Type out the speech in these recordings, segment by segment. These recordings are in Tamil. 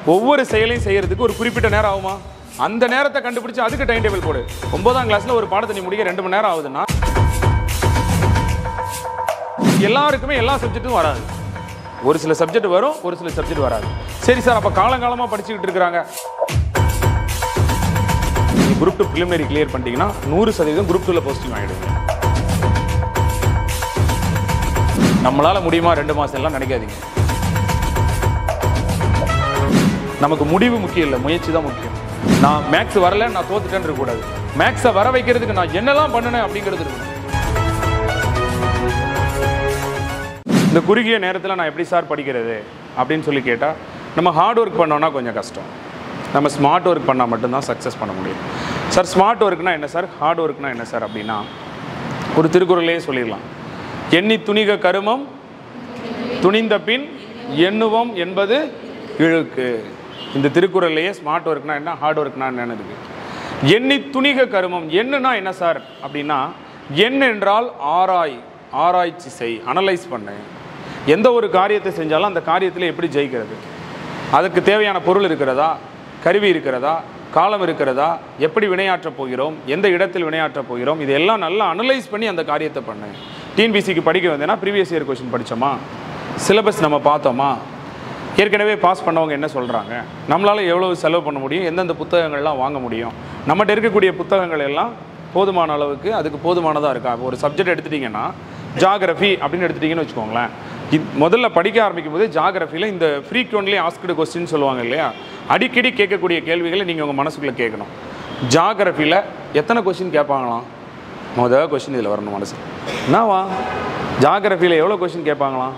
ஒவ்வொரு செயலையும் செய்யறதுக்கு ஒரு குறிப்பிட்ட நேரம் ஆகுமா அந்த நேரத்தை கண்டுபிடிச்சு அதுக்கு டைம் டேபிள் போடு ஒன்பதாம் கிளாஸ்ல ஒரு பாடத்தை நீ முடிக்க ரெண்டு மணி நேரம் ஆகுதுன்னா எல்லாருக்குமே எல்லா சப்ஜெக்ட்டும் வராது ஒரு சில சப்ஜெக்ட் வரும் ஒரு சில சப்ஜெக்ட் வராது சரி சார் அப்ப காலங்காலமா படிச்சுக்கிட்டு இருக்கிறாங்க குரூப் டூ ப்ரிலிமினரி கிளியர் பண்ணிட்டீங்கன்னா நூறு சதவீதம் குரூப் டூல போஸ்டிங் ஆகிடுங்க நம்மளால முடியுமா ரெண்டு மாசம் எல்லாம் நினைக்காதீங்க நமக்கு முடிவு முக்கியம் இல்லை முயற்சி தான் முக்கியம் நான் மேக்ஸ் வரல நான் தோத்துட்டேன்னு இருக்கக்கூடாது மேக்ஸை வர வைக்கிறதுக்கு நான் என்னெல்லாம் பண்ணினேன் அப்படிங்கிறது இருக்கணும் இந்த குறுகிய நேரத்தில் நான் எப்படி சார் படிக்கிறது அப்படின்னு சொல்லி கேட்டால் நம்ம ஹார்ட் ஒர்க் பண்ணோன்னா கொஞ்சம் கஷ்டம் நம்ம ஸ்மார்ட் ஒர்க் பண்ணால் மட்டும்தான் சக்ஸஸ் பண்ண முடியும் சார் ஸ்மார்ட் ஒர்க்னா என்ன சார் ஹார்ட் ஒர்க்னா என்ன சார் அப்படின்னா ஒரு திருக்குறளையே சொல்லிடலாம் எண்ணி துணிக கருமம் துணிந்த பின் எண்ணுவோம் என்பது இழுக்கு இந்த திருக்குறள்லையே ஸ்மார்ட் ஒர்க்னா என்ன ஹார்ட் ஒர்க்னா என்னன்னு இருக்கு எண்ணி துணிக கருமம் என்னன்னா என்ன சார் அப்படின்னா எண் என்றால் ஆராய் ஆராய்ச்சி செய் அனலைஸ் பண்ணு எந்த ஒரு காரியத்தை செஞ்சாலும் அந்த காரியத்தில் எப்படி ஜெயிக்கிறது அதுக்கு தேவையான பொருள் இருக்கிறதா கருவி இருக்கிறதா காலம் இருக்கிறதா எப்படி வினையாற்றப் போகிறோம் எந்த இடத்தில் வினையாற்றப் போகிறோம் இதெல்லாம் நல்லா அனலைஸ் பண்ணி அந்த காரியத்தை பண்ணு டிஎன்பிசிக்கு படிக்க வந்தேன்னா ப்ரீவியஸ் இயர் கொஷின் படித்தோமா சிலபஸ் நம்ம பார்த்தோமா ஏற்கனவே பாஸ் பண்ணவங்க என்ன சொல்கிறாங்க நம்மளால் எவ்வளவு செலவு பண்ண முடியும் எந்தெந்த புத்தகங்கள்லாம் வாங்க முடியும் நம்மகிட்ட இருக்கக்கூடிய புத்தகங்கள் எல்லாம் போதுமான அளவுக்கு அதுக்கு போதுமானதாக இருக்கா இப்போ ஒரு சப்ஜெக்ட் எடுத்துட்டிங்கன்னா ஜாகிரஃபி அப்படின்னு எடுத்துட்டிங்கன்னு வச்சுக்கோங்களேன் இது முதல்ல படிக்க ஆரம்பிக்கும் போது ஜாகிரஃபியில் இந்த ஃப்ரீக்வெண்ட்லி ஆஸ்க்டு கொஸ்டின் சொல்லுவாங்க இல்லையா அடிக்கடி கேட்கக்கூடிய கேள்விகளை நீங்கள் உங்கள் மனசுக்குள்ளே கேட்கணும் ஜாகிரஃபியில் எத்தனை கொஸ்டின் கேட்பாங்களாம் முதல் கொஸ்டின் இதில் வரணும் மனசு என்னவா ஜாகிரஃபியில் எவ்வளோ கொஸ்டின் கேட்பாங்களாம்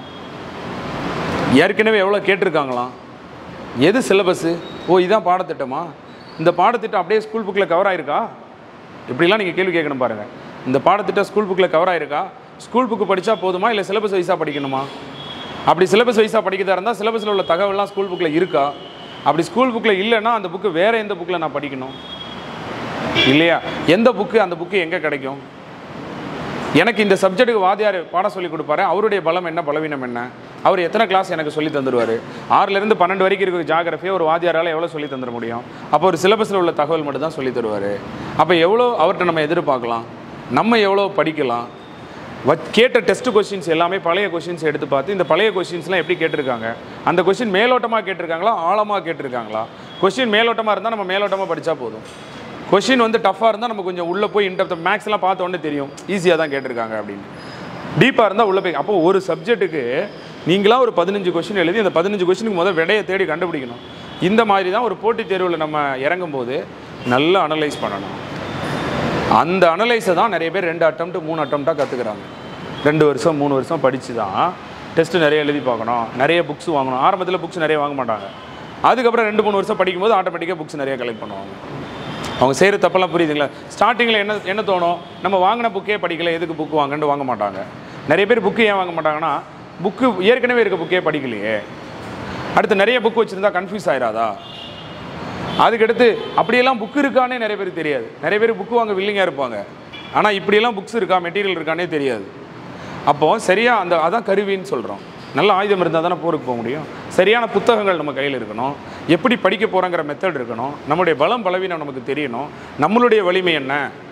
ஏற்கனவே எவ்வளோ கேட்டிருக்காங்களாம் எது சிலபஸ்ஸு ஓ இதான் பாடத்திட்டமா இந்த பாடத்திட்டம் அப்படியே ஸ்கூல் புக்கில் கவர் ஆயிருக்கா இப்படிலாம் நீங்கள் கேள்வி கேட்கணும் பாருங்கள் இந்த பாடத்திட்டம் ஸ்கூல் புக்கில் கவர் ஆயிருக்கா ஸ்கூல் புக்கு படித்தா போதுமா இல்லை சிலபஸ் வைஸாக படிக்கணுமா அப்படி சிலபஸ் வைஸாக படிக்கிறதா இருந்தால் சிலபஸில் உள்ள தகவல்லாம் ஸ்கூல் புக்கில் இருக்கா அப்படி ஸ்கூல் புக்கில் இல்லைன்னா அந்த புக்கு வேறு எந்த புக்கில் நான் படிக்கணும் இல்லையா எந்த புக்கு அந்த புக்கு எங்கே கிடைக்கும் எனக்கு இந்த சப்ஜெக்ட்டுக்கு வாத்தியார் பாடம் சொல்லி கொடுப்பாரு அவருடைய பலம் என்ன பலவீனம் என்ன அவர் எத்தனை கிளாஸ் எனக்கு சொல்லி தந்துடுவார் ஆறுலேருந்து பன்னெண்டு வரைக்கும் இருக்கிற ஜாகிரஃபியை ஒரு வாத்தியாரால் எவ்வளோ சொல்லி தந்துட முடியும் அப்போ ஒரு சிலபஸில் உள்ள தகவல் மட்டும் தான் சொல்லி தருவார் அப்போ எவ்வளோ அவர்கிட்ட நம்ம எதிர்பார்க்கலாம் நம்ம எவ்வளோ படிக்கலாம் வச் கேட்ட டெஸ்ட் கொஸ்டின்ஸ் எல்லாமே பழைய கொஸ்டின்ஸ் எடுத்து பார்த்து இந்த பழைய கொஸ்டின்ஸ்லாம் எப்படி கேட்டிருக்காங்க அந்த கொஸ்டின் மேலோட்டமாக கேட்டிருக்காங்களா ஆழமாக கேட்டிருக்காங்களா கொஸ்டின் மேலோட்டமாக இருந்தால் நம்ம மேலோட்டமாக படித்தா போதும் கொஷின் வந்து டஃப்பாக இருந்தால் நம்ம கொஞ்சம் உள்ளே போய் இன்டெப்த் மேக்ஸ்லாம் பார்த்த உடனே தெரியும் ஈஸியாக தான் கேட்டிருக்காங்க அப்படின்னு டீப்பாக இருந்தால் உள்ளே போய் அப்போ ஒரு சப்ஜெக்ட்டுக்கு நீங்களாம் ஒரு பதினஞ்சு கொஷின் எழுதி அந்த பதினஞ்சு கொஷினுக்கு முதல் விடையை தேடி கண்டுபிடிக்கணும் இந்த மாதிரி தான் ஒரு போட்டித் தேர்வில் நம்ம இறங்கும் போது நல்லா அனலைஸ் பண்ணணும் அந்த அனலைஸை தான் நிறைய பேர் ரெண்டு அட்டம்ப்ட் மூணு அட்டம்ப்டாக கற்றுக்குறாங்க ரெண்டு வருஷம் மூணு வருஷம் படித்து தான் டெஸ்ட்டு நிறைய எழுதி பார்க்கணும் நிறைய புக்ஸ் வாங்கணும் ஆரம்பத்தில் புக்ஸ் நிறைய வாங்க மாட்டாங்க அதுக்கப்புறம் ரெண்டு மூணு வருஷம் படிக்கும்போது ஆட்டோமேட்டிக்காக புக்ஸ் நிறைய கலெக்ட் பண்ணுவாங்க அவங்க செய்கிற தப்பெல்லாம் புரியுதுங்களா ஸ்டார்டிங்கில் என்ன என்ன தோணும் நம்ம வாங்கின புக்கே படிக்கல எதுக்கு புக் வாங்கன்னு வாங்க மாட்டாங்க நிறைய பேர் புக்கு ஏன் வாங்க மாட்டாங்கன்னா புக்கு ஏற்கனவே இருக்க புக்கே படிக்கலையே அடுத்து நிறைய புக் வச்சுருந்தா கன்ஃபியூஸ் ஆயிராதா அதுக்கடுத்து அப்படியெல்லாம் புக்கு இருக்கானே நிறைய பேருக்கு தெரியாது நிறைய பேர் புக்கு வாங்க வில்லிங்காக இருப்பாங்க ஆனால் இப்படியெல்லாம் புக்ஸ் இருக்கா மெட்டீரியல் இருக்கானே தெரியாது அப்போது சரியாக அந்த அதான் கருவின்னு சொல்கிறோம் நல்ல ஆயுதம் இருந்தால் தானே போருக்கு போக முடியும் சரியான புத்தகங்கள் நம்ம கையில் இருக்கணும் எப்படி படிக்க போகிறோங்கிற மெத்தட் இருக்கணும் நம்முடைய பலம் பலவீனம் நமக்கு தெரியணும் நம்மளுடைய வலிமை என்ன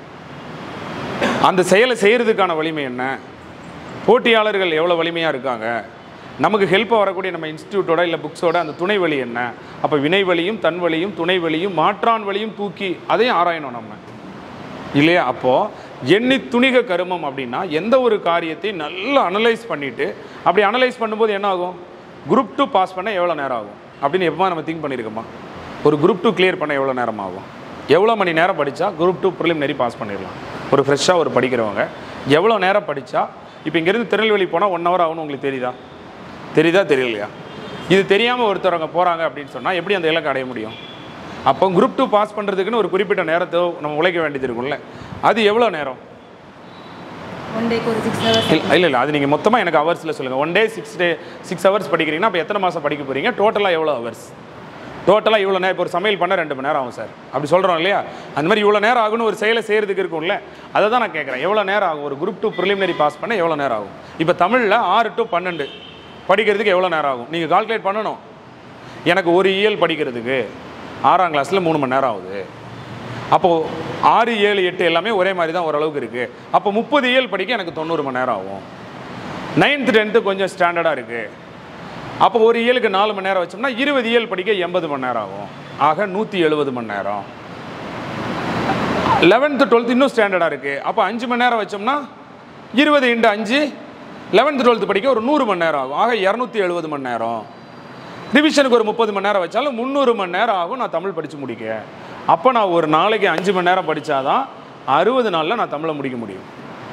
அந்த செயலை செய்கிறதுக்கான வலிமை என்ன போட்டியாளர்கள் எவ்வளோ வலிமையாக இருக்காங்க நமக்கு ஹெல்ப்பாக வரக்கூடிய நம்ம இன்ஸ்டியூட்டோட இல்லை புக்ஸோட அந்த துணை வழி என்ன அப்போ வினை வழியும் தன் வழியும் துணை வழியும் மாற்றான் வழியும் தூக்கி அதையும் ஆராயணும் நம்ம இல்லையா அப்போது எண்ணி துணிக கருமம் அப்படின்னா எந்த ஒரு காரியத்தை நல்லா அனலைஸ் பண்ணிவிட்டு அப்படி அனலைஸ் பண்ணும்போது என்ன ஆகும் குரூப் டூ பாஸ் பண்ண எவ்வளோ நேரம் ஆகும் அப்படின்னு எப்போ நம்ம திங்க் பண்ணியிருக்கோமா ஒரு குரூப் டூ கிளியர் பண்ண எவ்வளோ நேரம் ஆகும் எவ்வளோ மணி நேரம் படித்தா குரூப் டூ ப்ரிலிமினரி பாஸ் பண்ணிடலாம் ஒரு ஃப்ரெஷ்ஷாக ஒரு படிக்கிறவங்க எவ்வளோ நேரம் படித்தா இப்போ இங்கேருந்து திருநெல்வேலி போனால் ஒன் ஹவர் ஆகும்னு உங்களுக்கு தெரியுதா தெரியுதா தெரியலையா இது தெரியாமல் ஒருத்தவங்க போகிறாங்க அப்படின்னு சொன்னால் எப்படி அந்த இலக்கை அடைய முடியும் அப்போ குரூப் டூ பாஸ் பண்ணுறதுக்குன்னு ஒரு குறிப்பிட்ட நேரத்தை நம்ம உழைக்க வேண்டியது இருக்கும்ல அது எவ்வளோ நேரம் ஒன் டேக்கு ஒரு சிக்ஸ் ஹவர்ஸ் இல்லை இல்லை இல்லை அது நீங்கள் மொத்தமாக எனக்கு ஹவர்ஸில் சொல்லுங்கள் one day six day six hours படிக்கிறீங்கன்னா அப்போ எத்தனை மாதம் படிக்க போகிறீங்க டோட்டலாக எவ்வளோ ஹவர்ஸ் டோட்டலாக இவ்வளோ நேரம் இப்போ ஒரு சமையல் பண்ண ரெண்டு மணி நேரம் ஆகும் சார் அப்படி சொல்கிறோம் இல்லையா அந்த மாதிரி இவ்வளோ நேரம் ஆகும்னு ஒரு செயலை செய்கிறதுக்கு இருக்கும்ல அதை தான் நான் கேட்குறேன் எவ்வளோ நேரம் ஆகும் ஒரு குரூப் டூ ப்ரிலிமினரி பாஸ் பண்ண எவ்வளோ நேரம் ஆகும் இப்போ தமிழில் ஆறு டு பன்னெண்டு படிக்கிறதுக்கு எவ்வளோ நேரம் ஆகும் நீங்கள் கால்குலேட் பண்ணணும் எனக்கு ஒரு இயல் படிக்கிறதுக்கு ஆறாம் கிளாஸில் மூணு மணி நேரம் ஆகுது அப்போது ஆறு ஏழு எட்டு எல்லாமே ஒரே மாதிரி தான் ஓரளவுக்கு இருக்குது அப்போ முப்பது இயல் படிக்க எனக்கு தொண்ணூறு மணி நேரம் ஆகும் நைன்த்து டென்த்து கொஞ்சம் ஸ்டாண்டர்டாக இருக்குது அப்போ ஒரு இயலுக்கு நாலு மணி நேரம் வச்சோம்னா இருபது இயல் படிக்க எண்பது மணி நேரம் ஆகும் ஆக நூற்றி எழுபது மணி நேரம் லெவன்த்து டுவெல்த்து இன்னும் ஸ்டாண்டர்டாக இருக்குது அப்போ அஞ்சு மணி நேரம் வச்சோம்னா இருபது இன்ட்டு அஞ்சு லெவன்த்து டுவெல்த்து படிக்க ஒரு நூறு மணி நேரம் ஆகும் ஆக இரநூத்தி எழுபது மணி நேரம் ரிவிஷனுக்கு ஒரு முப்பது மணி நேரம் வச்சாலும் முந்நூறு மணி நேரம் ஆகும் நான் தமிழ் படித்து முடிக்க அப்போ நான் ஒரு நாளைக்கு அஞ்சு மணி நேரம் படித்தாதான் அறுபது நாளில் நான் தமிழை முடிக்க முடியும்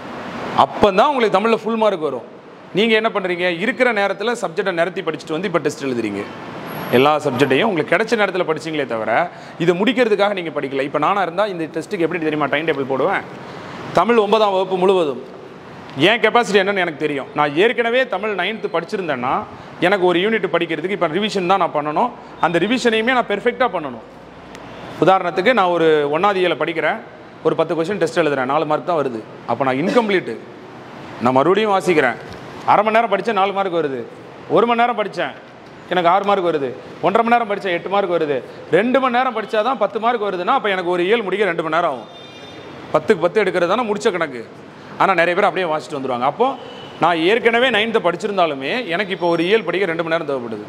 அப்போ தான் உங்களுக்கு தமிழில் ஃபுல் மார்க் வரும் நீங்கள் என்ன பண்ணுறீங்க இருக்கிற நேரத்தில் சப்ஜெக்டை நிறுத்தி படிச்சுட்டு வந்து இப்போ டெஸ்ட் எழுதுறீங்க எல்லா சப்ஜெக்டையும் உங்களுக்கு கிடைச்ச நேரத்தில் படிச்சீங்களே தவிர இது முடிக்கிறதுக்காக நீங்கள் படிக்கல இப்போ நானாக இருந்தால் இந்த டெஸ்ட்டுக்கு எப்படி தெரியுமா டைம் டேபிள் போடுவேன் தமிழ் ஒன்பதாம் வகுப்பு முழுவதும் ஏன் கெப்பாசிட்டி என்னன்னு எனக்கு தெரியும் நான் ஏற்கனவே தமிழ் நைன்த்து படிச்சிருந்தேன்னா எனக்கு ஒரு யூனிட் படிக்கிறதுக்கு இப்போ ரிவிஷன் தான் நான் பண்ணணும் அந்த ரிவிஷனையுமே நான் பெர்ஃபெக்டாக பண்ணணும் உதாரணத்துக்கு நான் ஒரு ஒன்றாவது படிக்கிறேன் ஒரு பத்து கொஸ்டின் டெஸ்ட் எழுதுறேன் நாலு மார்க் தான் வருது அப்போ நான் இன்கம்ப்ளீட்டு நான் மறுபடியும் வாசிக்கிறேன் அரை மணி நேரம் படித்தேன் நாலு மார்க் வருது ஒரு மணி நேரம் படித்தேன் எனக்கு ஆறு மார்க் வருது ஒன்றரை மணி நேரம் படித்தேன் எட்டு மார்க் வருது ரெண்டு மணி நேரம் படித்தா தான் பத்து மார்க் வருதுன்னா அப்போ எனக்கு ஒரு இயல் முடிக்க ரெண்டு மணி நேரம் ஆகும் பத்துக்கு பத்து எடுக்கிறது தானே முடிச்ச கணக்கு ஆனால் நிறைய பேர் அப்படியே வாசிட்டு வந்துடுவாங்க அப்போ நான் ஏற்கனவே நைன்த்தை படிச்சிருந்தாலுமே எனக்கு இப்போ ஒரு இயல் படிக்க ரெண்டு மணி நேரம் தேவைப்படுது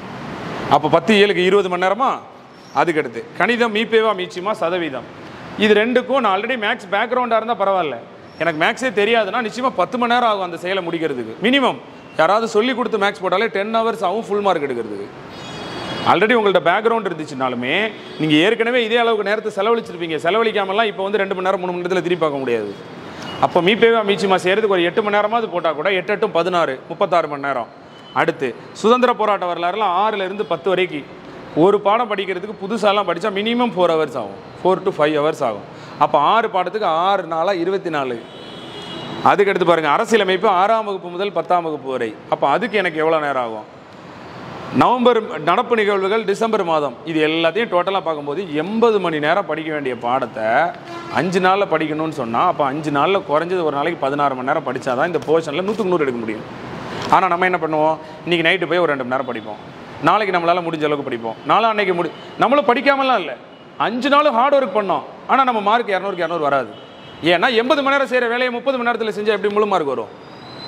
அப்போ பத்து இயலுக்கு இருபது மணி நேரமா அதுக்கு அடுத்து கணிதம் மீப்பேவா மீச்சிமா சதவீதம் இது ரெண்டுக்கும் நான் ஆல்ரெடி மேக்ஸ் பேக்ரவுண்டாக இருந்தால் பரவாயில்ல எனக்கு மேக்ஸே தெரியாதுன்னா நிச்சயமாக பத்து மணி நேரம் ஆகும் அந்த செயலை முடிக்கிறதுக்கு மினிமம் யாராவது சொல்லி கொடுத்து மேக்ஸ் போட்டாலே டென் ஹவர்ஸ் ஆகும் ஃபுல் மார்க் எடுக்கிறதுக்கு ஆல்ரெடி உங்கள்ட்ட பேக்ரவுண்ட் இருந்துச்சுனாலுமே நீங்கள் ஏற்கனவே இதே அளவுக்கு நேரத்தை செலவழிச்சிருப்பீங்க செலவழிக்காமலாம் இப்போ வந்து ரெண்டு மணி நேரம் மூணு மணி நேரத்தில் திருப்பி பார்க்க முடியாது அப்போ மீப்பேவா மீச்சிமா செய்கிறதுக்கு ஒரு எட்டு மணி நேரமாவது போட்டால் கூட எட்டு எட்டும் பதினாறு முப்பத்தாறு மணி நேரம் அடுத்து சுதந்திர போராட்ட வரலாறுலாம் ஆறுல இருந்து பத்து வரைக்கும் ஒரு பாடம் படிக்கிறதுக்கு புதுசாலாம் படித்தா மினிமம் ஃபோர் ஹவர்ஸ் ஆகும் ஃபோர் டு ஃபைவ் ஹவர்ஸ் ஆகும் அப்போ ஆறு பாடத்துக்கு ஆறு நாளாக இருபத்தி நாலு அதுக்கு அடுத்து பாருங்கள் அரசியலமைப்பு ஆறாம் வகுப்பு முதல் பத்தாம் வகுப்பு வரை அப்போ அதுக்கு எனக்கு எவ்வளோ நேரம் ஆகும் நவம்பர் நடப்பு நிகழ்வுகள் டிசம்பர் மாதம் இது எல்லாத்தையும் டோட்டலாக பார்க்கும்போது எண்பது மணி நேரம் படிக்க வேண்டிய பாடத்தை அஞ்சு நாளில் படிக்கணும்னு சொன்னால் அப்போ அஞ்சு நாளில் குறைஞ்சது ஒரு நாளைக்கு பதினாறு மணி நேரம் படித்தா தான் இந்த போர்ஷனில் நூற்றுக்கு நூறு எடுக்க முடியும் ஆனால் நம்ம என்ன பண்ணுவோம் இன்றைக்கி நைட்டு போய் ஒரு ரெண்டு மணி நேரம் படிப்போம் நாளைக்கு நம்மளால் முடிஞ்ச அளவுக்கு படிப்போம் நாளா அன்னைக்கு முடி நம்மளும் படிக்காமலாம் இல்லை அஞ்சு நாளும் ஹார்ட் ஒர்க் பண்ணோம் ஆனால் நம்ம மார்க் இரநூறுக்கு இரநூறு வராது ஏன்னா எண்பது மணி நேரம் செய்கிற வேலையை முப்பது மணி நேரத்தில் செஞ்சால் எப்படி முழு மார்க் வரும்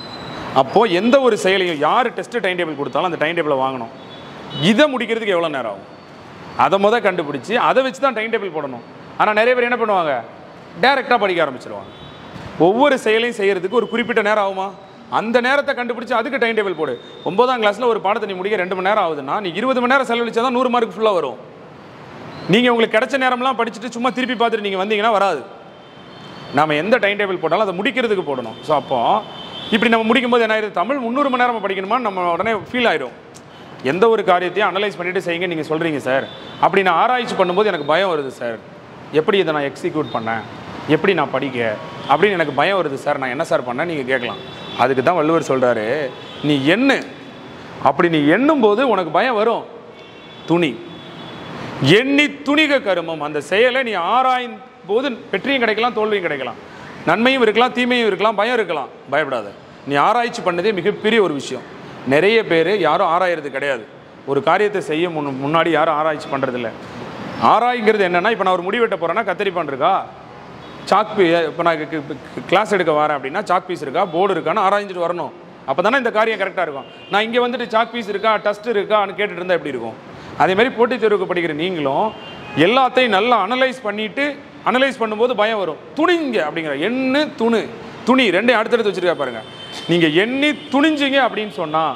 அப்போது எந்த ஒரு செயலையும் யார் டெஸ்ட் டைம் டேபிள் கொடுத்தாலும் அந்த டைம் டேபிளை வாங்கணும் இதை முடிக்கிறதுக்கு எவ்வளோ நேரம் ஆகும் அதை முத கண்டுபிடிச்சி அதை வச்சு தான் டைம் டேபிள் போடணும் ஆனால் நிறைய பேர் என்ன பண்ணுவாங்க டைரெக்டாக படிக்க ஆரம்பிச்சிருவாங்க ஒவ்வொரு செயலையும் செய்கிறதுக்கு ஒரு குறிப்பிட்ட நேரம் ஆகுமா அந்த நேரத்தை கண்டுபிடிச்சு அதுக்கு டைம் டேபிள் போடு ஒன்பதாம் கிளாஸில் ஒரு பாடத்தை நீ முடிக்க ரெண்டு மணி நேரம் ஆகுதுன்னா நீ இருபது மணி நேரம் செலவழிச்சா தான் நூறு மார்க் ஃபுல்லாக வரும் நீங்கள் உங்களுக்கு கிடைச்ச நேரம்லாம் படிச்சுட்டு சும்மா திருப்பி பார்த்துட்டு நீங்கள் வந்தீங்கன்னா வராது நாம எந்த டைம் டேபிள் போட்டாலும் அதை முடிக்கிறதுக்கு போடணும் ஸோ அப்போ இப்படி நம்ம முடிக்கும்போது என்ன ஆயிடுது தமிழ் முந்நூறு மணி நேரம் படிக்கணுமா நம்ம உடனே ஃபீல் ஆயிடும் எந்த ஒரு காரியத்தையும் அனலைஸ் பண்ணிட்டு செய்யுங்க நீங்கள் சொல்கிறீங்க சார் அப்படி நான் ஆராய்ச்சி பண்ணும்போது எனக்கு பயம் வருது சார் எப்படி இதை நான் எக்ஸிக்யூட் பண்ணேன் எப்படி நான் படிக்க அப்படின்னு எனக்கு பயம் வருது சார் நான் என்ன சார் பண்ணேன் நீங்கள் கேட்கலாம் அதுக்கு தான் வள்ளுவர் சொல்கிறாரு நீ எண்ணு அப்படி நீ எண்ணும் போது உனக்கு பயம் வரும் துணி எண்ணி துணிக கருமம் அந்த செயலை நீ ஆராயும் போது வெற்றியும் கிடைக்கலாம் தோல்வியும் கிடைக்கலாம் நன்மையும் இருக்கலாம் தீமையும் இருக்கலாம் பயம் இருக்கலாம் பயப்படாத நீ ஆராய்ச்சி பண்ணதே மிகப்பெரிய ஒரு விஷயம் நிறைய பேர் யாரும் ஆராயறது கிடையாது ஒரு காரியத்தை செய்ய முன் முன்னாடி யாரும் ஆராய்ச்சி பண்ணுறதில்ல ஆராய்ங்கிறது என்னன்னா இப்போ நான் ஒரு முடி வெட்ட போகிறேன்னா கத்தரிப்பான் இருக்கா சாக் பீ இப்போ நான் கிளாஸ் எடுக்க வரேன் அப்படின்னா சாக் பீஸ் இருக்கா போர்டு இருக்கான்னு ஆராய்ஞ்சிட்டு வரணும் அப்போ தானே இந்த காரியம் கரெக்டாக இருக்கும் நான் இங்கே வந்துட்டு சாக் பீஸ் இருக்கா டஸ்ட் இருக்கான்னு கேட்டுட்டு இருந்தால் எப்படி இருக்கும் அதே மாதிரி போட்டித் தேர்வுக்கு படிக்கிற நீங்களும் எல்லாத்தையும் நல்லா அனலைஸ் பண்ணிட்டு அனலைஸ் பண்ணும்போது பயம் வரும் துணிங்க அப்படிங்கிற எண்ணு துணு துணி ரெண்டையும் அடுத்தடுத்து வச்சிருக்கா பாருங்க நீங்கள் எண்ணி துணிஞ்சிங்க அப்படின்னு சொன்னால்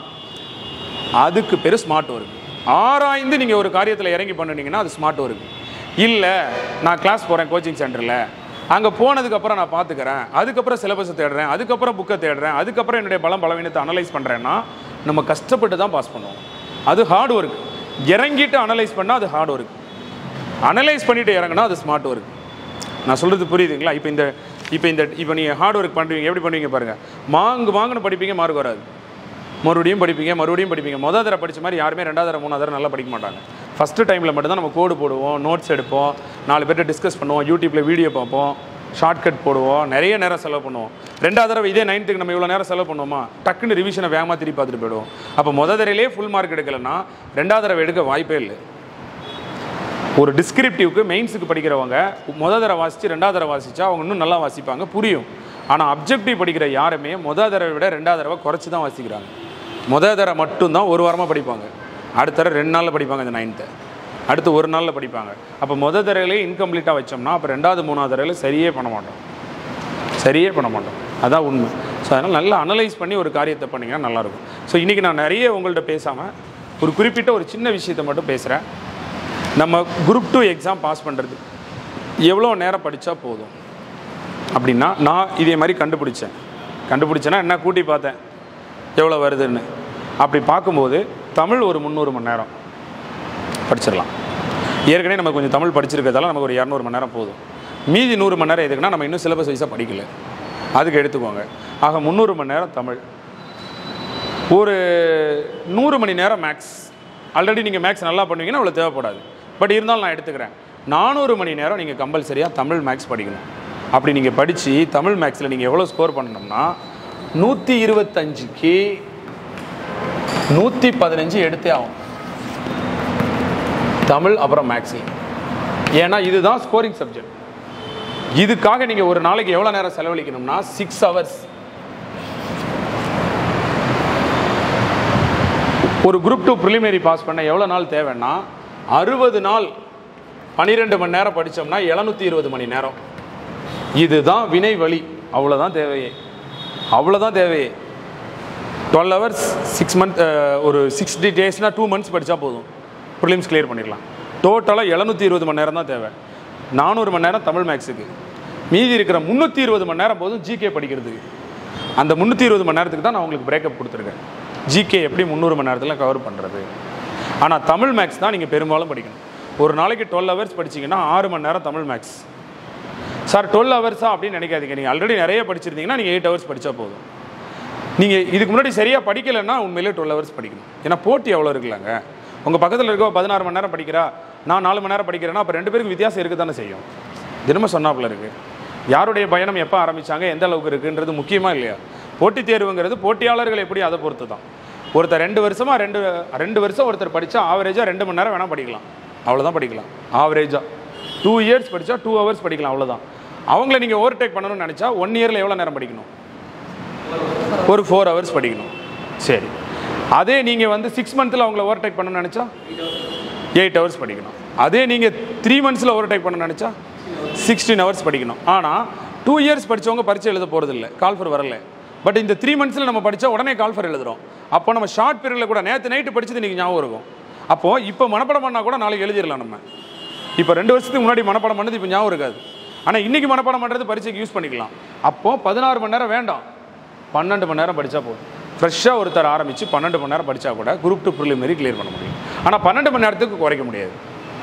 அதுக்கு பேர் ஸ்மார்ட் ஒர்க் ஆராய்ந்து நீங்கள் ஒரு காரியத்தில் இறங்கி பண்ணுனீங்கன்னா அது ஸ்மார்ட் ஒர்க் இல்லை நான் கிளாஸ் போகிறேன் கோச்சிங் சென்டரில் அங்கே போனதுக்கப்புறம் நான் பார்த்துக்கிறேன் அதுக்கப்புறம் சிலபஸை தேடுறேன் அதுக்கப்புறம் புக்கை தேடுறேன் அதுக்கப்புறம் என்னுடைய பலம் பலவீனத்தை அனலைஸ் பண்ணுறேன்னா நம்ம கஷ்டப்பட்டு தான் பாஸ் பண்ணுவோம் அது ஹார்ட் ஒர்க் இறங்கிட்டு அனலைஸ் பண்ணால் அது ஹார்ட் ஒர்க் அனலைஸ் பண்ணிட்டு இறங்கினா அது ஸ்மார்ட் ஒர்க் நான் சொல்கிறது புரியுதுங்களா இப்போ இந்த இப்போ இந்த இப்போ நீங்கள் ஹார்ட் ஒர்க் பண்ணுவீங்க எப்படி பண்ணுவீங்க பாருங்கள் மாங்கு மாங்குன்னு படிப்பீங்க மார்க் வராது மறுபடியும் படிப்பீங்க மறுபடியும் படிப்பீங்க மொதல் தடவை படிச்ச மாதிரி யாருமே ரெண்டாவது தடவை மூணாவது தடவை நல்லா படிக்க மாட்டாங்க ஃபஸ்ட்டு டைமில் மட்டும்தான் நம்ம கோடு போடுவோம் நோட்ஸ் எடுப்போம் நாலு பேர்ட்ட டிஸ்கஸ் பண்ணுவோம் யூடியூப்பில் வீடியோ பார்ப்போம் ஷார்ட்கட் போடுவோம் நிறைய நேரம் செலவு பண்ணுவோம் ரெண்டாவது தடவை இதே நைன்த்துக்கு நம்ம இவ்வளோ நேரம் செலவு பண்ணுவோமா டக்குன்னு ரிவிஷனை வேகமாக திருப்பி பார்த்துட்டு போயிடுவோம் அப்போ முத தடவையிலே ஃபுல் மார்க் எடுக்கலைன்னா ரெண்டாவது தடவை எடுக்க வாய்ப்பே இல்லை ஒரு டிஸ்கிரிப்டிவ்க்கு மெயின்ஸுக்கு படிக்கிறவங்க முத தடவை வாசித்து ரெண்டாவது தடவை வாசிச்சா அவங்க இன்னும் நல்லா வாசிப்பாங்க புரியும் ஆனால் அப்ஜெக்டிவ் படிக்கிற யாருமே முத தடவை விட ரெண்டாவது தடவை குறைச்சி தான் வாசிக்கிறாங்க முத தடவை மட்டும்தான் ஒரு வாரமாக படிப்பாங்க அடுத்த தடவை ரெண்டு நாளில் படிப்பாங்க இந்த நைன்த்தை அடுத்து ஒரு நாளில் படிப்பாங்க அப்போ முத தடவையிலே இன்கம்ப்ளீட்டாக வச்சோம்னா அப்போ ரெண்டாவது மூணாவது தடவையில் சரியே பண்ண மாட்டோம் சரியே பண்ண மாட்டோம் அதான் உண்மை ஸோ அதனால் நல்லா அனலைஸ் பண்ணி ஒரு காரியத்தை பண்ணிங்கன்னா நல்லாயிருக்கும் ஸோ இன்றைக்கி நான் நிறைய உங்கள்கிட்ட பேசாமல் ஒரு குறிப்பிட்ட ஒரு சின்ன விஷயத்தை மட்டும் பேசுகிறேன் நம்ம குரூப் டூ எக்ஸாம் பாஸ் பண்ணுறது எவ்வளோ நேரம் படித்தா போதும் அப்படின்னா நான் இதே மாதிரி கண்டுபிடிச்சேன் கண்டுபிடிச்சேன்னா என்ன கூட்டி பார்த்தேன் எவ்வளோ வருதுன்னு அப்படி பார்க்கும்போது தமிழ் ஒரு முந்நூறு மணி நேரம் படிச்சிடலாம் ஏற்கனவே நம்ம கொஞ்சம் தமிழ் படிச்சிருக்கிறதால நமக்கு ஒரு இரநூறு மணி நேரம் போதும் மீதி நூறு மணி நேரம் எதுக்குன்னா நம்ம இன்னும் சிலபஸ் வைஸாக படிக்கல அதுக்கு எடுத்துக்கோங்க ஆக முந்நூறு மணி நேரம் தமிழ் ஒரு நூறு மணி நேரம் மேக்ஸ் ஆல்ரெடி நீங்கள் மேக்ஸ் நல்லா பண்ணுவீங்கன்னா அவ்வளோ தேவைப்படாது பட் இருந்தாலும் நான் எடுத்துக்கிறேன் நானூறு மணி நேரம் நீங்கள் கம்பல்சரியாக தமிழ் மேக்ஸ் படிக்கணும் அப்படி நீங்கள் படித்து தமிழ் மேக்ஸில் நீங்கள் எவ்வளோ ஸ்கோர் பண்ணணும்னா நூற்றி இருபத்தஞ்சுக்கு நூற்றி பதினஞ்சு எடுத்தே ஆகும் தமிழ் அப்புறம் மேக்ஸி ஏன்னா இதுதான் ஸ்கோரிங் சப்ஜெக்ட் இதுக்காக நீங்கள் ஒரு நாளைக்கு எவ்வளோ நேரம் செலவழிக்கணும்னா சிக்ஸ் ஹவர்ஸ் ஒரு குரூப் டூ ப்ரிலிமினரி பாஸ் பண்ண எவ்வளோ நாள் தேவைன்னா அறுபது நாள் பன்னிரெண்டு மணி நேரம் படித்தோம்னா எழுநூற்றி இருபது மணி நேரம் இதுதான் வினை வழி அவ்வளோதான் தேவையே அவ்வளோதான் தேவையே டுவெல் ஹவர்ஸ் சிக்ஸ் மந்த் ஒரு சிக்ஸ்டி டேஸ்னால் டூ மந்த்ஸ் படித்தா போதும் ப்ரிலிம்ஸ் கிளியர் பண்ணிடலாம் டோட்டலாக எழுநூற்றி இருபது மணி நேரம் தான் தேவை நானூறு மணி நேரம் தமிழ் மேக்ஸுக்கு மீதி இருக்கிற முந்நூற்றி இருபது மணி நேரம் போதும் ஜிகே படிக்கிறதுக்கு அந்த முந்நூற்றி இருபது மணி நேரத்துக்கு தான் நான் உங்களுக்கு பிரேக்கப் கொடுத்துருக்கேன் ஜிகே எப்படி முந்நூறு மணி நேரத்தில் கவர் பண்ணுறது ஆனால் தமிழ் மேக்ஸ் தான் நீங்கள் பெரும்பாலும் படிக்கணும் ஒரு நாளைக்கு டுவெல் ஹவர்ஸ் படிச்சீங்கன்னா ஆறு மணி நேரம் தமிழ் மேக்ஸ் சார் டுவெல் ஹவர்ஸா அப்படின்னு நினைக்காதீங்க நீங்கள் ஆல்ரெடி நிறைய படிச்சிருந்தீங்கன்னா நீங்கள் எயிட் ஹவர்ஸ் படித்தா போதும் நீங்கள் இதுக்கு முன்னாடி சரியாக படிக்கலைன்னா உண்மையிலே டுவெல் ஹவர்ஸ் படிக்கணும் ஏன்னா போட்டி எவ்வளோ இருக்குல்லங்க உங்கள் பக்கத்தில் இருக்க பதினாறு மணி நேரம் படிக்கிறா நான் நாலு மணி நேரம் படிக்கிறேன்னா அப்போ ரெண்டு பேருக்கு வித்தியாசம் இருக்க தானே செய்யும் தினமும் சொன்னாப்புல இருக்குது யாருடைய பயணம் எப்போ ஆரம்பிச்சாங்க எந்த அளவுக்கு இருக்குன்றது முக்கியமாக இல்லையா போட்டித் தேர்வுங்கிறது போட்டியாளர்கள் எப்படி அதை பொறுத்து தான் ஒருத்தர் ரெண்டு வருஷமாக ரெண்டு ரெண்டு வருஷம் ஒருத்தர் படித்தா ஆவரேஜாக ரெண்டு மணி நேரம் வேணால் படிக்கலாம் அவ்வளோதான் படிக்கலாம் ஆவரேஜாக டூ இயர்ஸ் படித்தா டூ ஹவர்ஸ் படிக்கலாம் அவ்வளோதான் அவங்கள நீங்கள் ஓவர்டேக் பண்ணணும்னு நினச்சா ஒன் இயரில் எவ்வளோ நேரம் படிக்கணும் ஒரு ஃபோர் ஹவர்ஸ் படிக்கணும் சரி அதே நீங்கள் வந்து சிக்ஸ் மந்த்தில் அவங்கள ஓவர்டேக் பண்ணணும்னு நினச்சா எயிட் ஹவர்ஸ் படிக்கணும் அதே நீங்கள் த்ரீ மந்த்ஸில் ஓவர்டேக் பண்ண நினச்சா சிக்ஸ்டீன் ஹவர்ஸ் படிக்கணும் ஆனால் டூ இயர்ஸ் படித்தவங்க பரீட்சை எழுத போகிறதில்ல கால்ஃபர் வரல பட் இந்த த்ரீ மந்த்ஸில் நம்ம படித்தா உடனே கால்ஃபர் எழுதுறோம் அப்போ நம்ம ஷார்ட் பீரியடில் கூட நேற்று நைட்டு படிச்சது இன்றைக்கி ஞாபகம் இருக்கும் அப்போது இப்போ மனப்பாடம் பண்ணால் கூட நாளைக்கு எழுதிடலாம் நம்ம இப்போ ரெண்டு வருஷத்துக்கு முன்னாடி மனப்பாடம் பண்ணது இப்போ ஞாபகம் இருக்காது ஆனால் இன்றைக்கி மனப்பாடம் பண்ணுறது பரீட்சைக்கு யூஸ் பண்ணிக்கலாம் அப்போது பதினாறு மணி நேரம் வேண்டாம் பன்னெண்டு மணி நேரம் படித்தா போதும் ஃப்ரெஷ்ஷாக ஒருத்தர் ஆரம்பித்து பன்னெண்டு மணி நேரம் படித்தா கூட குரூப் டூ ப்ரிலிமினரி கிளியர் பண்ண முடியும் ஆனால் பன்னெண்டு மணி நேரத்துக்கு குறைக்க முடியாது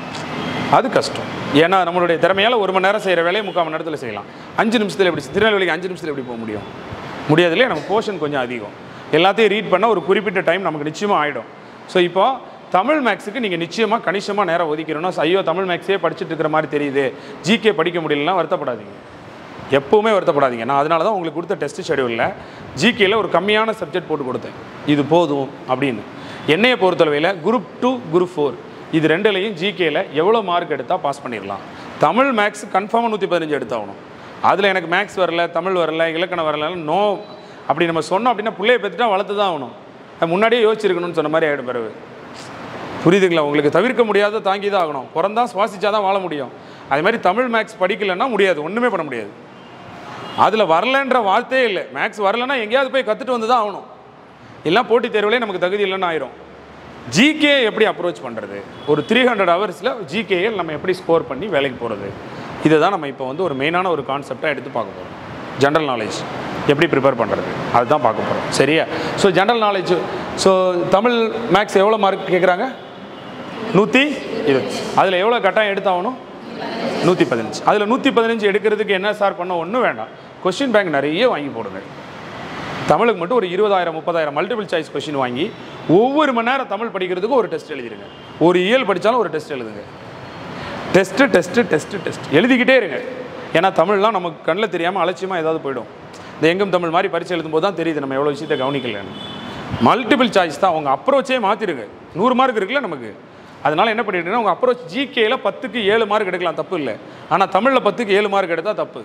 அது கஷ்டம் ஏன்னா நம்மளுடைய திறமையால் ஒரு மணி நேரம் செய்கிற வேலையை முக்கால் மணி நேரத்தில் செய்யலாம் அஞ்சு நிமிஷத்தில் எப்படி திருநெல்வேலிக்கு அஞ்சு நிமிஷத்தில் எப்படி போக முடியும் முடியாது இல்லையா நம்ம போர்ஷன் கொஞ்சம் அதிகம் எல்லாத்தையும் ரீட் பண்ண ஒரு குறிப்பிட்ட டைம் நமக்கு நிச்சயமாக ஆகிடும் ஸோ இப்போ தமிழ் மேக்ஸுக்கு நீங்கள் நிச்சயமாக கணிசமாக நேரம் ஒதுக்கிறணும் ஐயோ தமிழ் மேக்ஸே படிச்சுட்டு இருக்கிற மாதிரி தெரியுது ஜிகே படிக்க முடியலன்னா வருத்தப்படாதீங்க எப்பவுமே வருத்தப்படாதீங்க நான் அதனால தான் உங்களுக்கு கொடுத்த டெஸ்ட் ஷெடியூலில் ஜிகேல ஒரு கம்மியான சப்ஜெக்ட் போட்டு கொடுத்தேன் இது போதும் அப்படின்னு என்னையை பொறுத்தளவையில் குரூப் டூ குரூப் ஃபோர் இது ரெண்டுலையும் ஜிகேல எவ்வளோ மார்க் எடுத்தால் பாஸ் பண்ணிடலாம் தமிழ் மேக்ஸ் கன்ஃபார்மாக நூற்றி பதினஞ்சு எடுத்தாகணும் அதில் எனக்கு மேக்ஸ் வரல தமிழ் வரல இலக்கணம் வரல நோ அப்படி நம்ம சொன்னோம் அப்படின்னா பிள்ளைய பெற்றுட்டா வளர்த்து தான் ஆகணும் அது முன்னாடியே யோசிச்சிருக்கணும்னு சொன்ன மாதிரி ஆகிடும் பிறகு புரியுதுங்களா உங்களுக்கு தவிர்க்க முடியாத தாங்கி தான் ஆகணும் பிறந்தா சுவாசிச்சா தான் வாழ முடியும் அதே மாதிரி தமிழ் மேக்ஸ் படிக்கலைன்னா முடியாது ஒன்றுமே பண்ண முடியாது அதில் வரலன்ற வார்த்தையே இல்லை மேக்ஸ் வரலன்னா எங்கேயாவது போய் கற்றுட்டு வந்து தான் ஆகணும் எல்லாம் போட்டித் தேர்வுலேயே நமக்கு தகுதி இல்லைன்னு ஆயிரும் ஜிகே எப்படி அப்ரோச் பண்ணுறது ஒரு த்ரீ ஹண்ட்ரட் ஹவர்ஸில் ஜிகேயை நம்ம எப்படி ஸ்கோர் பண்ணி வேலைக்கு போகிறது இதை தான் நம்ம இப்போ வந்து ஒரு மெயினான ஒரு கான்செப்டாக எடுத்து பார்க்க போகிறோம் ஜென்ரல் நாலேஜ் எப்படி ப்ரிப்பேர் பண்ணுறது அதுதான் பார்க்க போகிறோம் சரியா so general knowledge so Tamil maths எவ்வளோ மார்க் கேட்குறாங்க நூற்றி இருபது அதில் எவ்வளோ கட்டாயம் எடுத்தாகணும் நூற்றி பதினஞ்சு அதில் நூற்றி பதினஞ்சு எடுக்கிறதுக்கு என்ன சார் பண்ண ஒன்றும் வேண்டாம் கொஸ்டின் பேங்க் நிறைய வாங்கி போடுங்க தமிழுக்கு மட்டும் ஒரு இருபதாயிரம் முப்பதாயிரம் மல்டிபிள் சாய்ஸ் கொஸ்டின் வாங்கி ஒவ்வொரு மணி நேரம் தமிழ் படிக்கிறதுக்கு ஒரு டெஸ்ட் எழுதிருங்க ஒரு இயல் படித்தாலும் ஒரு டெஸ்ட் எழுதுங்க டெஸ்ட்டு டெஸ்ட்டு டெஸ்ட்டு டெஸ்ட் எழுதிக்கிட்டே இருங்க ஏன்னா தமிழ்லாம் நமக்கு கண்ணில் தெரியாமல் அலட்சியமாக ஏதாவது போயிடும் இந்த எங்கும் தமிழ் மாதிரி பரிசு எழுதும்போது தான் தெரியுது நம்ம எவ்வளோ விஷயத்தை கவனிக்கலன்னு மல்டிபிள் சாய்ஸ் தான் உங்கள் அப்ரோச்சே மாற்றிருங்க நூறு மார்க் இருக்குல்ல நமக்கு அதனால் என்ன பண்ணிட்டுங்கன்னா உங்கள் அப்ரோச் ஜிகேல பத்துக்கு ஏழு மார்க் எடுக்கலாம் தப்பு இல்லை ஆனால் தமிழில் பத்துக்கு ஏழு மார்க் எடுத்தால் தப்பு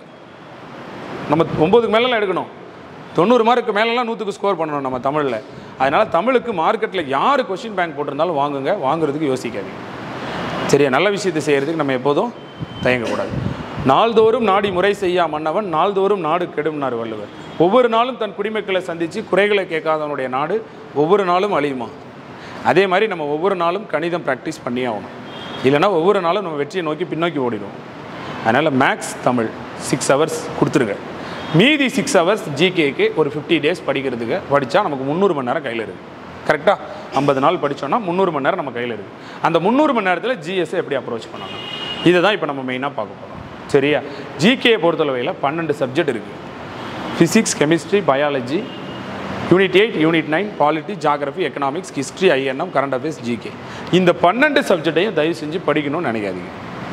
நம்ம ஒம்பதுக்கு மேலெல்லாம் எடுக்கணும் தொண்ணூறு மார்க்கு மேலெல்லாம் நூற்றுக்கு ஸ்கோர் பண்ணணும் நம்ம தமிழில் அதனால் தமிழுக்கு மார்க்கெட்டில் யார் கொஷின் பேங்க் போட்டிருந்தாலும் வாங்குங்க வாங்குறதுக்கு யோசிக்காதீங்க சரியா நல்ல விஷயத்தை செய்கிறதுக்கு நம்ம எப்போதும் தயங்கக்கூடாது நாள்தோறும் நாடி முறை செய்யா மன்னவன் நாள்தோறும் நாடு கெடும்னார் வள்ளுவர் ஒவ்வொரு நாளும் தன் குடிமக்களை சந்தித்து குறைகளை கேட்காதவனுடைய நாடு ஒவ்வொரு நாளும் அழியுமா அதே மாதிரி நம்ம ஒவ்வொரு நாளும் கணிதம் ப்ராக்டிஸ் பண்ணியே ஆகணும் இல்லைன்னா ஒவ்வொரு நாளும் நம்ம வெற்றியை நோக்கி பின்னோக்கி ஓடிடுவோம் அதனால் மேக்ஸ் தமிழ் சிக்ஸ் ஹவர்ஸ் கொடுத்துருங்க மீதி சிக்ஸ் ஹவர்ஸ் ஜிகேக்கு ஒரு ஃபிஃப்டி டேஸ் படிக்கிறதுக்கு படித்தா நமக்கு முந்நூறு மணி நேரம் கையில் இருக்குது கரெக்டாக ஐம்பது நாள் படித்தோன்னா முந்நூறு மணி நேரம் நம்ம கையில் இருக்குது அந்த முந்நூறு மணி நேரத்தில் ஜிஎஸ்ஸை எப்படி அப்ரோச் பண்ணணும் இதை தான் இப்போ நம்ம மெயினாக பார்க்க போகிறோம் சரியா ஜிகேயை பொறுத்தளவையில் பன்னெண்டு சப்ஜெக்ட் இருக்குது physics chemistry biology unit eight unit nine polity geography economics history INM current affairs GK இந்த பன்னெண்டு சப்ஜெக்டையும் தயவு செஞ்சு படிக்கணும்னு நினைக்காதீங்க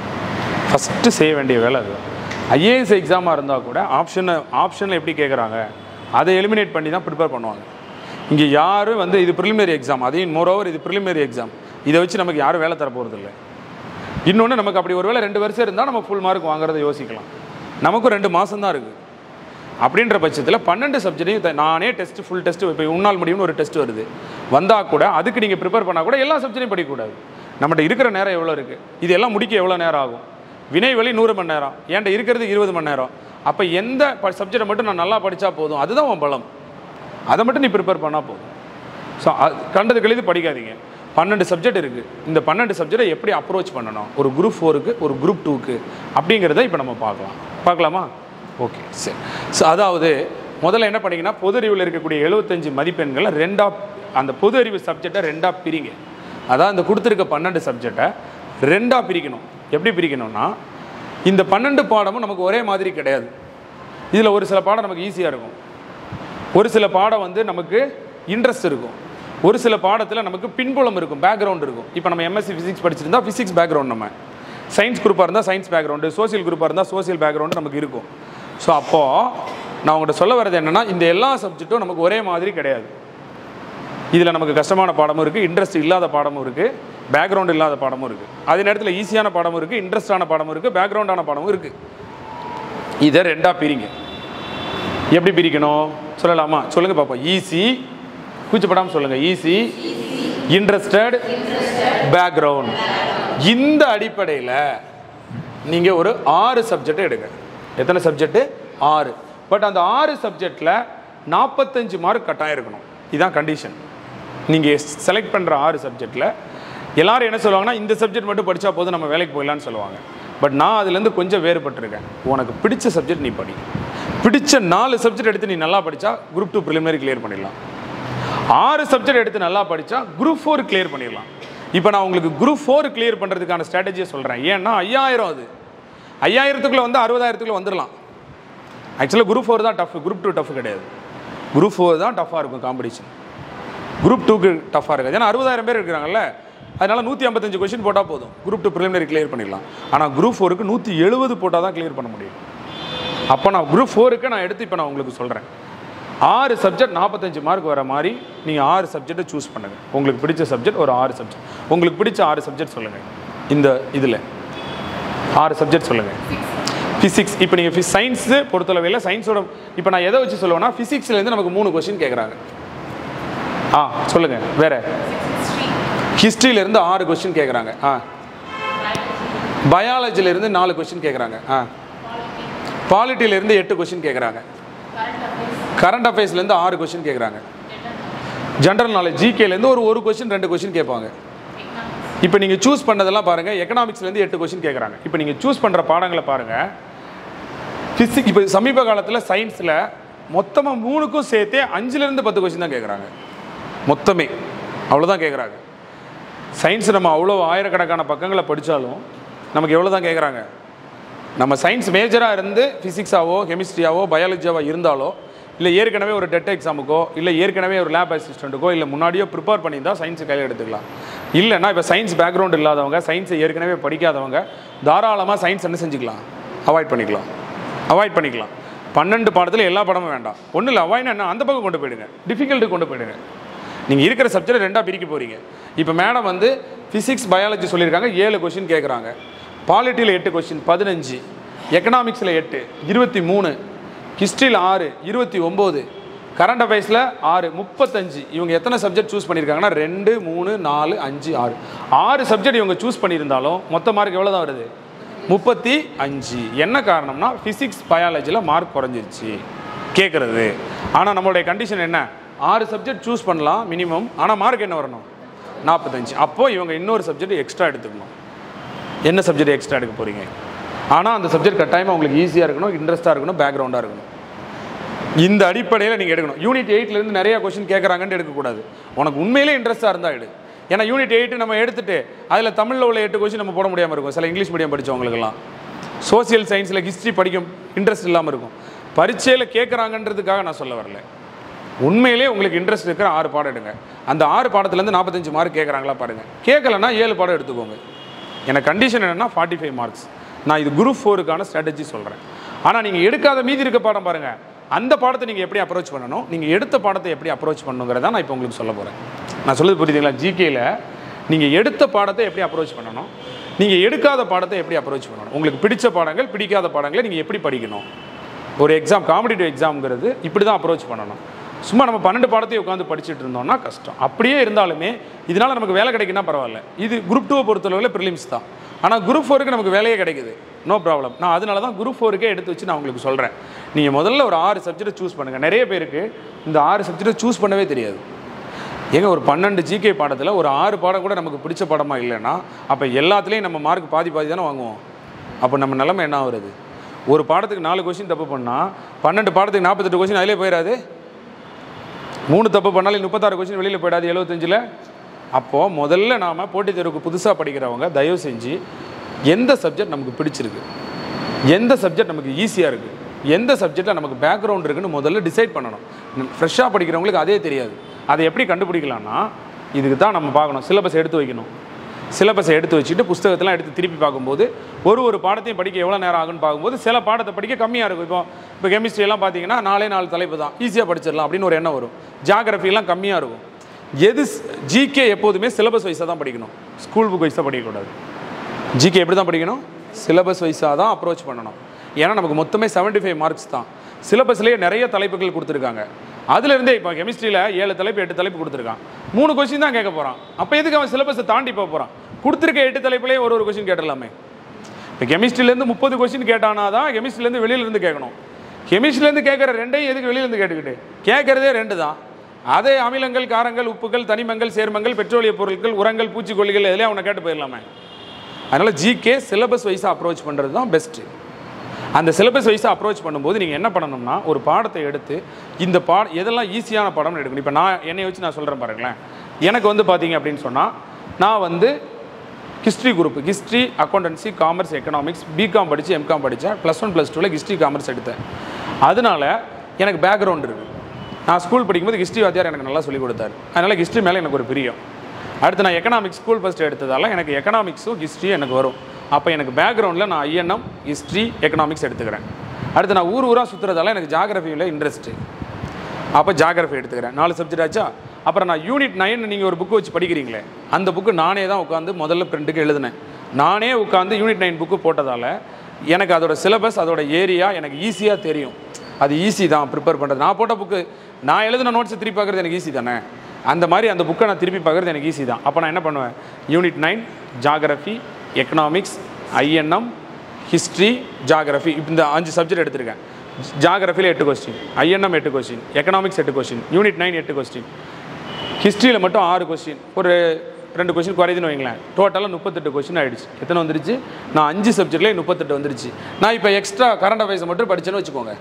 ஃபஸ்ட்டு செய்ய வேண்டிய வேலை அது ஐஏஎஸ் எக்ஸாமாக இருந்தால் கூட ஆப்ஷனை ஆப்ஷனில் எப்படி கேட்குறாங்க அதை எலிமினேட் பண்ணி தான் ப்ரிப்பேர் பண்ணுவாங்க இங்கே யாரும் வந்து இது ப்ரிலிமினரி எக்ஸாம் அதையும் மோரோவர் இது ப்ரிலிமினரி எக்ஸாம் இதை வச்சு நமக்கு யாரும் வேலை தர போகிறது இல்லை இன்னொன்று நமக்கு அப்படி ஒரு வேளை ரெண்டு வருஷம் இருந்தால் நம்ம ஃபுல் மார்க் வாங்குறதை யோசிக்கலாம் நமக்கும் ரெண்டு மாதம் தான் இருக்குது அப்படின்ற பட்சத்தில் பன்னெண்டு சப்ஜெக்டையும் த- நானே டெஸ்ட் ஃபுல் டெஸ்ட் இப்போ உன்னால் முடியும்னு ஒரு டெஸ்ட் வருது வந்தால் கூட அதுக்கு நீங்கள் ப்ரிப்பேர் பண்ணால் கூட எல்லா சப்ஜெக்டையும் படிக்கக்கூடாது நம்மகிட்ட இருக்கிற நேரம் எவ்வளோ இருக்குது இது எல்லாம் முடிக்க எவ்வளோ நேரம் ஆகும் வினைவெளி நூறு மணி நேரம் என்கிட்ட இருக்கிறது இருபது மணி நேரம் அப்போ எந்த சப்ஜெக்டை மட்டும் நான் நல்லா படித்தா போதும் அதுதான் உன் பலம் அதை மட்டும் நீ ப்ரிப்பேர் பண்ணால் போதும் ஸோ கண்டது கழிது படிக்காதீங்க பன்னெண்டு சப்ஜெக்ட் இருக்குது இந்த பன்னெண்டு சப்ஜெக்டை எப்படி அப்ரோச் பண்ணணும் ஒரு குரூப் ஃபோருக்கு ஒரு குரூப் டூக்கு அப்படிங்கிறத இப்போ நம்ம பார்க்கலாம் பார்க்கலாமா ஓகே சரி ஸோ அதாவது முதல்ல என்ன பண்ணீங்கன்னா பொது அறிவில் இருக்கக்கூடிய எழுபத்தஞ்சு மதிப்பெண்களை ரெண்டா அந்த பொது அறிவு சப்ஜெக்டை ரெண்டாக பிரிங்க அதான் இந்த கொடுத்துருக்க பன்னெண்டு சப்ஜெக்டை ரெண்டாக பிரிக்கணும் எப்படி பிரிக்கணும்னா இந்த பன்னெண்டு பாடமும் நமக்கு ஒரே மாதிரி கிடையாது இதில் ஒரு சில பாடம் நமக்கு ஈஸியாக இருக்கும் ஒரு சில பாடம் வந்து நமக்கு இன்ட்ரெஸ்ட் இருக்கும் ஒரு சில பாடத்தில் நமக்கு பின்புலம் இருக்கும் பேக்ரவுண்ட் இருக்கும் இப்போ நம்ம எம்எஸ்சி ஃபிசிக்ஸ் படிச்சிருந்தா ஃபிசிக்ஸ் பேக்ரவுண்ட் நம்ம சயின்ஸ் குரூப்பாக இருந்தால் சயின்ஸ் பேக்ரவுண்டு சோசியல் குரூப்பாக இருந்தால் சோசியல் பேக்ரவுண்டு நமக்கு இருக்கும் ஸோ அப்போது நான் உங்கள்கிட்ட சொல்ல வர்றது என்னென்னா இந்த எல்லா சப்ஜெக்ட்டும் நமக்கு ஒரே மாதிரி கிடையாது இதில் நமக்கு கஷ்டமான பாடமும் இருக்குது இன்ட்ரெஸ்ட் இல்லாத பாடமும் இருக்குது பேக்ரவுண்ட் இல்லாத பாடமும் இருக்குது அதே நேரத்தில் ஈஸியான பாடமும் இருக்குது இன்ட்ரெஸ்டான பாடமும் இருக்குது பேக்ரவுண்டான பாடமும் இருக்குது இதை ரெண்டாக பிரிங்க எப்படி பிரிக்கணும் சொல்லலாமா சொல்லுங்க பாப்போம் ஈஸி கூச்சப்படாமல் சொல்லுங்க ஈஸி இன்ட்ரெஸ்டட் பேக்ரவுண்ட் இந்த அடிப்படையில் நீங்கள் ஒரு ஆறு சப்ஜெக்ட் எடுங்க எத்தனை சப்ஜெக்ட் ஆறு பட் அந்த ஆறு சப்ஜெக்டில் நாற்பத்தஞ்சு மார்க் கட்டாயம் இருக்கணும் இதுதான் கண்டிஷன் நீங்கள் செலக்ட் பண்ணுற ஆறு சப்ஜெக்டில் எல்லாரும் என்ன சொல்லுவாங்கன்னா இந்த சப்ஜெக்ட் மட்டும் படித்தா போதும் நம்ம வேலைக்கு போயிடலான்னு சொல்லுவாங்க பட் நான் அதுலேருந்து கொஞ்சம் வேறுபட்டிருக்கேன் உனக்கு பிடிச்ச சப்ஜெக்ட் நீ படி பிடிச்ச நாலு சப்ஜெக்ட் எடுத்து நீ நல்லா படித்தா குரூப் டூ ப்ரிலிமினரி கிளியர் பண்ணிடலாம் ஆறு சப்ஜெக்ட் எடுத்து நல்லா படித்தா குரூப் ஃபோர் கிளியர் பண்ணிடலாம் இப்போ நான் உங்களுக்கு குரூப் ஃபோர் கிளியர் பண்ணுறதுக்கான ஸ்ட்ராட்டஜியை சொல்கிறேன் ஏன்னா ஐயாயிரம் அது ஐயாயிரத்துக்குள்ளே வந்து அறுபதாயிரத்துக்குள்ளே வந்துடலாம் ஆக்சுவலாக குரூப் ஃபோர் தான் டஃப் குரூப் டூ டஃப் கிடையாது குரூப் ஃபோர் தான் டஃப்பாக இருக்கும் காம்படிஷன் குரூப் டூக்கு டஃப்பாக இருக்காது ஏன்னா அறுபதாயிரம் பேர் இருக்கிறாங்கல்ல அதனால நூற்றி ஐம்பத்தஞ்சு கொஸ்டின் போட்டால் போதும் குரூப் டூ ப்ரிலிமினரி கிளியர் பண்ணிடலாம் ஆனால் குரூப் ஃபோருக்கு நூற்றி எழுபது போட்டால் தான் கிளியர் பண்ண முடியும் அப்போ நான் குரூப் ஃபோருக்கு நான் எடுத்து இப்போ நான் உங்களுக்கு சொல்கிறேன் ஆறு சப்ஜெக்ட் நாற்பத்தஞ்சு மார்க் வர மாதிரி நீங்கள் ஆறு சப்ஜெக்ட்டை சூஸ் பண்ணுங்கள் உங்களுக்கு பிடிச்ச சப்ஜெக்ட் ஒரு ஆறு சப்ஜெக்ட் உங்களுக்கு பிடிச்ச ஆறு சப்ஜெக்ட் சொல்லுங்கள் இந்த இதில் ஆறு சப்ஜெக்ட் சொல்லுங்கள் ஃபிசிக்ஸ் இப்போ நீங்கள் சயின்ஸு பொறுத்தளவையில் சயின்ஸோட இப்போ நான் எதை வச்சு சொல்லுவேன்னா ஃபிசிக்ஸ்லேருந்து நமக்கு மூணு கொஸ்டின் கேட்குறாங்க ஆ சொல்லுங்கள் வேற ஹிஸ்ட்ரியிலேருந்து ஆறு கொஸ்டின் கேட்குறாங்க ஆ பயாலஜிலேருந்து நாலு கொஸ்டின் கேட்குறாங்க ஆ பாலிட்டியிலேருந்து எட்டு கொஸ்டின் கேட்குறாங்க கரண்ட் அஃபேர்ஸ்லேருந்து ஆறு கொஸ்டின் கேட்குறாங்க ஜென்ரல் நாலேஜ் ஜிகேலேருந்து ஒரு ஒரு கொஸ்டின் ரெண்டு கொஸ்டின் கேட்பாங்க இப்போ நீங்கள் சூஸ் பண்ணதெல்லாம் பாருங்கள் எக்கனாமிக்ஸ்லேருந்து எட்டு கொஸ்டின் கேட்குறாங்க இப்போ நீங்கள் சூஸ் பண்ணுற பாடங்களை பாருங்கள் ஃபிசிக்ஸ் இப்போ சமீப காலத்தில் சயின்ஸில் மொத்தமாக மூணுக்கும் சேர்த்தே அஞ்சுலேருந்து பத்து கொஸ்டின் தான் கேட்குறாங்க மொத்தமே அவ்வளோதான் கேட்குறாங்க சயின்ஸ் நம்ம அவ்வளோ ஆயிரக்கணக்கான பக்கங்களை படித்தாலும் நமக்கு எவ்வளோ தான் கேட்குறாங்க நம்ம சயின்ஸ் மேஜராக இருந்து ஃபிசிக்ஸாவோ கெமிஸ்ட்ரியாவோ பயாலஜியாவோ இருந்தாலோ இல்லை ஏற்கனவே ஒரு டெட் எக்ஸாமுக்கோ இல்லை ஏற்கனவே ஒரு லேப் அசிஸ்டண்ட்டுக்கோ இல்லை முன்னாடியோ ப்ரிப்பேர் பண்ணி தான் சயின்ஸை கையில் எடுத்துக்கலாம் இல்லைன்னா இப்போ சயின்ஸ் பேக்ரவுண்ட் இல்லாதவங்க சயின்ஸை ஏற்கனவே படிக்காதவங்க தாராளமாக சயின்ஸ் என்ன செஞ்சுக்கலாம் அவாய்ட் பண்ணிக்கலாம் அவாய்ட் பண்ணிக்கலாம் பன்னெண்டு பாடத்தில் எல்லா பாடமும் வேண்டாம் ஒன்றும் இல்லை அவாய்ட் என்ன அந்த பக்கம் கொண்டு போயிடுங்க டிஃபிகல்ட்டு கொண்டு போயிடுங்க நீங்கள் இருக்கிற சப்ஜெக்ட் ரெண்டாக பிரிக்க போகிறீங்க இப்போ மேடம் வந்து ஃபிசிக்ஸ் பயாலஜி சொல்லியிருக்காங்க ஏழு கொஷின் கேட்குறாங்க பாலிட்டியில் எட்டு கொஷின் பதினஞ்சு எக்கனாமிக்ஸில் எட்டு இருபத்தி மூணு ஹிஸ்ட்ரியில் ஆறு இருபத்தி ஒம்பது கரண்ட் அஃபேர்ஸில் ஆறு முப்பத்தஞ்சு இவங்க எத்தனை சப்ஜெக்ட் சூஸ் பண்ணியிருக்காங்கன்னா ரெண்டு மூணு நாலு அஞ்சு ஆறு ஆறு சப்ஜெக்ட் இவங்க சூஸ் பண்ணியிருந்தாலும் மொத்த மார்க் எவ்வளோ தான் வருது முப்பத்தி அஞ்சு என்ன காரணம்னா ஃபிசிக்ஸ் பயாலஜியில் மார்க் குறைஞ்சிருச்சு கேட்குறது ஆனால் நம்மளுடைய கண்டிஷன் என்ன ஆறு சப்ஜெக்ட் சூஸ் பண்ணலாம் மினிமம் ஆனால் மார்க் என்ன வரணும் நாற்பத்தஞ்சு அப்போது இவங்க இன்னொரு சப்ஜெக்ட் எக்ஸ்ட்ரா எடுத்துக்கணும் என்ன சப்ஜெக்ட் எக்ஸ்ட்ரா எடுக்க போகிறீங்க ஆனால் அந்த சப்ஜெக்ட் கட்டாயமாக உங்களுக்கு ஈஸியாக இருக்கணும் இன்ட்ரெஸ்ட்டாக இருக்கணும் பேக்ரவுண்டாக இருக்கணும் இந்த அடிப்படையில் நீங்கள் எடுக்கணும் யூனிட் எயிட்லேருந்து நிறைய கொஷின் கேட்குறாங்கன்னு எடுக்கக்கூடாது உனக்கு உண்மையிலே இன்ட்ரெஸ்ட்டாக இருந்தால் எடு ஏன்னா யூனிட் எயிட்டு நம்ம எடுத்துட்டு அதில் தமிழில் உள்ள எட்டு கொஷின் நம்ம போட முடியாமல் இருக்கும் சில இங்கிலீஷ் மீடியம் படித்தவங்களுக்கெல்லாம் சோசியல் சயின்ஸில் ஹிஸ்ட்ரி படிக்க இன்ட்ரெஸ்ட் இல்லாமல் இருக்கும் பரீட்சையில் கேட்குறாங்கன்றதுக்காக நான் சொல்ல வரல உண்மையிலே உங்களுக்கு இன்ட்ரெஸ்ட் இருக்கிற ஆறு பாடம் எடுங்க அந்த ஆறு பாடத்துலேருந்து நாற்பத்தஞ்சு மார்க் கேட்குறாங்களா பாருங்கள் கேட்கலன்னா ஏழு பாடம் எடுத்துக்கோங்க எனக்கு கண்டிஷன் என்னென்னா ஃபார்ட்டி ஃபைவ் மார்க்ஸ் நான் இது குரூப் ஃபோருக்கான ஸ்ட்ராட்டஜி சொல்கிறேன் ஆனால் நீங்கள் எடுக்காத மீதி இருக்க பாடம் பாருங்கள் அந்த பாடத்தை நீங்கள் எப்படி அப்ரோச் பண்ணணும் நீங்கள் எடுத்த பாடத்தை எப்படி அப்ரோச் பண்ணுங்கிறத நான் இப்போ உங்களுக்கு சொல்ல போகிறேன் நான் சொல்லுது புரியுதுங்களா ஜிகேயில் நீங்கள் எடுத்த பாடத்தை எப்படி அப்ரோச் பண்ணணும் நீங்கள் எடுக்காத பாடத்தை எப்படி அப்ரோச் பண்ணணும் உங்களுக்கு பிடிச்ச பாடங்கள் பிடிக்காத பாடங்களை நீங்கள் எப்படி படிக்கணும் ஒரு எக்ஸாம் காம்படிட்டிவ் எக்ஸாம்ங்கிறது இப்படி தான் அப்ரோச் பண்ணணும் சும்மா நம்ம பன்னெண்டு பாடத்தையும் உட்காந்து படிச்சுட்டு இருந்தோம்னா கஷ்டம் அப்படியே இருந்தாலுமே இதனால் நமக்கு வேலை கிடைக்குன்னா பரவாயில்ல இது குரூப் டூவை பொறுத்தளவில் ப்ரிலிம்ஸ் தான் ஆனால் குரூப் ஃபோருக்கு நமக்கு வேலையே கிடைக்குது நோ ப்ராப்ளம் நான் அதனால தான் குரூப் ஃபோருக்கே எடுத்து வச்சு நான் உங்களுக்கு சொல்கிறேன் நீங்கள் முதல்ல ஒரு ஆறு சப்ஜெக்ட் சூஸ் பண்ணுங்கள் நிறைய பேருக்கு இந்த ஆறு சப்ஜெக்ட்டை சூஸ் பண்ணவே தெரியாது ஏங்க ஒரு பன்னெண்டு ஜிகே பாடத்தில் ஒரு ஆறு பாடம் கூட நமக்கு பிடிச்ச பாடமாக இல்லைன்னா அப்போ எல்லாத்துலேயும் நம்ம மார்க் பாதி பாதி தானே வாங்குவோம் அப்போ நம்ம நிலைமை என்ன ஆகுறது ஒரு பாடத்துக்கு நாலு கொஸ்டின் தப்பு பண்ணால் பன்னெண்டு பாடத்துக்கு நாற்பத்தெட்டு கொஸ்டின் அதிலே போயிடாது மூணு தப்பு பண்ணாலும் முப்பத்தாறு கொஸ்டின் வெளியில் போயிடாது எழுபத்தஞ்சில் அப்போது முதல்ல நாம் போட்டித் தேர்வுக்கு புதுசாக படிக்கிறவங்க தயவு செஞ்சு எந்த சப்ஜெக்ட் நமக்கு பிடிச்சிருக்கு எந்த சப்ஜெக்ட் நமக்கு ஈஸியாக இருக்குது எந்த சப்ஜெக்டில் நமக்கு பேக்ரவுண்ட் இருக்குன்னு முதல்ல டிசைட் பண்ணணும் ஃப்ரெஷ்ஷாக படிக்கிறவங்களுக்கு அதே தெரியாது அதை எப்படி கண்டுபிடிக்கலாம்னா இதுக்கு தான் நம்ம பார்க்கணும் சிலபஸ் எடுத்து வைக்கணும் சிலபஸை எடுத்து வச்சுட்டு புஸ்தகத்தெல்லாம் எடுத்து திருப்பி பார்க்கும்போது ஒரு ஒரு பாடத்தையும் படிக்க எவ்வளோ நேரம் ஆகுன்னு பார்க்கும்போது சில பாடத்தை படிக்க கம்மியாக இருக்கும் இப்போ இப்போ கெமிஸ்ட்ரி எல்லாம் பார்த்தீங்கன்னா நாலே நாலு தலைப்பு தான் ஈஸியாக படிச்சிடலாம் அப்படின்னு ஒரு எண்ணம் வரும் ஜாகிரஃபிலாம் கம்மியாக இருக்கும் எது ஜிகே எப்போதுமே சிலபஸ் வைஸாக தான் படிக்கணும் ஸ்கூல் புக் வைஸாக படிக்கக்கூடாது ஜிகே எப்படி தான் படிக்கணும் சிலபஸ் வைஸாக தான் அப்ரோச் பண்ணணும் ஏன்னா நமக்கு மொத்தமே 75 ஃபைவ் மார்க்ஸ் தான் சிலபஸ்லேயே நிறைய தலைப்புகள் கொடுத்துருக்காங்க அதுலேருந்தே இப்போ கெமிஸ்ட்ரியில் ஏழு தலைப்பு எட்டு தலைப்பு கொடுத்துருக்கான் மூணு கொஸ்டின் தான் கேட்க போகிறான் அப்போ எதுக்கு அவன் சிலபஸை தாண்டி போக போகிறான் கொடுத்துருக்க எட்டு தலைப்புலேயே ஒரு ஒரு கொஸ்டின் கேட்டுடலாமே இப்போ கெமிஸ்ட்ரிலேருந்து முப்பது கொஸ்டின் கேட்டானா தான் கெமிஸ்ட்ரிலேருந்து வெளியிலேருந்து கேட்கணும் கெமிஸ்ட்ரிலேருந்து கேட்குற ரெண்டையும் எதுக்கு வெளியிலேருந்து கேட்டுக்கிட்டு கேட்குறதே ரெண்டு தான் அதே அமிலங்கள் காரங்கள் உப்புகள் தனிமங்கள் சேர்மங்கள் பெட்ரோலிய பொருட்கள் உரங்கள் பூச்சிக்கொல்லிகள் எதுலேயும் அவனை கேட்டு போயிடலாமே அதனால் ஜிகே சிலபஸ் வைஸாக அப்ரோச் பண்ணுறது தான் பெஸ்ட்டு அந்த சிலபஸ் வைஸாக அப்ரோச் பண்ணும்போது நீங்கள் என்ன பண்ணணும்னா ஒரு பாடத்தை எடுத்து இந்த பாட எதெல்லாம் ஈஸியான பாடம்னு எடுக்கணும் இப்போ நான் என்னை வச்சு நான் சொல்கிறேன் பாருங்களேன் எனக்கு வந்து பார்த்தீங்க அப்படின்னு சொன்னால் நான் வந்து history group history accountancy commerce economics BCom படித்து எம்காம் படித்தேன் ப்ளஸ் ஒன் ப்ளஸ் டூவில் ஹிஸ்ட்ரி காமர்ஸ் எடுத்தேன் அதனால எனக்கு பேக்ரவுண்ட் இருக்குது நான் ஸ்கூல் படிக்கும்போது ஹிஸ்ட்ரி வாத்தியார் எனக்கு நல்லா சொல்லிக் கொடுத்தாரு அதனால் ஹிஸ்ட்ரி மேலே எனக்கு ஒரு பிரியம் அடுத்து நான் எக்கனாமிக்ஸ் ஸ்கூல் ஃபஸ்ட் எடுத்ததால எனக்கு எக்கனாமிக்ஸும் ஹிஸ்ட்ரியும் எனக்கு வரும் அப்போ எனக்கு பேக்ரவுண்டில் நான் ஐஎன்எம் ஹிஸ்ட்ரி எக்கனாமிக்ஸ் எடுத்துக்கிறேன் அடுத்து நான் ஊர் ஊராக சுற்றுறதால எனக்கு ஜாகிரஃபியில் இன்ட்ரெஸ்ட்டு அப்போ ஜாகிரஃபி எடுத்துக்கிறேன் நாலு சப்ஜெக்ட் ஆச்சா அப்புறம் நான் யூனிட் நைன் நீங்கள் ஒரு புக்கு வச்சு படிக்கிறீங்களே அந்த புக்கு நானே தான் உட்காந்து முதல்ல பிரிண்ட்டுக்கு எழுதினேன் நானே உட்காந்து யூனிட் நைன் புக்கு போட்டதால் எனக்கு அதோட சிலபஸ் அதோட ஏரியா எனக்கு ஈஸியாக தெரியும் அது ஈஸி தான் ப்ரிப்பேர் பண்ணுறது நான் போட்ட புக்கு நான் எழுதின நோட்ஸை திருப்பி பார்க்குறது எனக்கு ஈஸி தானே அந்த மாதிரி அந்த புக்கை நான் திருப்பி பார்க்குறது எனக்கு ஈஸி தான் அப்போ நான் என்ன பண்ணுவேன் unit nine geography economics INM history geography இப்போ இந்த அஞ்சு சப்ஜெக்ட் எடுத்திருக்கேன் ஜாகிரஃபியில் எட்டு கொஸ்டின் ஐஎன்எம் எட்டு கொஸ்டின் எக்கனாமிக்ஸ் எட்டு கொஸ்டின் யூனிட் நைன் எட்டு கொஸ்டின் ஹிஸ்ட்ரியில் மட்டும் ஆறு கொஸ்டின் ஒரு ரெண்டு கொஸ்டின் குறையுதுன்னு வைங்களேன் டோட்டலாக முப்பத்தெட்டு கொஸ்டின் ஆயிடுச்சு எத்தனை வந்துருச்சு நான் அஞ்சு சப்ஜெக்ட்லேயே முப்பத்தெட்டு வந்துருச்சு நான் இப்போ எக்ஸ்ட்ரா கரண்ட் அஃபேர்ஸ் மட்டும் படிச்சேன்னு வச்சுக்கோங்க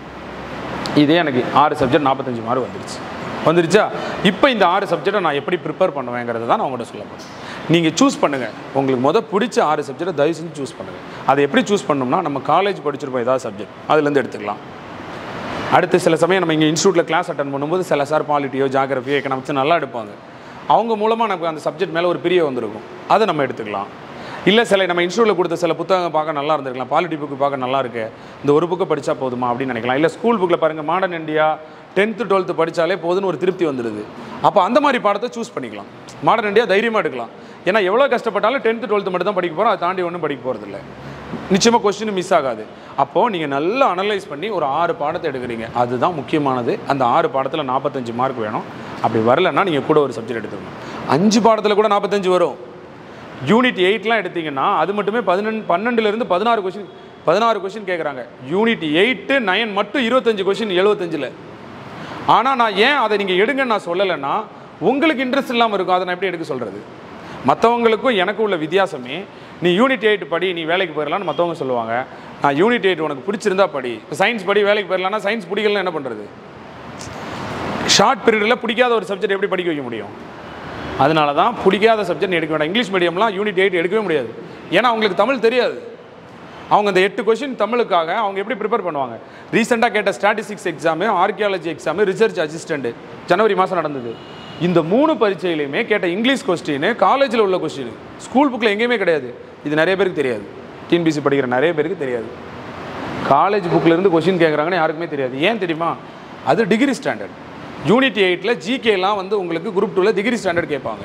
இதே எனக்கு ஆறு சப்ஜெக்ட் நாற்பத்தஞ்சு மார்க் வந்துருச்சு வந்துருச்சா இப்போ இந்த ஆறு சப்ஜெக்டை நான் எப்படி ப்ரிப்பேர் பண்ணுவேங்கிறத தான் நான் உங்கள்கிட்ட சொல்ல போகிறேன் நீங்கள் சூஸ் பண்ணுங்கள் உங்களுக்கு மொதல் பிடிச்ச ஆறு சப்ஜெக்டை தயவு செஞ்சு சூஸ் பண்ணுங்கள் அதை எப்படி சூஸ் பண்ணோம்னா நம்ம காலேஜ் படிச்சிருப்போம் ஏதாவது சப்ஜெக்ட் அதுலேருந்து எடுத்துக்கலாம் அடுத்து சில சமயம் நம்ம இங்கே இன்ஸ்டியூட்டில் கிளாஸ் அட்டன் பண்ணும்போது சில சார் பாலிட்டியோ ஜாகிரஃபியோ எக்கனாமிக்ஸ் நல்லா எடுப்பாங்க அவங்க மூலமாக நமக்கு அந்த சப்ஜெக்ட் மேலே ஒரு பிரிய வந்திருக்கும் அதை நம்ம எடுத்துக்கலாம் இல்லை சில நம்ம இன்ஸ்டியூட்டில் கொடுத்த சில புத்தகங்கள் பார்க்க நல்லா இருந்திருக்கலாம் பாலிட்டி புக்கு பார்க்க நல்லா இருக்கு இந்த ஒரு புக்கை படித்தா போதுமா அப்படின்னு நினைக்கலாம் இல்லை ஸ்கூல் புக்கில் பாருங்கள் மாடர்ன் இந்தியா டென்த்து டுவெல்த்து படித்தாலே போதும்னு ஒரு திருப்தி வந்துடுது அப்போ அந்த மாதிரி பாடத்தை சூஸ் பண்ணிக்கலாம் மாடர்ன் இந்தியா தைரியமாக எடுக்கலாம் ஏன்னா எவ்வளோ கஷ்டப்பட்டாலும் டென்த்து டுவெல்த்து மட்டும் தான் படிக்க போகிறோம் அதை தாண்டி ஒன்றும் படிக்க போகிறதில்ல நிச்சயமாக கொஸ்டின் மிஸ் ஆகாது அப்போது நீங்கள் நல்லா அனலைஸ் பண்ணி ஒரு ஆறு பாடத்தை எடுக்கிறீங்க அதுதான் முக்கியமானது அந்த ஆறு பாடத்தில் நாற்பத்தஞ்சு மார்க் வேணும் அப்படி வரலன்னா நீங்கள் கூட ஒரு சப்ஜெக்ட் எடுத்துக்கணும் அஞ்சு பாடத்தில் கூட நாற்பத்தஞ்சு வரும் யூனிட் எயிட்லாம் எடுத்தீங்கன்னா அது மட்டுமே பதினெண்டு பன்னெண்டுலேருந்து பதினாறு கொஷின் பதினாறு கொஷின் கேட்குறாங்க யூனிட் எயிட்டு நைன் மட்டும் இருபத்தஞ்சு கொஷின் எழுபத்தஞ்சில் ஆனால் நான் ஏன் அதை நீங்கள் எடுங்கன்னு நான் சொல்லலைன்னா உங்களுக்கு இன்ட்ரெஸ்ட் இல்லாமல் இருக்கும் அதை நான் எப்படி எடுக்க சொல்கிறது மற்றவங்களுக்கும் எனக்கு உள்ள வித்தியாசமே நீ யூனிட் எயிட் படி நீ வேலைக்கு போயிடலான்னு மற்றவங்க சொல்லுவாங்க நான் யூனிட் எயிட் உனக்கு பிடிச்சிருந்தா படி இப்போ சயின்ஸ் படி வேலைக்கு போயிடலாம்னா சயின்ஸ் பிடிக்கலன்னா என்ன பண்ணுறது ஷார்ட் பீரியடில் பிடிக்காத ஒரு சப்ஜெக்ட் எப்படி படிக்க வைக்க முடியும் அதனால தான் பிடிக்காத சப்ஜெக்ட் எடுக்க வேண்டாம் இங்கிலீஷ் மீடியம்லாம் யூனிட் எயிட் எடுக்கவே முடியாது ஏன்னா அவங்களுக்கு தமிழ் தெரியாது அவங்க அந்த எட்டு கொஷின் தமிழுக்காக அவங்க எப்படி ப்ரிப்பேர் பண்ணுவாங்க ரீசெண்டாக கேட்ட statistics exam archaeology exam research assistant ஜனவரி மாதம் நடந்தது இந்த மூணு பரீட்சையிலையுமே கேட்ட இங்கிலீஷ் கொஸ்டின் காலேஜில் உள்ள கொஸ்டின் ஸ்கூல் புக்கில் எங்கேயுமே கிடையாது இது நிறைய பேருக்கு தெரியாது டிஎன்பிசி படிக்கிற நிறைய பேருக்கு தெரியாது காலேஜ் புக்கில் இருந்து கொஷின் கேட்குறாங்கன்னு யாருக்குமே தெரியாது ஏன் தெரியுமா அது டிகிரி ஸ்டாண்டர்ட் யூனிட் எயிட்டில் ஜிகேலாம் வந்து உங்களுக்கு குரூப் டூவில் டிகிரி ஸ்டாண்டர்ட் கேட்பாங்க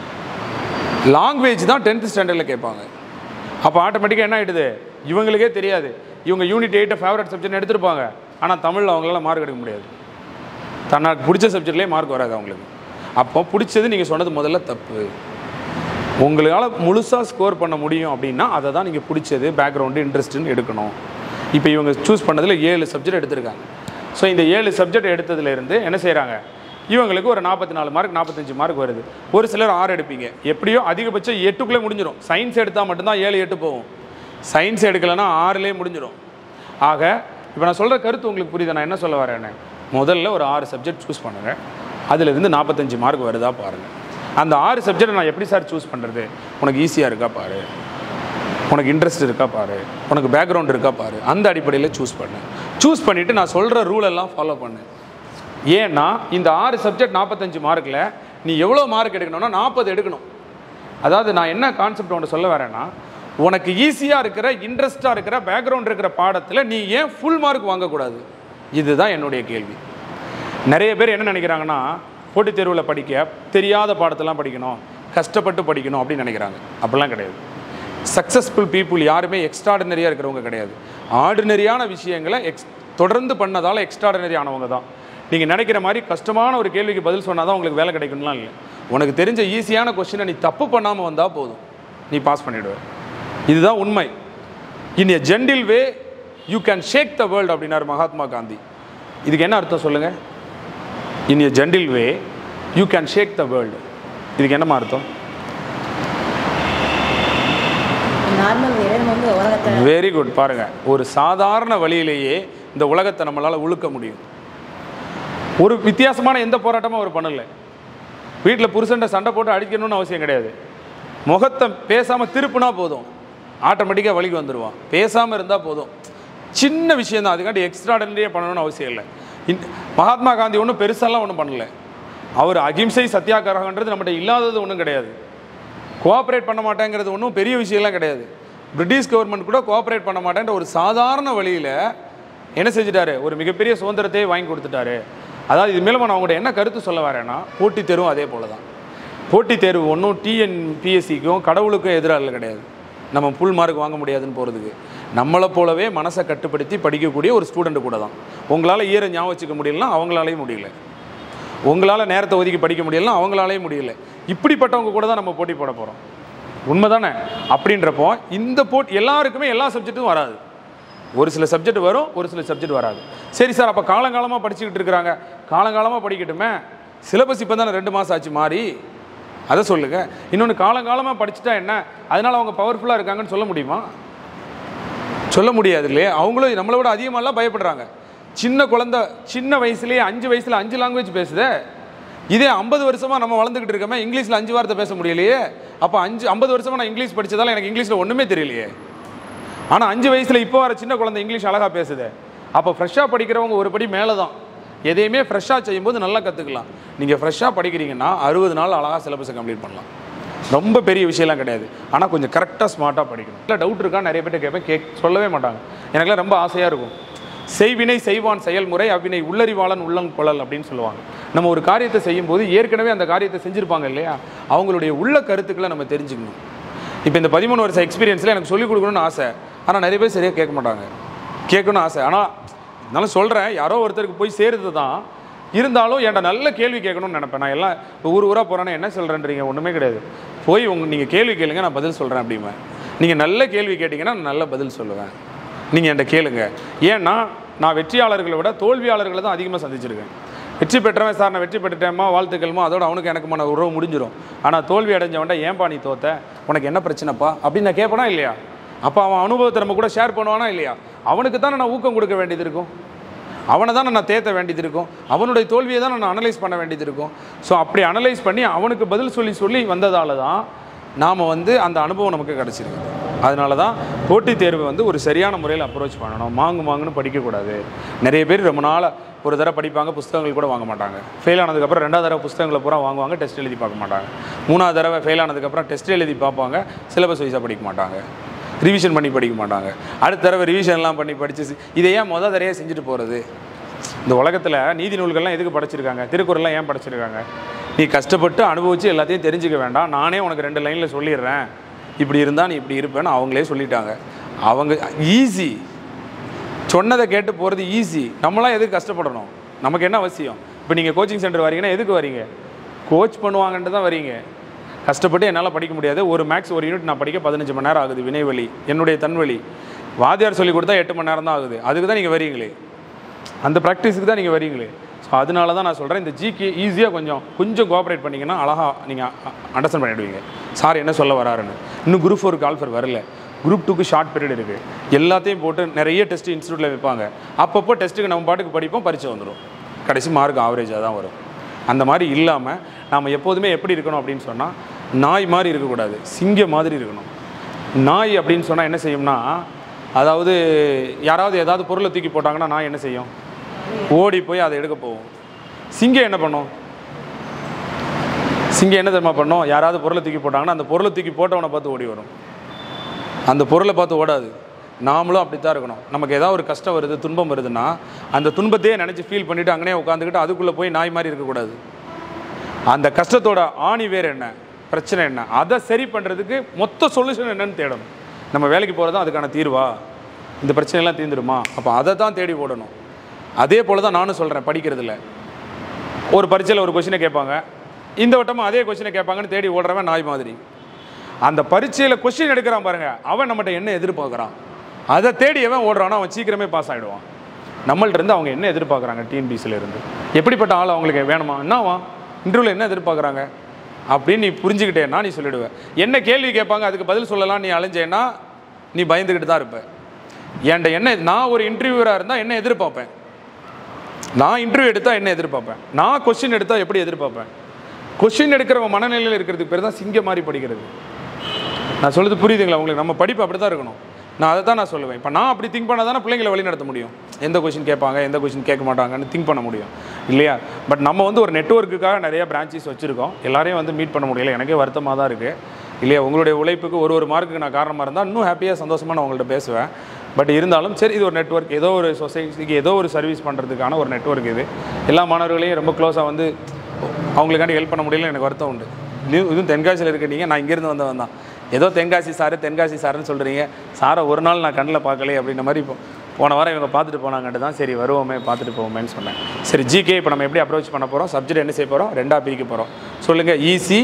லாங்குவேஜ் தான் டென்த் ஸ்டாண்டர்டில் கேட்பாங்க அப்போ ஆட்டோமேட்டிக்காக என்ன ஆகிடுது இவங்களுக்கே தெரியாது இவங்க யூனிட் எயிட்டை ஃபேவரட் சப்ஜெக்ட் எடுத்திருப்பாங்க ஆனால் தமிழில் அவங்களால மார்க் எடுக்க முடியாது தனக்கு பிடிச்ச சப்ஜெக்ட்லேயே மார்க் வராது அவங்களுக்கு அப்போ பிடிச்சது நீங்கள் சொன்னது முதல்ல தப்பு உங்களால் முழுசாக ஸ்கோர் பண்ண முடியும் அப்படின்னா அதை தான் நீங்கள் பிடிச்சது பேக்ரவுண்டு இன்ட்ரெஸ்ட்டுன்னு எடுக்கணும் இப்போ இவங்க சூஸ் பண்ணதில் ஏழு சப்ஜெக்ட் எடுத்திருக்காங்க ஸோ இந்த ஏழு சப்ஜெக்ட் எடுத்ததுலேருந்து என்ன செய்கிறாங்க இவங்களுக்கு ஒரு நாற்பத்தி நாலு மார்க் நாற்பத்தஞ்சு மார்க் வருது ஒரு சிலர் ஆறு எடுப்பீங்க எப்படியோ அதிகபட்சம் எட்டுக்குள்ளே முடிஞ்சிடும் சயின்ஸ் எடுத்தால் மட்டும்தான் ஏழு எட்டு போகும் சயின்ஸ் எடுக்கலைன்னா ஆறுலேயே முடிஞ்சிடும் ஆக இப்போ நான் சொல்கிற கருத்து உங்களுக்கு புரியுதா நான் என்ன சொல்ல வரேன்னு முதல்ல ஒரு ஆறு சப்ஜெக்ட் சூஸ் பண்ணுங்கள் அதிலிருந்து நாற்பத்தஞ்சு மார்க் வருதா பாருங்கள் அந்த ஆறு சப்ஜெக்ட் நான் எப்படி சார் சூஸ் பண்ணுறது உனக்கு ஈஸியாக இருக்கா பாரு உனக்கு இன்ட்ரெஸ்ட் இருக்கா பாரு உனக்கு பேக்ரவுண்ட் இருக்கா பாரு அந்த அடிப்படையில் சூஸ் பண்ணு சூஸ் பண்ணிவிட்டு நான் சொல்கிற ரூல் எல்லாம் ஃபாலோ பண்ணு ஏன்னா இந்த ஆறு சப்ஜெக்ட் நாற்பத்தஞ்சு மார்க்கில் நீ எவ்வளோ மார்க் எடுக்கணும்னா நாற்பது எடுக்கணும் அதாவது நான் என்ன கான்செப்ட் ஒன்று சொல்ல வரேன்னா உனக்கு ஈஸியாக இருக்கிற இன்ட்ரெஸ்ட்டாக இருக்கிற பேக்ரவுண்ட் இருக்கிற பாடத்தில் நீ ஏன் ஃபுல் மார்க் வாங்கக்கூடாது இதுதான் என்னுடைய கேள்வி நிறைய பேர் என்ன நினைக்கிறாங்கன்னா போட்டித் தேர்வில் படிக்க தெரியாத பாடத்தெல்லாம் படிக்கணும் கஷ்டப்பட்டு படிக்கணும் அப்படின்னு நினைக்கிறாங்க அப்படிலாம் கிடையாது சக்ஸஸ்ஃபுல் பீப்புள் யாருமே எக்ஸ்ட்ராடினரியாக இருக்கிறவங்க கிடையாது ஆர்டினரியான விஷயங்களை எக்ஸ் தொடர்ந்து பண்ணதால் எக்ஸ்ட்ராடினரி ஆனவங்க தான் நீங்கள் நினைக்கிற மாதிரி கஷ்டமான ஒரு கேள்விக்கு பதில் சொன்னால் தான் உங்களுக்கு வேலை கிடைக்கணும்லாம் இல்லை உனக்கு தெரிஞ்ச ஈஸியான கொஸ்டினை நீ தப்பு பண்ணாமல் வந்தால் போதும் நீ பாஸ் பண்ணிவிடுவ இதுதான் உண்மை in a gentle way you can shake the world அப்படின்னாரு மகாத்மா காந்தி இதுக்கு என்ன அர்த்தம் சொல்லுங்கள் in a gentle way you can shake the world இதுக்கு என்னம்மா அர்த்தம் நார்மல் வேற நம்ம வந்து உலகத்தை வெரி குட் பாருங்க ஒரு சாதாரண வழியிலேயே இந்த உலகத்தை நம்மளால் உழுக்க முடியும் ஒரு வித்தியாசமான எந்த போராட்டமும் அவர் பண்ணல வீட்டில் புருஷன்ட்ட சண்டை போட்டு அடிக்கணும்னு அவசியம் கிடையாது முகத்தை பேசாமல் திருப்புனா போதும் ஆட்டோமேட்டிக்காக வழிக்கு வந்துடுவான் பேசாமல் இருந்தால் போதும் சின்ன விஷயம் தான் அதுக்காண்டி எக்ஸ்ட்ராடனரியாக பண்ணணும்னு அவசியம் இல்லை இந்த மகாத்மா காந்தி ஒன்றும் பெருசாலாம் ஒன்றும் பண்ணல அவர் அகிம்சை சத்தியாகிரகன்றது நம்மகிட்ட இல்லாதது ஒன்றும் கிடையாது கோஆப்ரேட் பண்ண மாட்டேங்கிறது ஒன்றும் பெரிய விஷயம்லாம் கிடையாது பிரிட்டிஷ் கவர்மெண்ட் கூட கோஆப்ரேட் பண்ண மாட்டேன்ற ஒரு சாதாரண வழியில் என்ன செஞ்சிட்டாரு ஒரு மிகப்பெரிய சுதந்திரத்தையே வாங்கி கொடுத்துட்டாரு அதாவது இது மேலே நான் உங்கள்கிட்ட என்ன கருத்து சொல்ல வரேன்னா போட்டித் தேர்வும் அதே போல தான் போட்டித் தேர்வு ஒன்றும் டிஎன்பிஎஸ்சிக்கும் கடவுளுக்கும் எதிராக கிடையாது நம்ம புல் மார்க் வாங்க முடியாதுன்னு போகிறதுக்கு நம்மளை போலவே மனசை கட்டுப்படுத்தி படிக்கக்கூடிய ஒரு ஸ்டூடெண்ட் கூட தான் உங்களால் ஈர ஞாபகம் வச்சுக்க முடியலன்னா அவங்களாலையும் முடியல உங்களால் நேரத்தை ஒதுக்கி படிக்க முடியலன்னா அவங்களாலையும் முடியல இப்படிப்பட்டவங்க கூட தான் நம்ம போட்டி போட போகிறோம் உண்மைதானே அப்படின்றப்போ இந்த போட்டி எல்லாருக்குமே எல்லா சப்ஜெக்ட்டும் வராது ஒரு சில சப்ஜெக்ட் வரும் ஒரு சில சப்ஜெக்ட் வராது சரி சார் அப்போ காலங்காலமாக படிச்சுக்கிட்டு இருக்கிறாங்க காலங்காலமாக படிக்கட்டுமே சிலபஸ் இப்போ தானே ரெண்டு மாதம் ஆச்சு மாறி அதை சொல்லுங்க இன்னொன்று காலங்காலமாக படிச்சுட்டா என்ன அதனால அவங்க பவர்ஃபுல்லாக இருக்காங்கன்னு சொல்ல முடியுமா சொல்ல முடியாது இல்லையா அவங்களும் நம்மளை விட அதிகமாகலாம் பயப்படுறாங்க சின்ன குழந்தை சின்ன வயசுலேயே அஞ்சு வயசில் அஞ்சு லாங்குவேஜ் பேசுதே இதே ஐம்பது வருஷமாக நம்ம வளர்ந்துக்கிட்டு இருக்கோமே இங்கிலீஷில் அஞ்சு வார்த்தை பேச முடியலையே அப்போ அஞ்சு ஐம்பது வருஷமாக நான் இங்கிலீஷ் படிச்சதால எனக்கு இங்கிலீஷில் ஒன்றுமே தெரியலையே ஆனால் அஞ்சு வயசில் இப்போ வர சின்ன குழந்தை இங்கிலீஷ் அழகாக பேசுதே அப்போ ஃப்ரெஷ்ஷாக படிக்கிறவங்க ஒரு படி மேலே தான் எதையுமே ஃப்ரெஷ்ஷாக செய்யும்போது நல்லா கற்றுக்கலாம் நீங்கள் ஃப்ரெஷ்ஷாக படிக்கிறீங்கன்னா அறுபது நாள் அழகாக சிலபஸை கம்ப்ளீட் பண்ணலாம் ரொம்ப பெரிய விஷயம்லாம் கிடையாது ஆனால் கொஞ்சம் கரெக்டாக ஸ்மார்ட்டாக படிக்கணும் இல்லை டவுட் இருக்கா நிறைய பேர்ட்ட கேட்பேன் கேக் சொல்லவே மாட்டாங்க எனக்குலாம் ரொம்ப ஆசையாக இருக்கும் செய்வினை செய்வான் செயல்முறை அவ்வினை உள்ளறிவாளன் உள்ளம் கொள்ளல் அப்படின்னு சொல்லுவாங்க நம்ம ஒரு காரியத்தை செய்யும்போது ஏற்கனவே அந்த காரியத்தை செஞ்சுருப்பாங்க இல்லையா அவங்களுடைய உள்ள கருத்துக்களை நம்ம தெரிஞ்சுக்கணும் இப்போ இந்த பதிமூணு வருஷம் எக்ஸ்பீரியன்ஸில் எனக்கு சொல்லிக் கொடுக்கணும்னு ஆசை ஆனால் நிறைய பேர் சரியாக கேட்க மாட்டாங்க கேட்கணும்னு ஆசை ஆனால் இருந்தாலும் சொல்கிறேன் யாரோ ஒருத்தருக்கு போய் சேருது தான் இருந்தாலும் என்கிட்ட நல்ல கேள்வி கேட்கணும்னு நினைப்பேன் நான் எல்லாம் இப்போ ஊர் ஊராக போகிறேன்னா என்ன சொல்கிறேன்றீங்க ஒன்றுமே கிடையாது போய் உங்க நீங்கள் கேள்வி கேளுங்க நான் பதில் சொல்கிறேன் அப்படிம்பேன் நீங்கள் நல்ல கேள்வி கேட்டிங்கன்னா நான் நல்ல பதில் சொல்லுவேன் நீங்கள் என்கிட்ட கேளுங்க ஏன்னா நான் வெற்றியாளர்களை விட தோல்வியாளர்களை தான் அதிகமாக சந்திச்சிருக்கேன் வெற்றி பெற்றவன் சார் நான் வெற்றி பெற்றுட்டேம்மா வாழ்த்துக்கள்மா அதோட அவனுக்கு எனக்குமான உறவு முடிஞ்சிடும் ஆனால் தோல்வி அடைஞ்சவன்டா ஏன்பா நீ தோத்த உனக்கு என்ன பிரச்சனைப்பா அப்படின்னு நான் கேட்பனா இல்லையா அப்போ அவன் அனுபவத்தை நம்ம கூட ஷேர் பண்ணுவானா இல்லையா அவனுக்கு தானே நான் ஊக்கம் கொடுக்க வேண்டியது இருக்கும் அவனை தான் நான் தேத்த வேண்டியது இருக்கும் அவனுடைய தோல்வியை தான் நான் அனலைஸ் பண்ண வேண்டியது இருக்கும் ஸோ அப்படி அனலைஸ் பண்ணி அவனுக்கு பதில் சொல்லி சொல்லி வந்ததால தான் நாம் வந்து அந்த அனுபவம் நமக்கு கிடச்சிருக்கு அதனால தான் போட்டித் தேர்வு வந்து ஒரு சரியான முறையில் அப்ரோச் பண்ணணும் மாங்கு மாங்குன்னு படிக்கக்கூடாது நிறைய பேர் ரொம்ப நாளாக ஒரு தடவை படிப்பாங்க புஸ்தகங்கள் கூட வாங்க மாட்டாங்க ஃபெயில் ஆனதுக்கப்புறம் ரெண்டாவது தடவை புஸ்தகங்களை பூரா வாங்குவாங்க டெஸ்ட் எழுதி பார்க்க மாட்டாங்க மூணாவது தடவை ஃபெயில் ஆனதுக்கப்புறம் டெஸ்ட் எழுதி பார்ப்பாங்க சிலபஸ் வைஸாக படிக்க மாட்டாங்க ரிவிஷன் பண்ணி படிக்க மாட்டாங்க அடுத்த தடவை ரிவிஷன்லாம் பண்ணி படித்து சி- இதை ஏன் மொதல் தடவையாக செஞ்சுட்டு போகிறது இந்த உலகத்தில் நீதி நூல்கள்லாம் எதுக்கு படைச்சிருக்காங்க திருக்குறள்லாம் ஏன் படைச்சிருக்காங்க நீ கஷ்டப்பட்டு அனுபவித்து எல்லாத்தையும் தெரிஞ்சுக்க வேண்டாம் நானே உனக்கு ரெண்டு லைனில் சொல்லிடுறேன் இப்படி இருந்தால் நீ இப்படி இருப்பேன்னு அவங்களே சொல்லிட்டாங்க அவங்க ஈஸி சொன்னதை கேட்டு போகிறது ஈஸி நம்மளாம் எதுக்கு கஷ்டப்படணும் நமக்கு என்ன அவசியம் இப்போ நீங்கள் கோச்சிங் சென்டர் வரீங்கன்னா எதுக்கு வரீங்க கோச் பண்ணுவாங்கன்ட்டு தான் வரீங்க கஷ்டப்பட்டு என்னால் படிக்க முடியாது ஒரு மேக்ஸ் ஒரு யூனிட் நான் படிக்க பதினஞ்சு மணி நேரம் ஆகுது வினைவழி என்னுடைய தன்வழி வாத்தியார் சொல்லி கொடுத்தா எட்டு மணி நேரம் தான் ஆகுது அதுக்கு தான் நீங்கள் வரீங்களே அந்த ப்ராக்டிஸுக்கு தான் நீங்கள் வரீங்களே ஸோ அதனால தான் நான் சொல்கிறேன் இந்த ஜிகே ஈஸியாக கொஞ்சம் கொஞ்சம் கோஆப்ரேட் பண்ணிங்கன்னா அழகாக நீங்கள் அண்டர்ஸ்டாண்ட் பண்ணிடுவீங்க சார் என்ன சொல்ல வராருன்னு இன்னும் குரூப் ஃபோருக்கு ஆல்ஃபர் வரல குரூப் டூக்கு ஷார்ட் பீரியட் இருக்குது எல்லாத்தையும் போட்டு நிறைய டெஸ்ட் இன்ஸ்டியூட்டில் வைப்பாங்க அப்பப்போ டெஸ்ட்டுக்கு நம்ம பாட்டுக்கு படிப்போம் பரிச்சை வந்துடும் கடைசி மார்க் ஆவரேஜாக தான் வரும் அந்த மாதிரி இல்லாமல் நாம் எப்போதுமே எப்படி இருக்கணும் அப்படின்னு சொன்னால் நாய் மாதிரி இருக்கக்கூடாது சிங்கம் மாதிரி இருக்கணும் நாய் அப்படின்னு சொன்னால் என்ன செய்யும்னா அதாவது யாராவது ஏதாவது பொருளை தூக்கி போட்டாங்கன்னா நாய் என்ன செய்யும் ஓடி போய் அதை எடுக்க போகும் சிங்கம் என்ன பண்ணும் சிங்கம் என்ன தெரியுமா பண்ணும் யாராவது பொருளை தூக்கி போட்டாங்கன்னா அந்த பொருளை தூக்கி போட்டவனை பார்த்து ஓடி வரும் அந்த பொருளை பார்த்து ஓடாது நாமளும் அப்படி தான் இருக்கணும் நமக்கு ஏதாவது ஒரு கஷ்டம் வருது துன்பம் வருதுன்னா அந்த துன்பத்தையே நினச்சி ஃபீல் பண்ணிவிட்டு அங்கனே உட்காந்துக்கிட்டு அதுக்குள்ளே போய் நாய் மாதிரி இருக்கக்கூடாது அந்த கஷ்டத்தோட ஆணி வேர் என்ன பிரச்சனை என்ன அதை சரி பண்ணுறதுக்கு மொத்த சொல்யூஷன் என்னன்னு தேடணும் நம்ம வேலைக்கு போகிறது தான் அதுக்கான தீர்வா இந்த பிரச்சனையெல்லாம் தீர்ந்துடுமா அப்போ அதை தான் தேடி ஓடணும் அதே போல் தான் நானும் சொல்கிறேன் படிக்கிறதுல ஒரு பரீட்சையில் ஒரு கொஷினை கேட்பாங்க இந்த வட்டமும் அதே கொஷினை கேட்பாங்கன்னு தேடி ஓடுறவன் நாய் மாதிரி அந்த பரீட்சையில் கொஷின் எடுக்கிறான் பாருங்க அவன் நம்மகிட்ட என்ன எதிர்பார்க்குறான் அதை தேடி எவன் ஓடுறானோ அவன் சீக்கிரமே பாஸ் ஆகிடுவான் நம்மள்ட்ட இருந்து அவங்க என்ன எதிர்பார்க்குறாங்க டிஎன்பிசியில் இருந்து எப்படிப்பட்ட ஆள் அவங்களுக்கு வேணுமா என்னவா இன்டர்வியூவில் என்ன எதிர்பார்க்குறாங்க அப்படின்னு நீ புரிஞ்சுக்கிட்டேன்னா நீ சொல்லிடுவ என்ன கேள்வி கேட்பாங்க அதுக்கு பதில் சொல்லலாம் நீ அலைஞ்சேன்னா நீ பயந்துக்கிட்டு தான் இருப்ப என்கிட்ட என்ன நான் ஒரு இன்டர்வியூவராக இருந்தால் என்ன எதிர்பார்ப்பேன் நான் இன்டர்வியூ எடுத்தால் என்ன எதிர்பார்ப்பேன் நான் கொஸ்டின் எடுத்தால் எப்படி எதிர்பார்ப்பேன் கொஸ்டின் எடுக்கிறவன் மனநிலையில் இருக்கிறதுக்கு பேர் தான் சிங்க மாதிரி படிக்கிறது நான் சொல்றது புரியுதுங்களா உங்களுக்கு நம்ம படிப்பு அப்படி தான் இருக்கணும் நான் அதை தான் நான் சொல்லுவேன் இப்போ நான் அப்படி திங்க் பண்ணால் தானே பிள்ளைங்களை வழி நடத்த முடியும் எந்த கொஷின் கேட்பாங்க எந்த கொஷின் கேட்க மாட்டாங்கன்னு திங்க் பண்ண முடியும் இல்லையா பட் நம்ம வந்து ஒரு நெட்ஒர்க்குக்காக நிறைய பிரான்ச்சஸ் வச்சுருக்கோம் எல்லாரையும் வந்து மீட் பண்ண முடியல எனக்கே வருத்தமாக தான் இருக்குது இல்லையா உங்களுடைய உழைப்புக்கு ஒரு ஒரு மார்க்குக்கு நான் காரணமாக இருந்தால் இன்னும் ஹாப்பியாக சந்தோஷமாக நான் உங்கள்கிட்ட பேசுவேன் பட் இருந்தாலும் சரி இது ஒரு நெட்வொர்க் ஏதோ ஒரு சொசைட்டிக்கு ஏதோ ஒரு சர்வீஸ் பண்ணுறதுக்கான ஒரு நெட்வொர்க் இது எல்லா மாணவர்களையும் ரொம்ப க்ளோஸாக வந்து அவங்களுக்காண்டி ஹெல்ப் பண்ண முடியல எனக்கு வருத்தம் உண்டு இது இதுவும் தென்காசியில் இருக்கீங்க நான் இங்கேருந்து வந்தவன் தான் ஏதோ தென்காசி சார் தென்காசி சாருன்னு சொல்கிறீங்க சாரை ஒரு நாள் நான் கண்ணில் பார்க்கலையே அப்படின்ற மாதிரி இப்போ போன வாரம் இவங்க பார்த்துட்டு போனாங்கன்ட்டு தான் சரி வருவோமே பார்த்துட்டு போவோமேன்னு சொன்னேன் சரி ஜிகே இப்போ நம்ம எப்படி அப்ரோச் பண்ண போகிறோம் சப்ஜெக்ட் என்ன செய்ய போகிறோம் ரெண்டாக பிரிக்க போகிறோம் சொல்லுங்கள் ஈஸி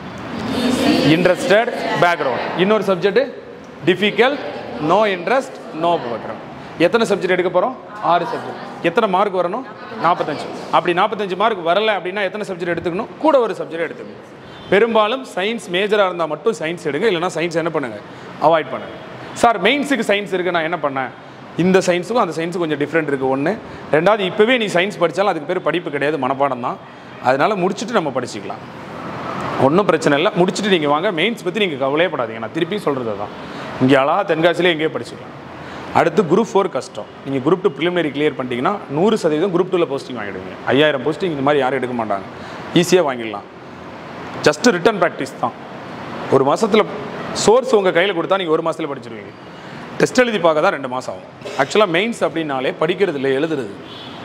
இன்ட்ரெஸ்டட் பேக்ரவுண்ட் இன்னொரு subject difficult no interest no background எத்தனை சப்ஜெக்ட் எடுக்க போகிறோம் ஆறு சப்ஜெக்ட் எத்தனை மார்க் வரணும் நாற்பத்தஞ்சு அப்படி நாற்பத்தஞ்சு மார்க் வரல அப்படின்னா எத்தனை சப்ஜெக்ட் எடுத்துக்கணும் கூட ஒரு சப்ஜெக்ட் எடுத்துக்கணும் பெரும்பாலும் சயின்ஸ் மேஜராக இருந்தால் மட்டும் சயின்ஸ் எடுங்க இல்லைனா சயின்ஸ் என்ன பண்ணுங்க அவாய்ட் பண்ணுங்க சார் மெயின்ஸுக்கு சயின்ஸ் இருக்குது நான் என்ன பண்ணேன் இந்த சயின்ஸுக்கும் அந்த சயின்ஸுக்கும் கொஞ்சம் டிஃப்ரெண்ட் இருக்குது ஒன்று ரெண்டாவது இப்போவே நீ சயின்ஸ் படித்தாலும் அதுக்கு பேர் படிப்பு கிடையாது மனப்பாடம் தான் அதனால் முடிச்சுட்டு நம்ம படிச்சுக்கலாம் ஒன்றும் பிரச்சனை இல்லை முடிச்சுட்டு நீங்கள் வாங்க மெயின்ஸ் பற்றி நீங்கள் கவலையே படாதீங்க நான் திருப்பி சொல்கிறது தான் இங்கே அழகா தென்காசிலே எங்கேயே படிச்சுக்கலாம் அடுத்து குரூப் ஃபோர் கஷ்டம் நீங்கள் குரூப் டூ ப்ரிலிமினரி கிளியர் பண்ணிட்டீங்கன்னா நூறு சதவீதம் குரூப் டூவில் போஸ்டிங் வாங்கிடுவீங்க ஐயாயிரம் போஸ்டிங் இந்த மாதிரி யாரும் எடுக்க மாட்டாங்க ஈஸியாக வாங்கிடலாம் ஜஸ்ட் ரிட்டன் ப்ராக்டிஸ் தான் ஒரு மாதத்தில் சோர்ஸ் உங்கள் கையில் கொடுத்தா நீங்கள் ஒரு மாதத்தில் படிச்சிருவீங்க டெஸ்ட் எழுதி பார்க்க தான் ரெண்டு மாதம் ஆகும் ஆக்சுவலாக மெயின்ஸ் அப்படின்னாலே படிக்கிறது இல்லை எழுதுறது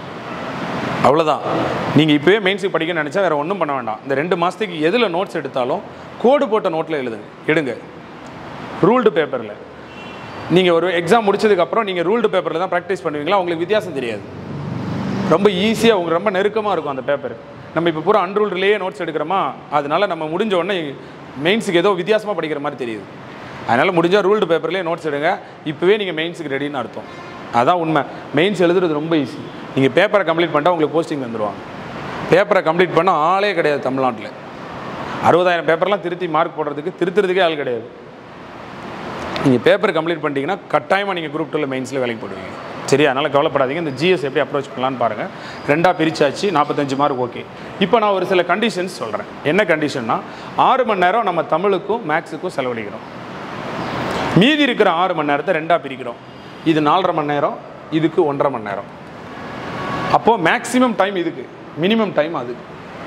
அவ்வளோதான் நீங்கள் இப்போவே மெயின்ஸுக்கு படிக்க நினச்சா வேறு ஒன்றும் பண்ண வேண்டாம் இந்த ரெண்டு மாதத்துக்கு எதில் நோட்ஸ் எடுத்தாலும் கோடு போட்ட நோட்டில் எழுதுங்க எடுங்க ரூல்டு பேப்பரில் நீங்கள் ஒரு எக்ஸாம் முடிச்சதுக்கப்புறம் நீங்கள் ரூல்டு பேப்பரில் தான் ப்ராக்டிஸ் பண்ணுவீங்களா உங்களுக்கு வித்தியாசம் தெரியாது ரொம்ப ஈஸியாக உங்களுக்கு ரொம்ப நெருக்கமாக இருக்கும் அந்த பேப்பர் நம்ம இப்போ பூரா அன்ரூல்டுலேயே நோட்ஸ் எடுக்கிறோமா அதனால நம்ம முடிஞ்ச உடனே மெயின்ஸுக்கு ஏதோ வித்தியாசமாக படிக்கிற மாதிரி தெரியுது அதனால் முடிஞ்சால் ரூல்டு பேப்பர்லேயே நோட்ஸ் எடுங்க இப்போவே நீங்கள் மெயின்ஸுக்கு ரெடின்னு அர்த்தம் அதான் உண்மை மெயின்ஸ் எழுதுறது ரொம்ப ஈஸி நீங்கள் பேப்பரை கம்ப்ளீட் பண்ணிட்டா உங்களுக்கு போஸ்டிங் வந்துடுவாங்க பேப்பரை கம்ப்ளீட் பண்ண ஆளே கிடையாது தமிழ்நாட்டில் அறுபதாயிரம் பேப்பர்லாம் திருத்தி மார்க் போடுறதுக்கு திருத்துறதுக்கே ஆள் கிடையாது நீங்கள் பேப்பர் கம்ப்ளீட் பண்ணிட்டீங்கன்னா கட்டாயமாக நீங்கள் குரூப் டூவில் மெயின்ஸில் வேலைக்கு போடுவீங்க சரி அதனால் கவலைப்படாதீங்க இந்த ஜிஎஸ் எப்படி அப்ரோச் பண்ணலான்னு பாருங்கள் ரெண்டாக பிரிச்சாச்சு நாற்பத்தஞ்சு மார்க் ஓகே இப்போ நான் ஒரு சில கண்டிஷன்ஸ் சொல்கிறேன் என்ன கண்டிஷன்னா ஆறு மணி நேரம் நம்ம தமிழுக்கும் மேக்ஸுக்கும் செலவழிக்கிறோம் மீதி இருக்கிற ஆறு மணி நேரத்தை ரெண்டாக பிரிக்கிறோம் இது நாலரை மணி நேரம் இதுக்கு ஒன்றரை மணி நேரம் அப்போது மேக்ஸிமம் டைம் இதுக்கு மினிமம் டைம் அதுக்கு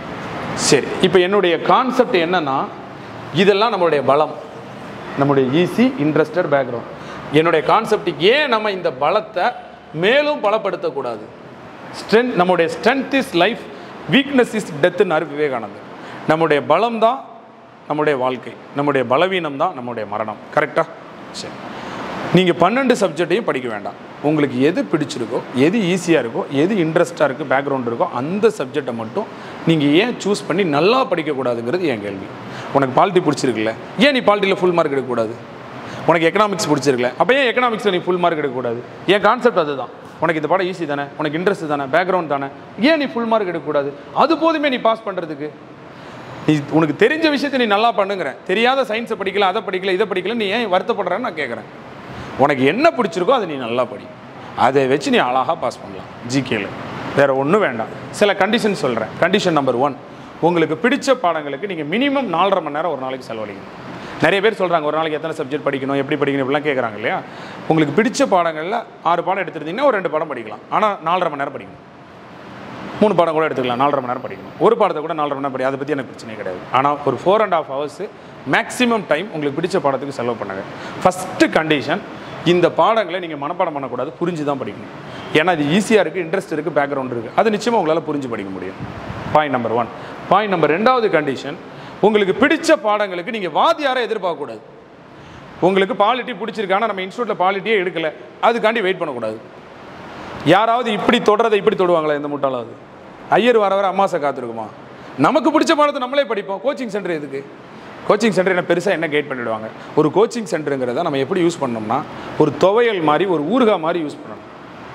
சரி இப்போ என்னுடைய கான்செப்ட் என்னன்னா இதெல்லாம் நம்மளுடைய பலம் நம்முடைய ஈஸி இன்ட்ரெஸ்டட் பேக்ரவுண்ட் என்னுடைய கான்செப்ட் ஏன் நம்ம இந்த பலத்தை மேலும் பலப்படுத்தக்கூடாது ஸ்ட்ரென்த் நம்முடைய strength is life weakness is டெத்துன்னாரு விவேகானந்தர் நம்முடைய பலம் தான் நம்முடைய வாழ்க்கை நம்முடைய பலவீனம் தான் நம்முடைய மரணம் கரெக்டா சரி நீங்கள் பன்னெண்டு சப்ஜெக்டையும் படிக்க வேண்டாம் உங்களுக்கு எது பிடிச்சிருக்கோ எது ஈஸியாக இருக்கோ எது இன்ட்ரெஸ்ட்டாக இருக்குது பேக்ரவுண்ட் இருக்கோ அந்த சப்ஜெக்டை மட்டும் நீங்கள் ஏன் சூஸ் பண்ணி நல்லா படிக்கக்கூடாதுங்கிறது என் கேள்வி உனக்கு பாலிட்டி பிடிச்சிருக்குல்ல ஏன் நீ பாலிட்டியில் ஃபுல் மார்க் எடுக்கக்கூடாது உனக்கு எக்கனாமிக்ஸ் பிடிச்சிருக்கல அப்போ ஏன் எக்கனாமிக்ஸில் நீ ஃபுல் மார்க் எடுக்கக்கூடாது என் கான்செப்ட் அதுதான் உனக்கு இந்த பாடம் ஈஸி தானே உனக்கு இன்ட்ரெஸ்ட் தானே பேக்ரவுண்ட் தானே ஏன் நீ ஃபுல் மார்க் எடுக்கக்கூடாது அது போதுமே நீ பாஸ் பண்ணுறதுக்கு நீ உனக்கு தெரிஞ்ச விஷயத்தை நீ நல்லா பண்ணுங்கிறேன் தெரியாத சயின்ஸை படிக்கல அதை படிக்கல இதை படிக்கல நீ ஏன் வருத்தப்படுறேன்னு நான் கேட்குறேன் உனக்கு என்ன பிடிச்சிருக்கோ அதை நீ நல்லா படி அதை வச்சு நீ அழகாக பாஸ் பண்ணலாம் ஜிகேல வேற ஒன்றும் வேண்டாம் சில கண்டிஷன் சொல்கிறேன் கண்டிஷன் நம்பர் ஒன் உங்களுக்கு பிடிச்ச பாடங்களுக்கு நீங்கள் மினிமம் நாலரை மணி நேரம் ஒரு நாளைக்கு செலவழிக்கணும் நிறைய பேர் சொல்கிறாங்க ஒரு நாளைக்கு எத்தனை சப்ஜெக்ட் படிக்கணும் எப்படி படிக்கணும் இப்படிலாம் கேட்குறாங்க இல்லையா உங்களுக்கு பிடிச்ச பாடங்களில் ஆறு பாடம் எடுத்துருந்தீங்கன்னா ஒரு ரெண்டு பாடம் படிக்கலாம் ஆனால் நாலரை மணி நேரம் படிக்கணும் மூணு பாடம் கூட எடுத்துக்கலாம் நாலரை மணி நேரம் படிக்கணும் ஒரு பாடத்தை கூட நாலரை மணி நேரம் படி அதை பற்றி எனக்கு பிரச்சனை கிடையாது ஆனால் ஒரு four and half hours maximum time உங்களுக்கு பிடிச்ச பாடத்துக்கு செலவு பண்ணுங்க ஃபஸ்ட்டு கண்டிஷன் இந்த பாடங்களை நீங்கள் மனப்பாடம் பண்ணக்கூடாது புரிஞ்சு தான் படிக்கணும் ஏன்னா இது ஈஸியாக இருக்குது இன்ட்ரெஸ்ட் இருக்குது பேக்ரவுண்ட் இருக்குது அது நிச்சயமாக உங்களால் புரிஞ்சு படிக்க முடியும் point number one point number ரெண்டாவது கண்டிஷன் உங்களுக்கு பிடிச்ச பாடங்களுக்கு நீங்கள் வாத்தியாரை எதிர்பார்க்கக்கூடாது உங்களுக்கு பாலிட்டி பிடிச்சிருக்கு ஆனால் நம்ம இன்ஸ்டியூட்டில் பாலிட்டியே எடுக்கல அதுக்காண்டி வெயிட் பண்ணக்கூடாது யாராவது இப்படி தொடரதை இப்படி தொடுவாங்களா எந்த முட்டாளாவது ஐயர் வர வர அம்மாசை காத்திருக்குமா நமக்கு பிடிச்ச பாடத்தை நம்மளே படிப்போம் கோச்சிங் சென்டர் எதுக்கு கோச்சிங் சென்டர் என்ன பெருசாக என்ன கைட் பண்ணிடுவாங்க ஒரு கோச்சிங் சென்டருங்கிறத நம்ம எப்படி யூஸ் பண்ணோம்னா ஒரு துவையல் மாதிரி ஒரு ஊறுகாய் மாதிரி யூஸ் பண்ணணும்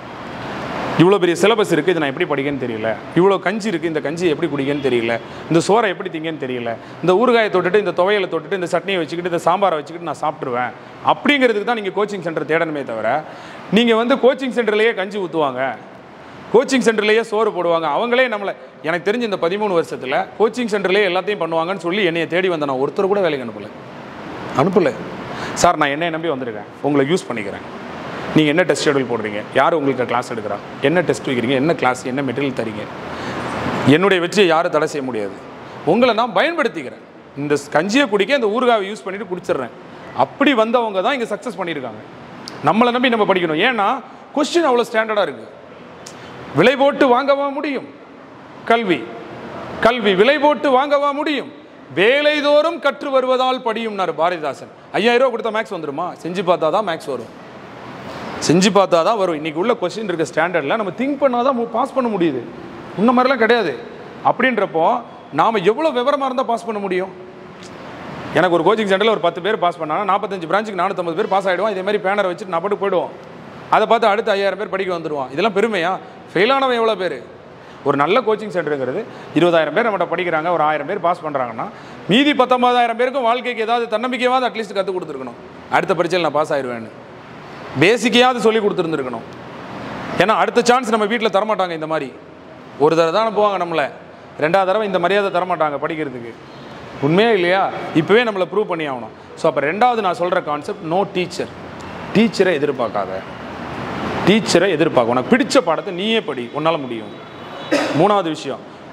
இவ்வளோ பெரிய சிலபஸ் இருக்குது இது நான் எப்படி படிக்கன்னு தெரியல இவ்வளோ கஞ்சி இருக்குது இந்த கஞ்சி எப்படி குடிக்கன்னு தெரியல இந்த சோறை எப்படி திங்கன்னு தெரியல இந்த ஊறுகாயை தொட்டுட்டு இந்த துவையலை தொட்டுட்டு இந்த சட்னியை வச்சுக்கிட்டு இந்த சாம்பாரை வச்சுக்கிட்டு நான் சாப்பிட்ருவேன் அப்படிங்கிறதுக்கு தான் நீங்கள் கோச்சிங் சென்டர் தேடணுமே தவிர நீங்கள் வந்து கோச்சிங் சென்டர்லேயே கஞ்சி ஊற்றுவாங்க கோச்சிங் சென்டர்லேயே சோறு போடுவாங்க அவங்களே நம்மளை எனக்கு தெரிஞ்ச இந்த பதிமூணு வருஷத்தில் கோச்சிங் சென்டர்லேயே எல்லாத்தையும் பண்ணுவாங்கன்னு சொல்லி என்னைய தேடி வந்த நான் ஒருத்தர் கூட வேலைக்கு அனுப்பலை அனுப்பலை சார் நான் என்னை நம்பி வந்திருக்கேன் உங்களை யூஸ் பண்ணிக்கிறேன் நீங்கள் என்ன டெஸ்ட் ஷெடியூல் போடுறீங்க யார் உங்களுக்கு கிளாஸ் எடுக்கிறா என்ன டெஸ்ட் வைக்கிறீங்க என்ன கிளாஸ் என்ன மெட்டீரியல் தரீங்க என்னுடைய வெற்றியை யாரும் தடை செய்ய முடியாது உங்களை நான் பயன்படுத்திக்கிறேன் இந்த கஞ்சியை குடிக்க இந்த ஊறுகாவை யூஸ் பண்ணிட்டு குடிச்சிடுறேன் அப்படி வந்தவங்க தான் இங்கே சக்ஸஸ் பண்ணியிருக்காங்க நம்மளை நம்பி நம்ம படிக்கணும் ஏன்னா கொஸ்டின் அவ்வளோ ஸ்டாண்டர்டாக இருக்குது விலை போட்டு வாங்கவா முடியும் கல்வி கல்வி விலை போட்டு வாங்கவா முடியும் வேலைதோறும் கற்று வருவதால் படியும்னாரு பாரதிதாசன் ஐயாயிரம் ரூபா கொடுத்தா மேக்ஸ் வந்துருமா செஞ்சு பார்த்தா தான் மேக்ஸ் வரும் செஞ்சு பார்த்தா தான் வரும் இன்னைக்கு உள்ள கொஸ்டின் இருக்க ஸ்டாண்டர்டில் நம்ம திங்க் பண்ணால் தான் பாஸ் பண்ண முடியுது இந்த மாதிரிலாம் கிடையாது அப்படின்றப்போ நாம் எவ்வளோ விவரமாக இருந்தால் பாஸ் பண்ண முடியும் எனக்கு ஒரு கோச்சிங் சென்டரில் ஒரு பத்து பேர் பாஸ் பண்ணாங்க நாற்பத்தஞ்சு பிரான்ச்சுக்கு நானூற்றம்பது பேர் பாஸ் ஆகிடுவோம் இதே மாதிரி பேனரை வச்சுட்டு நான் பாட்டு போயிடுவோம் அதை பார்த்து அடுத்து ஐயாயிரம் பேர் படிக்க வந்துடுவான் இதெல்லாம் பெருமையா ஃபெயிலானவன் எவ்வளோ பேர் ஒரு நல்ல கோச்சிங் சென்டருங்கிறது இருபதாயிரம் பேர் நம்மகிட்ட படிக்கிறாங்க ஒரு ஆயிரம் பேர் பாஸ் பண்ணுறாங்கன்னா மீதி பத்தொன்பதாயிரம் பேருக்கும் வாழ்க்கைக்கு ஏதாவது தன்னம்பிக்கையாவது அட்லீஸ்ட் கற்றுக் கொடுத்துருக்கணும் அடுத்த பரீட்சையில் நான் பாஸ் ஆயிடுவேன்னு பேசிக்கையாவது சொல்லி கொடுத்துருந்துருக்கணும் ஏன்னா அடுத்த சான்ஸ் நம்ம வீட்டில் தரமாட்டாங்க இந்த மாதிரி ஒரு தடவை தான் அனுப்புவாங்க நம்மளை ரெண்டாவது தடவை இந்த மரியாதை தரமாட்டாங்க படிக்கிறதுக்கு உண்மையா இல்லையா இப்போவே நம்மளை ப்ரூவ் பண்ணி ஆகணும் ஸோ அப்போ ரெண்டாவது நான் சொல்கிற கான்செப்ட் நோ டீச்சர் டீச்சரை எதிர்பார்க்காத டீச்சரை எதிர்பார்க்க உனக்கு பிடிச்ச பாடத்தை நீயே படி உன்னால் முடியும் மூணாவது விஷயம்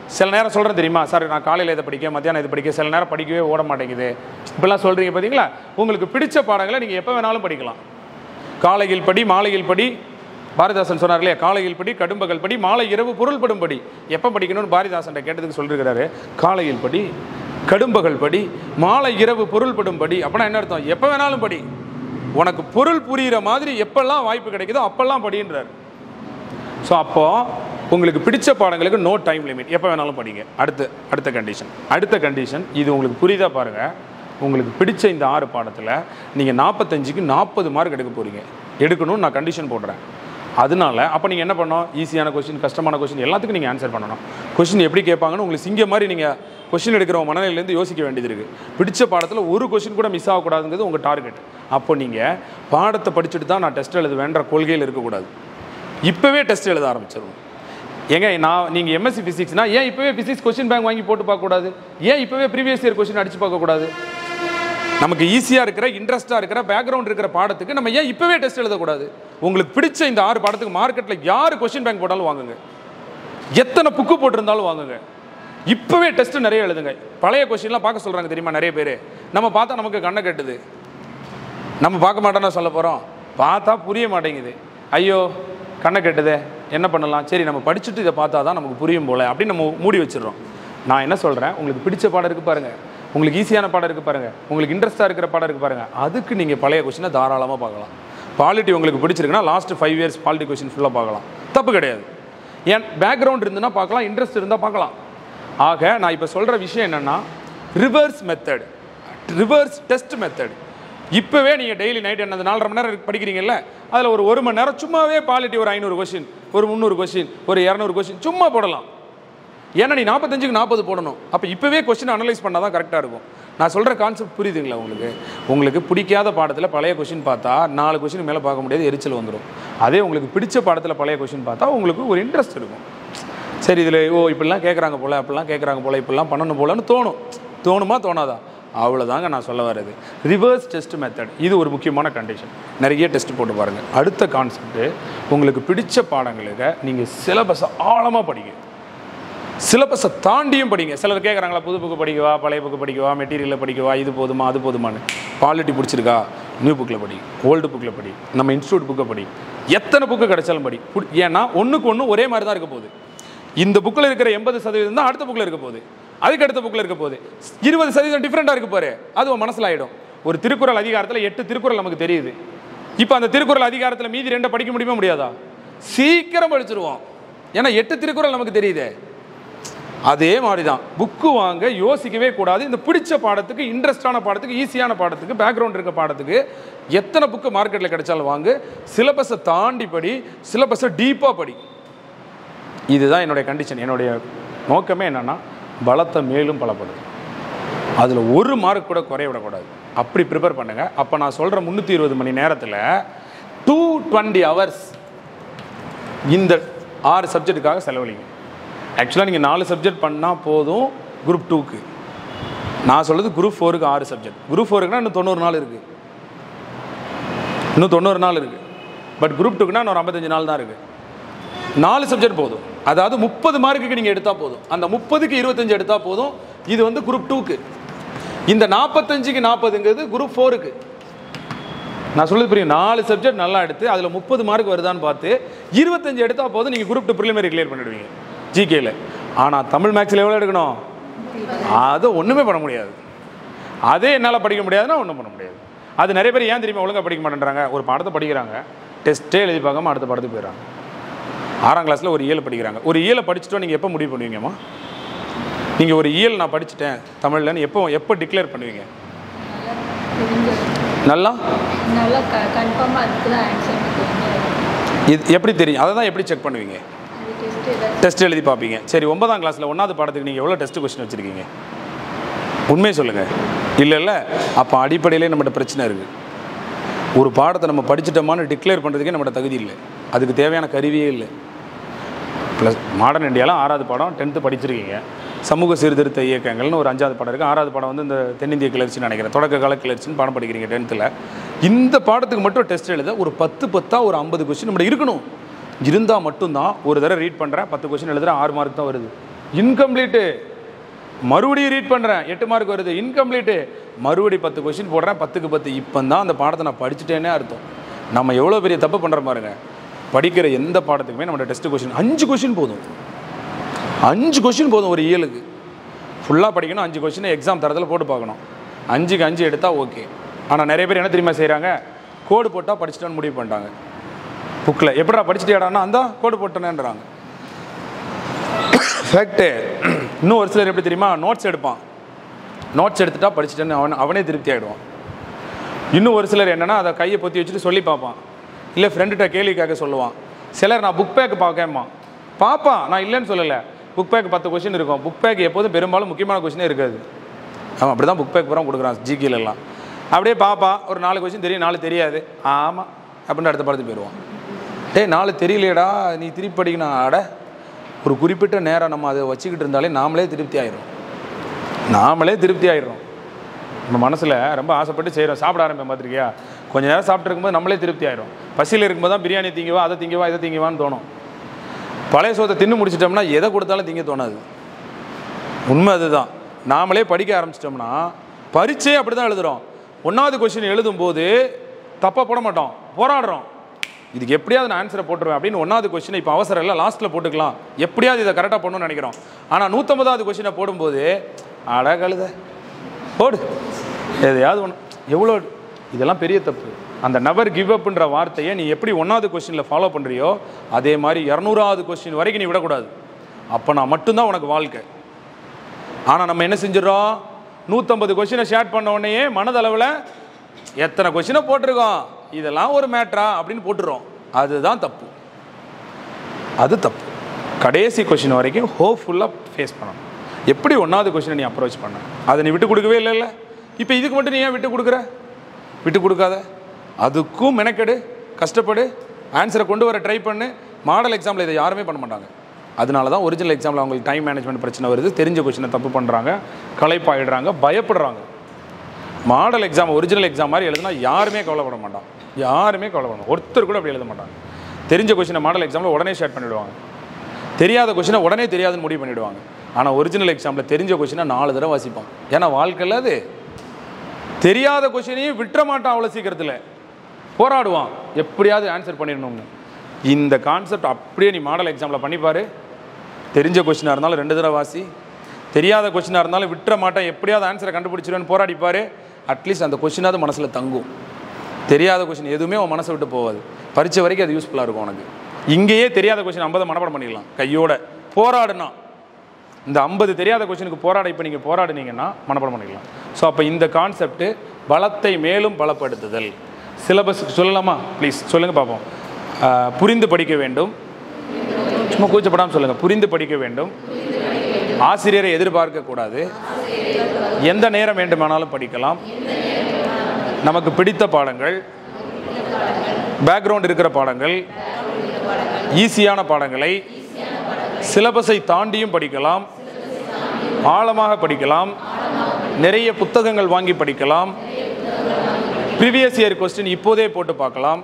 சில நேரம் சொல்கிறேன் தெரியுமா சார் நான் காலையில் இதை படிக்க மத்தியானம் இதை படிக்க சில நேரம் படிக்கவே ஓட மாட்டேங்குது இப்படிலாம் சொல்கிறீங்க பார்த்தீங்களா உங்களுக்கு பிடிச்ச பாடங்களை நீங்கள் எப்போ வேணாலும் படிக்கலாம் காலையில் படி மாலையில் படி பாரதிதாசன் சொன்னார் இல்லையா காலையில் படி கடும்பகல் படி மாலை இரவு பொருள்படும் படி எப்போ படிக்கணும்னு பாரதிதாசன் கேட்டதுக்கு சொல்லிருக்கிறாரு காலையில் படி கடும்பகல் படி மாலை இரவு பொருள்படும் படி அப்படின்னா என்ன அர்த்தம் எப்போ வேணாலும் படி உனக்கு பொருள் புரிகிற மாதிரி எப்பெல்லாம் வாய்ப்பு கிடைக்குதோ அப்பெல்லாம் படின்றார் ஸோ அப்போ உங்களுக்கு பிடிச்ச பாடங்களுக்கு நோ டைம் லிமிட் எப்போ வேணாலும் படிங்க அடுத்த அடுத்த கண்டிஷன் அடுத்த கண்டிஷன் இது உங்களுக்கு புரியுதா பாருங்கள் உங்களுக்கு பிடிச்ச இந்த ஆறு பாடத்தில் நீங்கள் நாற்பத்தஞ்சுக்கு நாற்பது மார்க் எடுக்க போகிறீங்க எடுக்கணும்னு நான் கண்டிஷன் போடுறேன் அதனால அப்போ நீங்கள் என்ன பண்ணணும் ஈஸியான கொஸ்டின் கஷ்டமான கொஸ்டின் எல்லாத்துக்கும் நீங்கள் ஆன்சர் பண்ணணும் கொஸ்டின் எப்படி கேட்பாங்கன்னு உங்களுக்கு சிங்க மாதிரி நீங்கள் கொஸ்டின் எடுக்கிற மனநிலையிலேருந்து யோசிக்க வேண்டியது இருக்குது பிடிச்ச பாடத்தில் ஒரு கொஸ்டின் கூட மிஸ் ஆகக்கூடாதுங்கிறது உங்கள் டார்கெட் அப்போ நீங்கள் பாடத்தை படிச்சுட்டு தான் நான் டெஸ்ட் எழுதுவேன்ற கொள்கையில் இருக்கக்கூடாது இப்போவே டெஸ்ட் எழுத ஆரம்பிச்சிடணும் ஏங்க நான் நீங்கள் எம்எஸ்சி ஃபிசிக்ஸ்னா ஏன் இப்போவே ஃபிசிக்ஸ் கொஸ்டின் பேங்க் வாங்கி போட்டு பார்க்கக்கூடாது ஏன் இப்போவே ப்ரீவியஸ் இயர் கொஸ்டின் அடிச்சு பார்க்கக்கூடாது நமக்கு ஈஸியாக இருக்கிற இன்ட்ரெஸ்ட்டாக இருக்கிற பேக்ரவுண்ட் இருக்கிற பாடத்துக்கு நம்ம ஏன் இப்போவே டெஸ்ட் எழுதக்கூடாது உங்களுக்கு பிடிச்ச இந்த ஆறு பாடத்துக்கு மார்க்கெட்டில் யார் கொஸ்டின் பேங்க் போட்டாலும் வாங்குங்க எத்தனை புக்கு போட்டிருந்தாலும் வாங்குங்க இப்போவே டெஸ்ட் நிறைய எழுதுங்க பழைய கொஸ்டின்லாம் பார்க்க சொல்கிறாங்க தெரியுமா நிறைய பேர் நம்ம பார்த்தா நமக்கு கண்ணை கட்டுது நம்ம பார்க்க மாட்டோம்னா சொல்ல போகிறோம் பார்த்தா புரிய மாட்டேங்குது ஐயோ கண்ணை கெட்டுதே என்ன பண்ணலாம் சரி நம்ம படிச்சுட்டு இதை பார்த்தா தான் நமக்கு புரியும் போல அப்படின்னு நம்ம மூடி வச்சிடுறோம் நான் என்ன சொல்கிறேன் உங்களுக்கு பிடிச்ச பாடம் இருக்குது பாருங்கள் உங்களுக்கு ஈஸியான பாடம் இருக்குது பாருங்கள் உங்களுக்கு இன்ட்ரெஸ்ட்டாக இருக்கிற பாடம் இருக்குது பாருங்கள் அதுக்கு நீங்கள் பழைய கொஸ்டினை தாராளமாக பார்க்கலாம் பாலிட்டி உங்களுக்கு பிடிச்சிருக்குன்னா last five years polity question ஃபுல்லாக பார்க்கலாம் தப்பு கிடையாது ஏன் பேக்ரவுண்ட் இருந்துன்னா பார்க்கலாம் இன்ட்ரெஸ்ட் இருந்தால் பார்க்கலாம் ஆக நான் இப்போ சொல்கிற விஷயம் என்னென்னா reverse method reverse test method இப்போவே நீங்கள் டெய்லி நைட் என்னது நாலரை மணி நேரம் படிக்கிறீங்கல்ல அதில் ஒரு ஒரு மணி நேரம் சும்மாவே பாலிட்டி ஒரு ஐநூறு கொஸ்டின் ஒரு முந்நூறு கொஸ்டின் ஒரு இரநூறு கொஸ்டின் சும்மா போடலாம் ஏன்னா நீ நாற்பத்தஞ்சுக்கு நாற்பது போடணும் அப்போ இப்போவே கொஸ்டின் அனலைஸ் பண்ணால் தான் கரெக்டாக இருக்கும் நான் சொல்கிற கான்செப்ட் புரியுதுங்களா உங்களுக்கு உங்களுக்கு பிடிக்காத பாடத்தில் பழைய கொஸ்டின் பார்த்தா நாலு கொஸ்டின் மேலே பார்க்க முடியாது எரிச்சல் வந்துடும் அதே உங்களுக்கு பிடிச்ச பாடத்தில் பழைய கொஸ்டின் பார்த்தா உங்களுக்கு ஒரு இன்ட்ரெஸ்ட் இருக்கும் சரி இதில் ஓ இப்படிலாம் கேட்குறாங்க போல அப்படிலாம் கேட்குறாங்க போல இப்படிலாம் பண்ணணும் போலன்னு தோணும் தோணுமா தோணாதா அவ்வளோதாங்க நான் சொல்ல வர்றது ரிவர்ஸ் டெஸ்ட் மெத்தட் இது ஒரு முக்கியமான கண்டிஷன் நிறைய டெஸ்ட் போட்டு பாருங்கள் அடுத்த கான்செப்ட்டு உங்களுக்கு பிடிச்ச பாடங்களுக்கு நீங்கள் சிலபஸை ஆழமாக படிங்க சிலபஸை தாண்டியும் படிங்க சிலர் கேட்குறாங்களா புது புக்கு படிக்கவா பழைய புக்கு படிக்கவா மெட்டீரியலில் படிக்கவா இது போதுமா அது போதுமான்னு பாலிட்டி பிடிச்சிருக்கா நியூ புக்கில் படி ஓல்டு புக்கில் படி நம்ம இன்ஸ்டியூட் புக்கை படி எத்தனை புக்கு கிடைச்சாலும் படி புடி- ஏன்னா ஒன்றுக்கு ஒன்று ஒரே மாதிரி தான் இருக்க போகுது இந்த புக்கில் இருக்கிற எண்பது சதவீதம் தான் அடுத்த புக்கில் இருக்க போகுது அதுக்கு அடுத்த புக்கில் இருக்க போகுது இருபது சதவீதம் டிஃப்ரெண்ட்டாக இருக்கு பாரு அது உன் மனசில் ஆகிடும் ஒரு திருக்குறள் அதிகாரத்தில் எட்டு திருக்குறள் நமக்கு தெரியுது இப்போ அந்த திருக்குறள் அதிகாரத்தில் மீதி ரெண்டை படிக்க முடியுமா முடியாதா சீக்கிரம் படிச்சிருவோம் ஏன்னா எட்டு திருக்குறள் நமக்கு தெரியுதே அதே மாதிரி தான் புக்கு வாங்க யோசிக்கவே கூடாது இந்த பிடிச்ச பாடத்துக்கு இன்ட்ரெஸ்டான பாடத்துக்கு ஈஸியான பாடத்துக்கு பேக்ரவுண்ட் இருக்க பாடத்துக்கு எத்தனை புக்கு மார்க்கெட்டில் கிடைச்சாலும் வாங்கு சிலபஸை தாண்டி படி சிலபஸை டீப்பாக படி இதுதான் என்னுடைய கண்டிஷன் என்னுடைய நோக்கமே என்னன்னா பலத்தை மேலும் பலப்படுது அதில் ஒரு மார்க் கூட குறைய விடக்கூடாது அப்படி ப்ரிப்பேர் பண்ணுங்கள் அப்போ நான் சொல்கிற முந்நூற்றி இருபது மணி நேரத்தில் டூ டுவெண்ட்டி ஹவர்ஸ் இந்த ஆறு சப்ஜெக்ட்டுக்காக செலவழிங்க ஆக்சுவலாக நீங்கள் நாலு சப்ஜெக்ட் பண்ணால் போதும் குரூப் டூக்கு நான் சொல்கிறது குரூப் ஃபோருக்கு ஆறு சப்ஜெக்ட் குரூப் ஃபோருக்குனா இன்னும் தொண்ணூறு நாள் இருக்குது இன்னும் தொண்ணூறு நாள் இருக்குது பட் குரூப் டூக்குனா இன்னும் ஒரு ஐம்பத்தஞ்சு நாள் தான் இருக்குது நாலு சப்ஜெக்ட் போதும் அதாவது முப்பது மார்க்குக்கு நீங்கள் எடுத்தால் போதும் அந்த முப்பதுக்கு இருபத்தஞ்சு எடுத்தால் போதும் இது வந்து குரூப் டூக்கு இந்த நாற்பத்தஞ்சுக்கு நாற்பதுங்கிறது குரூப் ஃபோருக்கு நான் சொல்லுது புரியும் நாலு சப்ஜெக்ட் நல்லா எடுத்து அதில் முப்பது மார்க் வருதான்னு பார்த்து இருபத்தஞ்சு எடுத்தால் போதும் நீங்கள் குரூப் டூ ப்ரிலிமரி கிளியர் பண்ணிடுவீங்க ஜிகேல ஆனால் தமிழ் மேக்ஸில் எவ்வளோ எடுக்கணும் அதை ஒன்றுமே பண்ண முடியாது அதே என்னால் படிக்க முடியாதுன்னா ஒன்றும் பண்ண முடியாது அது நிறைய பேர் ஏன் தெரியுமா ஒழுங்காக படிக்க மாட்டேன்றாங்க ஒரு பாடத்தை படிக்கிறாங்க டெஸ்ட்டே எழுதி பார்க்காம அடுத்த பாடத்துக்கு போயிடறாங்க ஆறாம் கிளாஸில் ஒரு இயல் படிக்கிறாங்க ஒரு இயலை படிச்சுட்டோம் நீங்கள் எப்போ முடிவு பண்ணுவீங்கம்மா நீங்கள் ஒரு இயல் நான் படிச்சுட்டேன் தமிழ்லன்னு எப்போ எப்போ டிக்ளேர் பண்ணுவீங்க நல்லா நல்லா க கன்ஃபார்மாக அதுக்கு தான் ஆன்சர் இது எப்படி தெரியும் அதை தான் எப்படி செக் பண்ணுவீங்க அது டெஸ்ட் ஏதாச்சும் டெஸ்ட் எழுதி பார்ப்பீங்க சரி ஒன்பதாம் கிளாஸில் ஒன்றாவது பாடத்துக்கு நீங்கள் எவ்வளோ டெஸ்ட் கொஸ்டின் வச்சுருக்கீங்க உண்மையை சொல்லுங்கள் இல்லை இல்லை அப்போ அடிப்படையிலே நம்மகிட்ட பிரச்சனை இருக்குது ஒரு பாடத்தை நம்ம படிச்சிட்டோமான்னு டிக்ளேர் பண்ணுறதுக்கே நம்மகிட்ட தகுதி இல்லை அதுக்கு தேவையான கருவியே இல்லை ப்ளஸ் மாடர்ன் இந்தியாவில் ஆறாவது பாடம் டென்த்து படிச்சிருக்கீங்க சமூக சீர்திருத்த இயக்கங்கள்னு ஒரு அஞ்சாவது பாடம் இருக்குது ஆறாவது பாடம் வந்து இந்த தென்னிந்திய கிளர்ச்சின்னு நினைக்கிறேன் தொடக்க கால கிளர்ச்சின்னு பாடம் படிக்கிறீங்க டென்த்தில் இந்த பாடத்துக்கு மட்டும் டெஸ்ட் எழுத ஒரு பத்து பத்தா ஒரு ஐம்பது கொஸ்டின் நம்மகிட்ட இருக்கணும் இருந்தால் மட்டும்தான் ஒரு தடவை ரீட் பண்ணுறேன் பத்து கொஸ்டின் எழுதுறேன் ஆறு மார்க் தான் வருது இன்கம்ப்ளீட்டு மறுபடியும் ரீட் பண்ணுறேன் எட்டு மார்க் வருது இன்கம்ப்ளீட்டு மறுபடி பத்து கொஷின் போடுறேன் பத்துக்கு பத்து இப்போ தான் அந்த பாடத்தை நான் படிச்சுட்டேனே அர்த்தம் நம்ம எவ்வளோ பெரிய தப்பு பண்ணுற பாருங்க படிக்கிற எந்த பாடத்துக்குமே நம்மளோட டெஸ்ட் கொஷின் அஞ்சு கொஷின் போதும் அஞ்சு கொஷின் போதும் ஒரு இயலுக்கு ஃபுல்லாக படிக்கணும் அஞ்சு கொஷின் எக்ஸாம் தரத்தில் போட்டு பார்க்கணும் அஞ்சுக்கு அஞ்சு எடுத்தால் ஓகே ஆனால் நிறைய பேர் என்ன தெரியுமா செய்கிறாங்க கோடு போட்டால் படிச்சிட்டோன்னு முடிவு பண்ணிட்டாங்க புக்கில் எப்படா படிச்சுட்டியாடான்னா அந்த கோடு போட்டேனேன்றாங்க ஃபேக்ட்டு இன்னும் ஒரு சிலர் எப்படி தெரியுமா நோட்ஸ் எடுப்பான் நோட்ஸ் எடுத்துட்டா படிச்சுட்டேன்னு அவன் அவனே திருப்தி ஆகிடுவான் இன்னும் ஒரு சிலர் என்னன்னா அதை கையை பொத்தி வச்சுட்டு சொல்லி பார்ப்பான் இல்லை ஃப்ரெண்டுகிட்ட கேள்வி கேட்க சொல்லுவான் சிலர் நான் புக் பேக் பார்க்கேம்மா பார்ப்பான் நான் இல்லைன்னு சொல்லலை புக் பேக் பத்து கொஷின் இருக்கும் புக் பேக் எப்போதும் பெரும்பாலும் முக்கியமான கொஷினே இருக்காது அவன் அப்படி தான் புக் பேக் பூரா கொடுக்குறான் ஜிகேல எல்லாம் அப்படியே பாப்பா ஒரு நாலு கொஷின் தெரியும் நாலு தெரியாது ஆமாம் அப்படின்னு அடுத்த பாடத்துக்கு போயிடுவான் டேய் நாலு தெரியலையேடா நீ திருப்பி படிக்கணும் அட ஒரு குறிப்பிட்ட நேரம் நம்ம அதை வச்சுக்கிட்டு இருந்தாலே நாமளே திருப்தி ஆயிடும் நாமளே திருப்தி ஆயிடுறோம் நம்ம மனசில் ரொம்ப ஆசைப்பட்டு செய்கிறோம் சாப்பிட ஆரம்பிப்போம் பார்த்துருக்கியா கொஞ்ச நேரம் சாப்பிட்டு இருக்கும்போது நம்மளே திருப்தி ஆயிடும் பசியில் இருக்கும்போது தான் பிரியாணி திங்கவா அதை திங்கவா இதை திங்கவான்னு தோணும் பழைய சோத்தை தின்னு முடிச்சிட்டோம்னா எதை கொடுத்தாலும் திங்க தோணாது உண்மை அதுதான் நாமளே படிக்க ஆரம்பிச்சிட்டோம்னா பரீட்சையே அப்படி தான் எழுதுகிறோம் ஒன்றாவது கொஸ்டின் எழுதும்போது தப்பாக போட மாட்டோம் போராடுறோம் இதுக்கு எப்படியாவது நான் ஆன்சரை போட்டுருவேன் அப்படின்னு ஒன்றாவது கொஸ்டினை இப்போ அவசரம் இல்லை லாஸ்ட்டில் போட்டுக்கலாம் எப்படியாவது இதை கரெக்டாக பண்ணணும்னு நினைக்கிறோம் ஆனால் நூற்றம்பதாவது கொஸ்டினை போடும்போது அழகழுத போடு எதையாவது ஒன்று எவ்வளோ இதெல்லாம் பெரிய தப்பு அந்த நபர் கிவ் அப்ன்ற வார்த்தையை நீ எப்படி ஒன்றாவது கொஸ்டினில் ஃபாலோ பண்ணுறியோ அதே மாதிரி இரநூறாவது கொஸ்டின் வரைக்கும் நீ விடக்கூடாது அப்போ நான் மட்டும்தான் உனக்கு வாழ்க்கை ஆனால் நம்ம என்ன செஞ்சிடறோம் நூற்றம்பது கொஷினை ஷேர் பண்ண உடனேயே மனதளவில் எத்தனை கொஷினை போட்டிருக்கோம் இதெல்லாம் ஒரு மேட்ரா அப்படின்னு போட்டுறோம் அதுதான் தப்பு அது தப்பு கடைசி கொஷின் வரைக்கும் ஹோப்ஃபுல்லாக ஃபேஸ் பண்ணணும் எப்படி ஒன்றாவது கொஷினை நீ அப்ரோச் பண்ண அதை நீ விட்டு கொடுக்கவே இல்லைல்ல இப்போ இதுக்கு மட்டும் நீ ஏன் விட்டு கொடுக்குற விட்டு கொடுக்காத அதுக்கும் மெனக்கெடு கஷ்டப்படு ஆன்சரை கொண்டு வர ட்ரை பண்ணு மாடல் எக்ஸாமில் இதை யாருமே பண்ண மாட்டாங்க அதனால தான் ஒரிஜினல் எக்ஸாமில் அவங்களுக்கு டைம் மேனேஜ்மெண்ட் பிரச்சனை வருது தெரிஞ்ச கொஷினை தப்பு பண்ணுறாங்க களைப்பாயிடுறாங்க பயப்படுறாங்க மாடல் எக்ஸாம் ஒரிஜினல் எக்ஸாம் மாதிரி எழுதுனா யாருமே கவலைப்பட மாட்டான் யாருமே கவலைப்பட மாட்டான் ஒருத்தர் கூட அப்படி எழுத மாட்டாங்க தெரிஞ்ச கொஷினை மாடல் எக்ஸாமில் உடனே ஷேர் பண்ணிவிடுவாங்க தெரியாத கொஷினை உடனே தெரியாதுன்னு முடிவு பண்ணிவிடுவாங்க ஆனால் ஒரிஜினல் எக்ஸாமில் தெரிஞ்ச கொஷினை நாலு தடவை வாசிப்பான் ஏன்னா வாழ்க்கையில் அது தெரியாத கொஷினையும் விட்டுற மாட்டான் அவ்வளோ சீக்கிரத்தில் போராடுவான் எப்படியாவது ஆன்சர் பண்ணிடணும்னு இந்த கான்செப்ட் அப்படியே நீ மாடல் எக்ஸாமில் பண்ணிப்பாரு தெரிஞ்ச கொஷினாக இருந்தாலும் ரெண்டு தடவை வாசி தெரியாத கொஷினாக இருந்தாலும் விட்டுற மாட்டேன் எப்படியாவது ஆன்சரை கண்டுபிடிச்சிருவேன்னு போராடிப்பாரு அட்லீஸ்ட் அந்த கொஷினாவது மனசில் தங்கும் தெரியாத கொஷின் எதுவுமே உன் மனசை விட்டு போகாது பரீட்சை வரைக்கும் அது யூஸ்ஃபுல்லாக இருக்கும் உனக்கு இங்கேயே தெரியாத கொஷின் ஐம்பது மனப்பாடம் பண்ணிடலாம் கையோட போராடுனா இந்த ஐம்பது தெரியாத கொஷினுக்கு போராட இப்போ நீங்கள் போராடுனீங்கன்னா மனப்பாடம் பண்ணிக்கலாம் ஸோ அப்போ இந்த கான்செப்ட் பலத்தை மேலும் பலப்படுத்துதல் சிலபஸ் சொல்லலாமா ப்ளீஸ் சொல்லுங்கள் பார்ப்போம் ஆஹ், புரிந்து படிக்க வேண்டும் சும்மா கூச்சப்படாமல் சொல்லுங்கள் புரிந்து படிக்க வேண்டும் ஆசிரியரை எதிர்பார்க்க கூடாது எந்த நேரம் வேண்டுமானாலும் படிக்கலாம் நமக்கு பிடித்த பாடங்கள் பேக்ரவுண்ட் இருக்கிற பாடங்கள் ஈஸியான பாடங்களை சிலபஸை தாண்டியும் படிக்கலாம் ஆழமாக படிக்கலாம் நிறைய புத்தகங்கள் வாங்கி படிக்கலாம் ப்ரீவியஸ் இயர் கொஸ்டின் இப்போதே போட்டு பார்க்கலாம்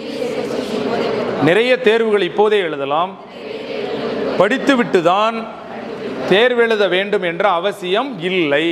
நிறைய தேர்வுகள் இப்போதே எழுதலாம் படித்துவிட்டு தான் தேர்வு எழுத வேண்டும் என்ற அவசியம் இல்லை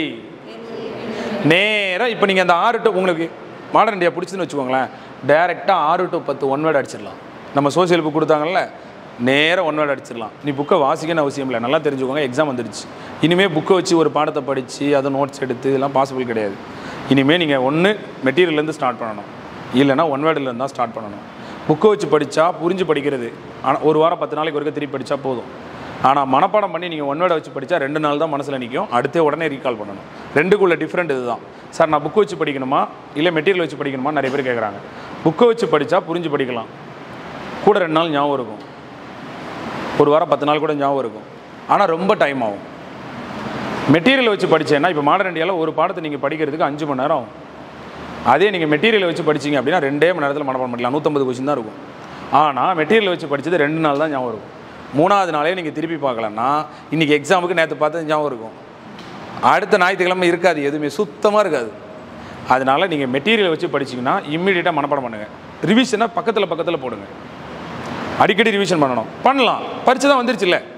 நேராக இப்போ நீங்கள் அந்த ஆறு டு உங்களுக்கு மாடர்ன் இந்தியா பிடிச்சதுன்னு வச்சுக்கோங்களேன் டைரெக்டாக ஆறு டு பத்து ஒன் வேர்டு அடிச்சிடலாம் நம்ம சோசியல் புக் கொடுத்தாங்கல்ல நேராக ஒன் வேர்டு அடிச்சிடலாம் நீ புக்கை வாசிக்கணும்னு அவசியம் இல்லை நல்லா தெரிஞ்சுக்கோங்க எக்ஸாம் வந்துடுச்சு இனிமேல் புக்கை வச்சு ஒரு பாடத்தை படித்து அதை நோட்ஸ் எடுத்து இதெல்லாம் பாசிபிள் கிடையாது இனிமேல் நீங்கள் ஒன்று மெட்டீரியல்லேருந்து ஸ்டார்ட் பண்ணணும் இல்லைன்னா ஒன் வேர்டுலேருந்து தான் ஸ்டார்ட் பண்ணணும் புக்கை வச்சு படித்தா புரிஞ்சு படிக்கிறது ஆனால் ஒரு வாரம் பத்து நாளைக்கு ஒருக்க திருப்பி படித்தா போதும் ஆனால் மனப்பாடம் பண்ணி நீங்கள் ஒன் வேர்டை வச்சு படித்தா ரெண்டு நாள் தான் மனசில் நிற்கும் அடுத்தே உடனே ரீகால் பண்ணணும் ரெண்டுக்குள்ள டிஃப்ரெண்ட் இதுதான் சார் நான் புக்கு வச்சு படிக்கணுமா இல்லை மெட்டீரியல் வச்சு படிக்கணுமா நிறைய பேர் கேட்குறாங்க புக்கை வச்சு படித்தா புரிஞ்சு படிக்கலாம் கூட ரெண்டு நாள் ஞாபகம் இருக்கும் ஒரு வாரம் பத்து நாள் கூட ஞாபகம் இருக்கும் ஆனால் ரொம்ப டைம் ஆகும் மெட்டீரியல் வச்சு படித்தேன்னா இப்போ மாடர்ன் இந்தியாவில் ஒரு பாடத்தை நீங்கள் படிக்கிறதுக்கு அஞ்சு மணி நேரம் ஆகும் அதே நீங்கள் மெட்டீரியல் வச்சு படிச்சீங்க அப்படின்னா ரெண்டே மணி நேரத்தில் மனப்பாடம் பண்ணலாம் நூற்றம்பது கொஸ்டின் தான் இருக்கும் ஆனால் மெட்டீரியல் வச்சு படிச்சது ரெண்டு நாள் தான் ஞாபகம் இருக்கும் மூணாவது நாளே நீங்கள் திருப்பி பார்க்கலன்னா இன்றைக்கி எக்ஸாமுக்கு நேற்று பார்த்து ஞாபகம் இருக்கும் அடுத்த ஞாயிற்றுக்கிழமை இருக்காது எதுவுமே சுத்தமாக இருக்காது அதனால் நீங்கள் மெட்டீரியல் வச்சு படிச்சீங்கன்னா இம்மிடியேட்டாக மனப்பாடம் பண்ணுங்கள் ரிவிஷனை பக்கத்தில் பக்கத்தில் போடுங்க அடிக்கடி ரிவிஷன் பண்ணணும் பண்ணலாம் பரிச்சு தான் வந்துருச்சுல்ல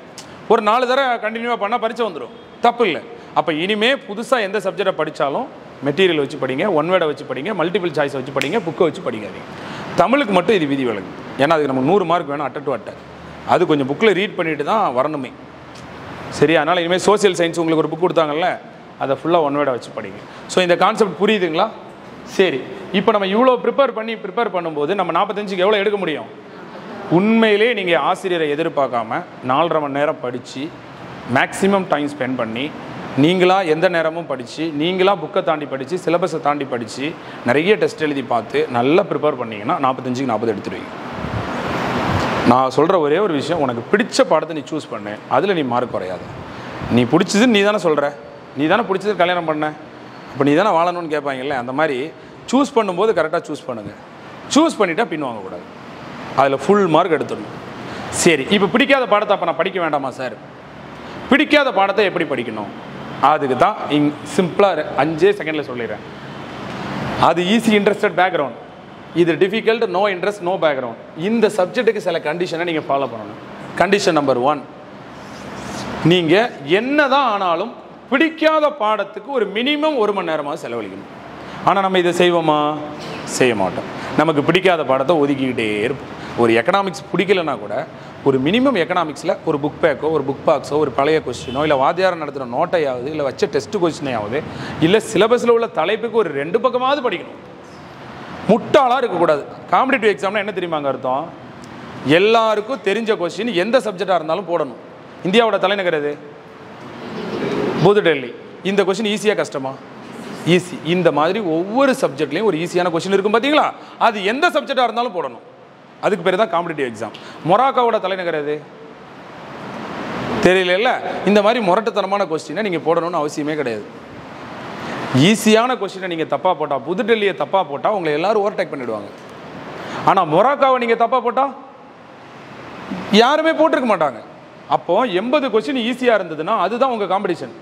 ஒரு நாலு தடவை கண்டினியூவாக பண்ணால் பரிச்சை வந்துடும் தப்பு இல்லை அப்போ இனிமே புதுசாக எந்த சப்ஜெக்டை படித்தாலும் மெட்டீரியல் வச்சு படிங்க ஒன் வேர்டை வச்சு படிங்க மல்டிபிள் சாய்ஸை வச்சு படிங்க புக்கை வச்சு படிக்காதீங்க தமிழுக்கு மட்டும் இது விதி விலகு ஏன்னா அதுக்கு நம்ம நூறு மார்க் வேணும் அட்டை டு அட்டை அது கொஞ்சம் புக்கில் ரீட் பண்ணிட்டு தான் வரணுமே சரி அதனால் இனிமேல் சோஷியல் சயின்ஸ் உங்களுக்கு ஒரு புக் கொடுத்தாங்கல்ல அதை ஃபுல்லாக ஒன் வேர்டை வச்சு படிங்க ஸோ இந்த கான்செப்ட் புரியுதுங்களா சரி இப்போ நம்ம இவ்வளோ ப்ரிப்பேர் பண்ணி ப்ரிப்பேர் பண்ணும்போது நம்ம நாற்பத்தஞ்சுக்கு எவ்வளோ எடுக்க முடியும் உண்மையிலே நீங்கள் ஆசிரியரை எதிர்பார்க்காம நாலரை மணி நேரம் படித்து மேக்ஸிமம் டைம் ஸ்பெண்ட் பண்ணி நீங்களா எந்த நேரமும் படித்து நீங்களா புக்கை தாண்டி படித்து சிலபஸை தாண்டி படித்து நிறைய டெஸ்ட் எழுதி பார்த்து நல்லா ப்ரிப்பேர் பண்ணீங்கன்னா நாற்பத்தஞ்சுக்கு நாற்பது எடுத்துருவீங்க நான் சொல்கிற ஒரே ஒரு விஷயம் உனக்கு பிடிச்ச பாடத்தை நீ சூஸ் பண்ணு அதில் நீ மார்க் குறையாது நீ பிடிச்சது நீ தானே சொல்கிற நீ தானே பிடிச்சது கல்யாணம் பண்ண அப்போ நீ தானே வாழணும்னு கேட்பாங்கல்ல அந்த மாதிரி சூஸ் பண்ணும்போது கரெக்டாக சூஸ் பண்ணுங்கள் சூஸ் பண்ணிட்டா பின் வாங்கக்கூடாது அதில் ஃபுல் மார்க் எடுத்துடணும் சரி இப்போ பிடிக்காத பாடத்தை அப்போ நான் படிக்க வேண்டாமா சார் பிடிக்காத பாடத்தை எப்படி படிக்கணும் அதுக்கு தான் இங் சிம்பிளாக அஞ்சே செகண்டில் சொல்லிடுறேன் அது ஈஸி இன்ட்ரெஸ்டட் பேக்ரவுண்ட் இது difficult no interest no background இந்த சப்ஜெக்ட்டுக்கு சில கண்டிஷனை நீங்கள் ஃபாலோ பண்ணணும் கண்டிஷன் நம்பர் ஒன் நீங்கள் என்னதான் ஆனாலும் பிடிக்காத பாடத்துக்கு ஒரு மினிமம் ஒரு மணி நேரமாக செலவழிக்கணும் ஆனால் நம்ம இதை செய்வோமா செய்ய மாட்டோம் நமக்கு பிடிக்காத பாடத்தை ஒதுக்கிக்கிட்டே இருப்போம் ஒரு எக்கனாமிக்ஸ் பிடிக்கலனா கூட ஒரு மினிமம் எக்கனாமிக்ஸில் ஒரு புக் பேக்கோ ஒரு புக் பாக்ஸோ ஒரு பழைய கொஸ்டினோ இல்லை வாத்தியாரம் நடத்துகிற நோட்டையாவது இல்லை வச்ச டெஸ்ட் கொஸ்டினையாவது இல்லை சிலபஸில் உள்ள தலைப்புக்கு ஒரு ரெண்டு பக்கமாவது படிக்கணும் முட்டாளாக இருக்கக்கூடாது காம்படிட்டிவ் எக்ஸாம்னா என்ன தெரியுமாங்க அர்த்தம் எல்லாருக்கும் தெரிஞ்ச கொஸ்டின் எந்த சப்ஜெக்டாக இருந்தாலும் போடணும் இந்தியாவோட தலைநகர் எது புது டெல்லி இந்த கொஸ்டின் ஈஸியாக கஷ்டமா ஈஸி இந்த மாதிரி ஒவ்வொரு சப்ஜெக்ட்லேயும் ஒரு ஈஸியான கொஸ்டின் இருக்கும் பார்த்தீங்களா அது எந்த சப்ஜெக்டாக இருந்தாலும் போடணும் அதுக்கு பேர் தான் காம்படிட்டிவ் எக்ஸாம் மொராக்காவோட தலைநகர் எது தெரியல இந்த மாதிரி முரட்டுத்தனமான கொஸ்டினை நீங்கள் போடணும்னு அவசியமே கிடையாது ஈஸியான கொஸ்டினை நீங்கள் தப்பாக போட்டால் புது டெல்லியை தப்பாக போட்டால் உங்களை எல்லாரும் ஓவர்டேக் பண்ணிடுவாங்க ஆனால் மொராக்காவை நீங்கள் தப்பாக போட்டால் யாருமே போட்டிருக்க மாட்டாங்க அப்போ எண்பது கொஸ்டின் ஈஸியாக இருந்ததுன்னா அதுதான் உங்கள் காம்படிஷன்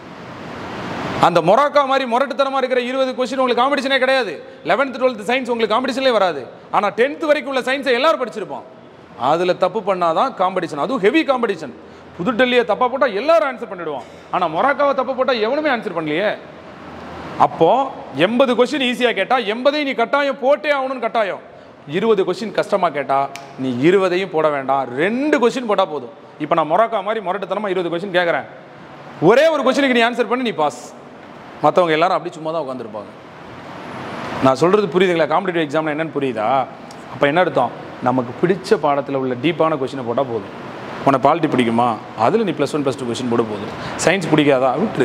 அந்த மொராக்கா மாதிரி முரட்டுத்தனமாக இருக்கிற இருபது கொஸ்டின் உங்களுக்கு காம்படிஷனே கிடையாது லெவன்த் டுவெல்த் சயின்ஸ் உங்களுக்கு காம்படிஷன்லேயே வராது ஆனால் டென்த் வரைக்கும் உள்ள சயின்ஸை எல்லாரும் படிச்சிருப்போம் அதில் தப்பு பண்ணாதான் காம்படிஷன் அதுவும் ஹெவி காம்படிஷன் புது டெல்லியை தப்பாக போட்டால் எல்லாரும் ஆன்சர் பண்ணிடுவோம் ஆனால் மொராக்காவை தப்பு போட்டால் எவனுமே ஆன்சர் பண்ணலையே அப்போ எண்பது கொஸ்டின் ஈஸியாக கேட்டால் எண்பதையும் நீ கட்டாயம் போட்டே ஆகணும்னு கட்டாயம் இருபது கொஸ்டின் கஷ்டமாக கேட்டால் நீ இருபதையும் போட வேண்டாம் ரெண்டு கொஸ்டின் போட்டால் போதும் இப்போ நான் மொராக்கா மாதிரி முரட்டுத்தனமாக இருபது கொஸ்டின் கேட்குறேன் ஒரே ஒரு கொஸ்டினுக்கு நீ ஆன்சர் பண்ணி நீ பாஸ் மற்றவங்க எல்லாரும் அப்படி சும்மா தான் உட்காந்துருப்பாங்க நான் சொல்கிறது புரியுதுங்களா காம்படிட்டிவ் எக்ஸாம்னா என்னன்னு புரியுதா அப்போ என்ன அர்த்தம் நமக்கு பிடிச்ச பாடத்தில் உள்ள டீப்பான கொஸ்டினை போட்டால் போதும் உனக்கு பாலிட்டி பிடிக்குமா அதில் நீ plus one plus two question போட போதும் சயின்ஸ் பிடிக்காதா விட்டுரு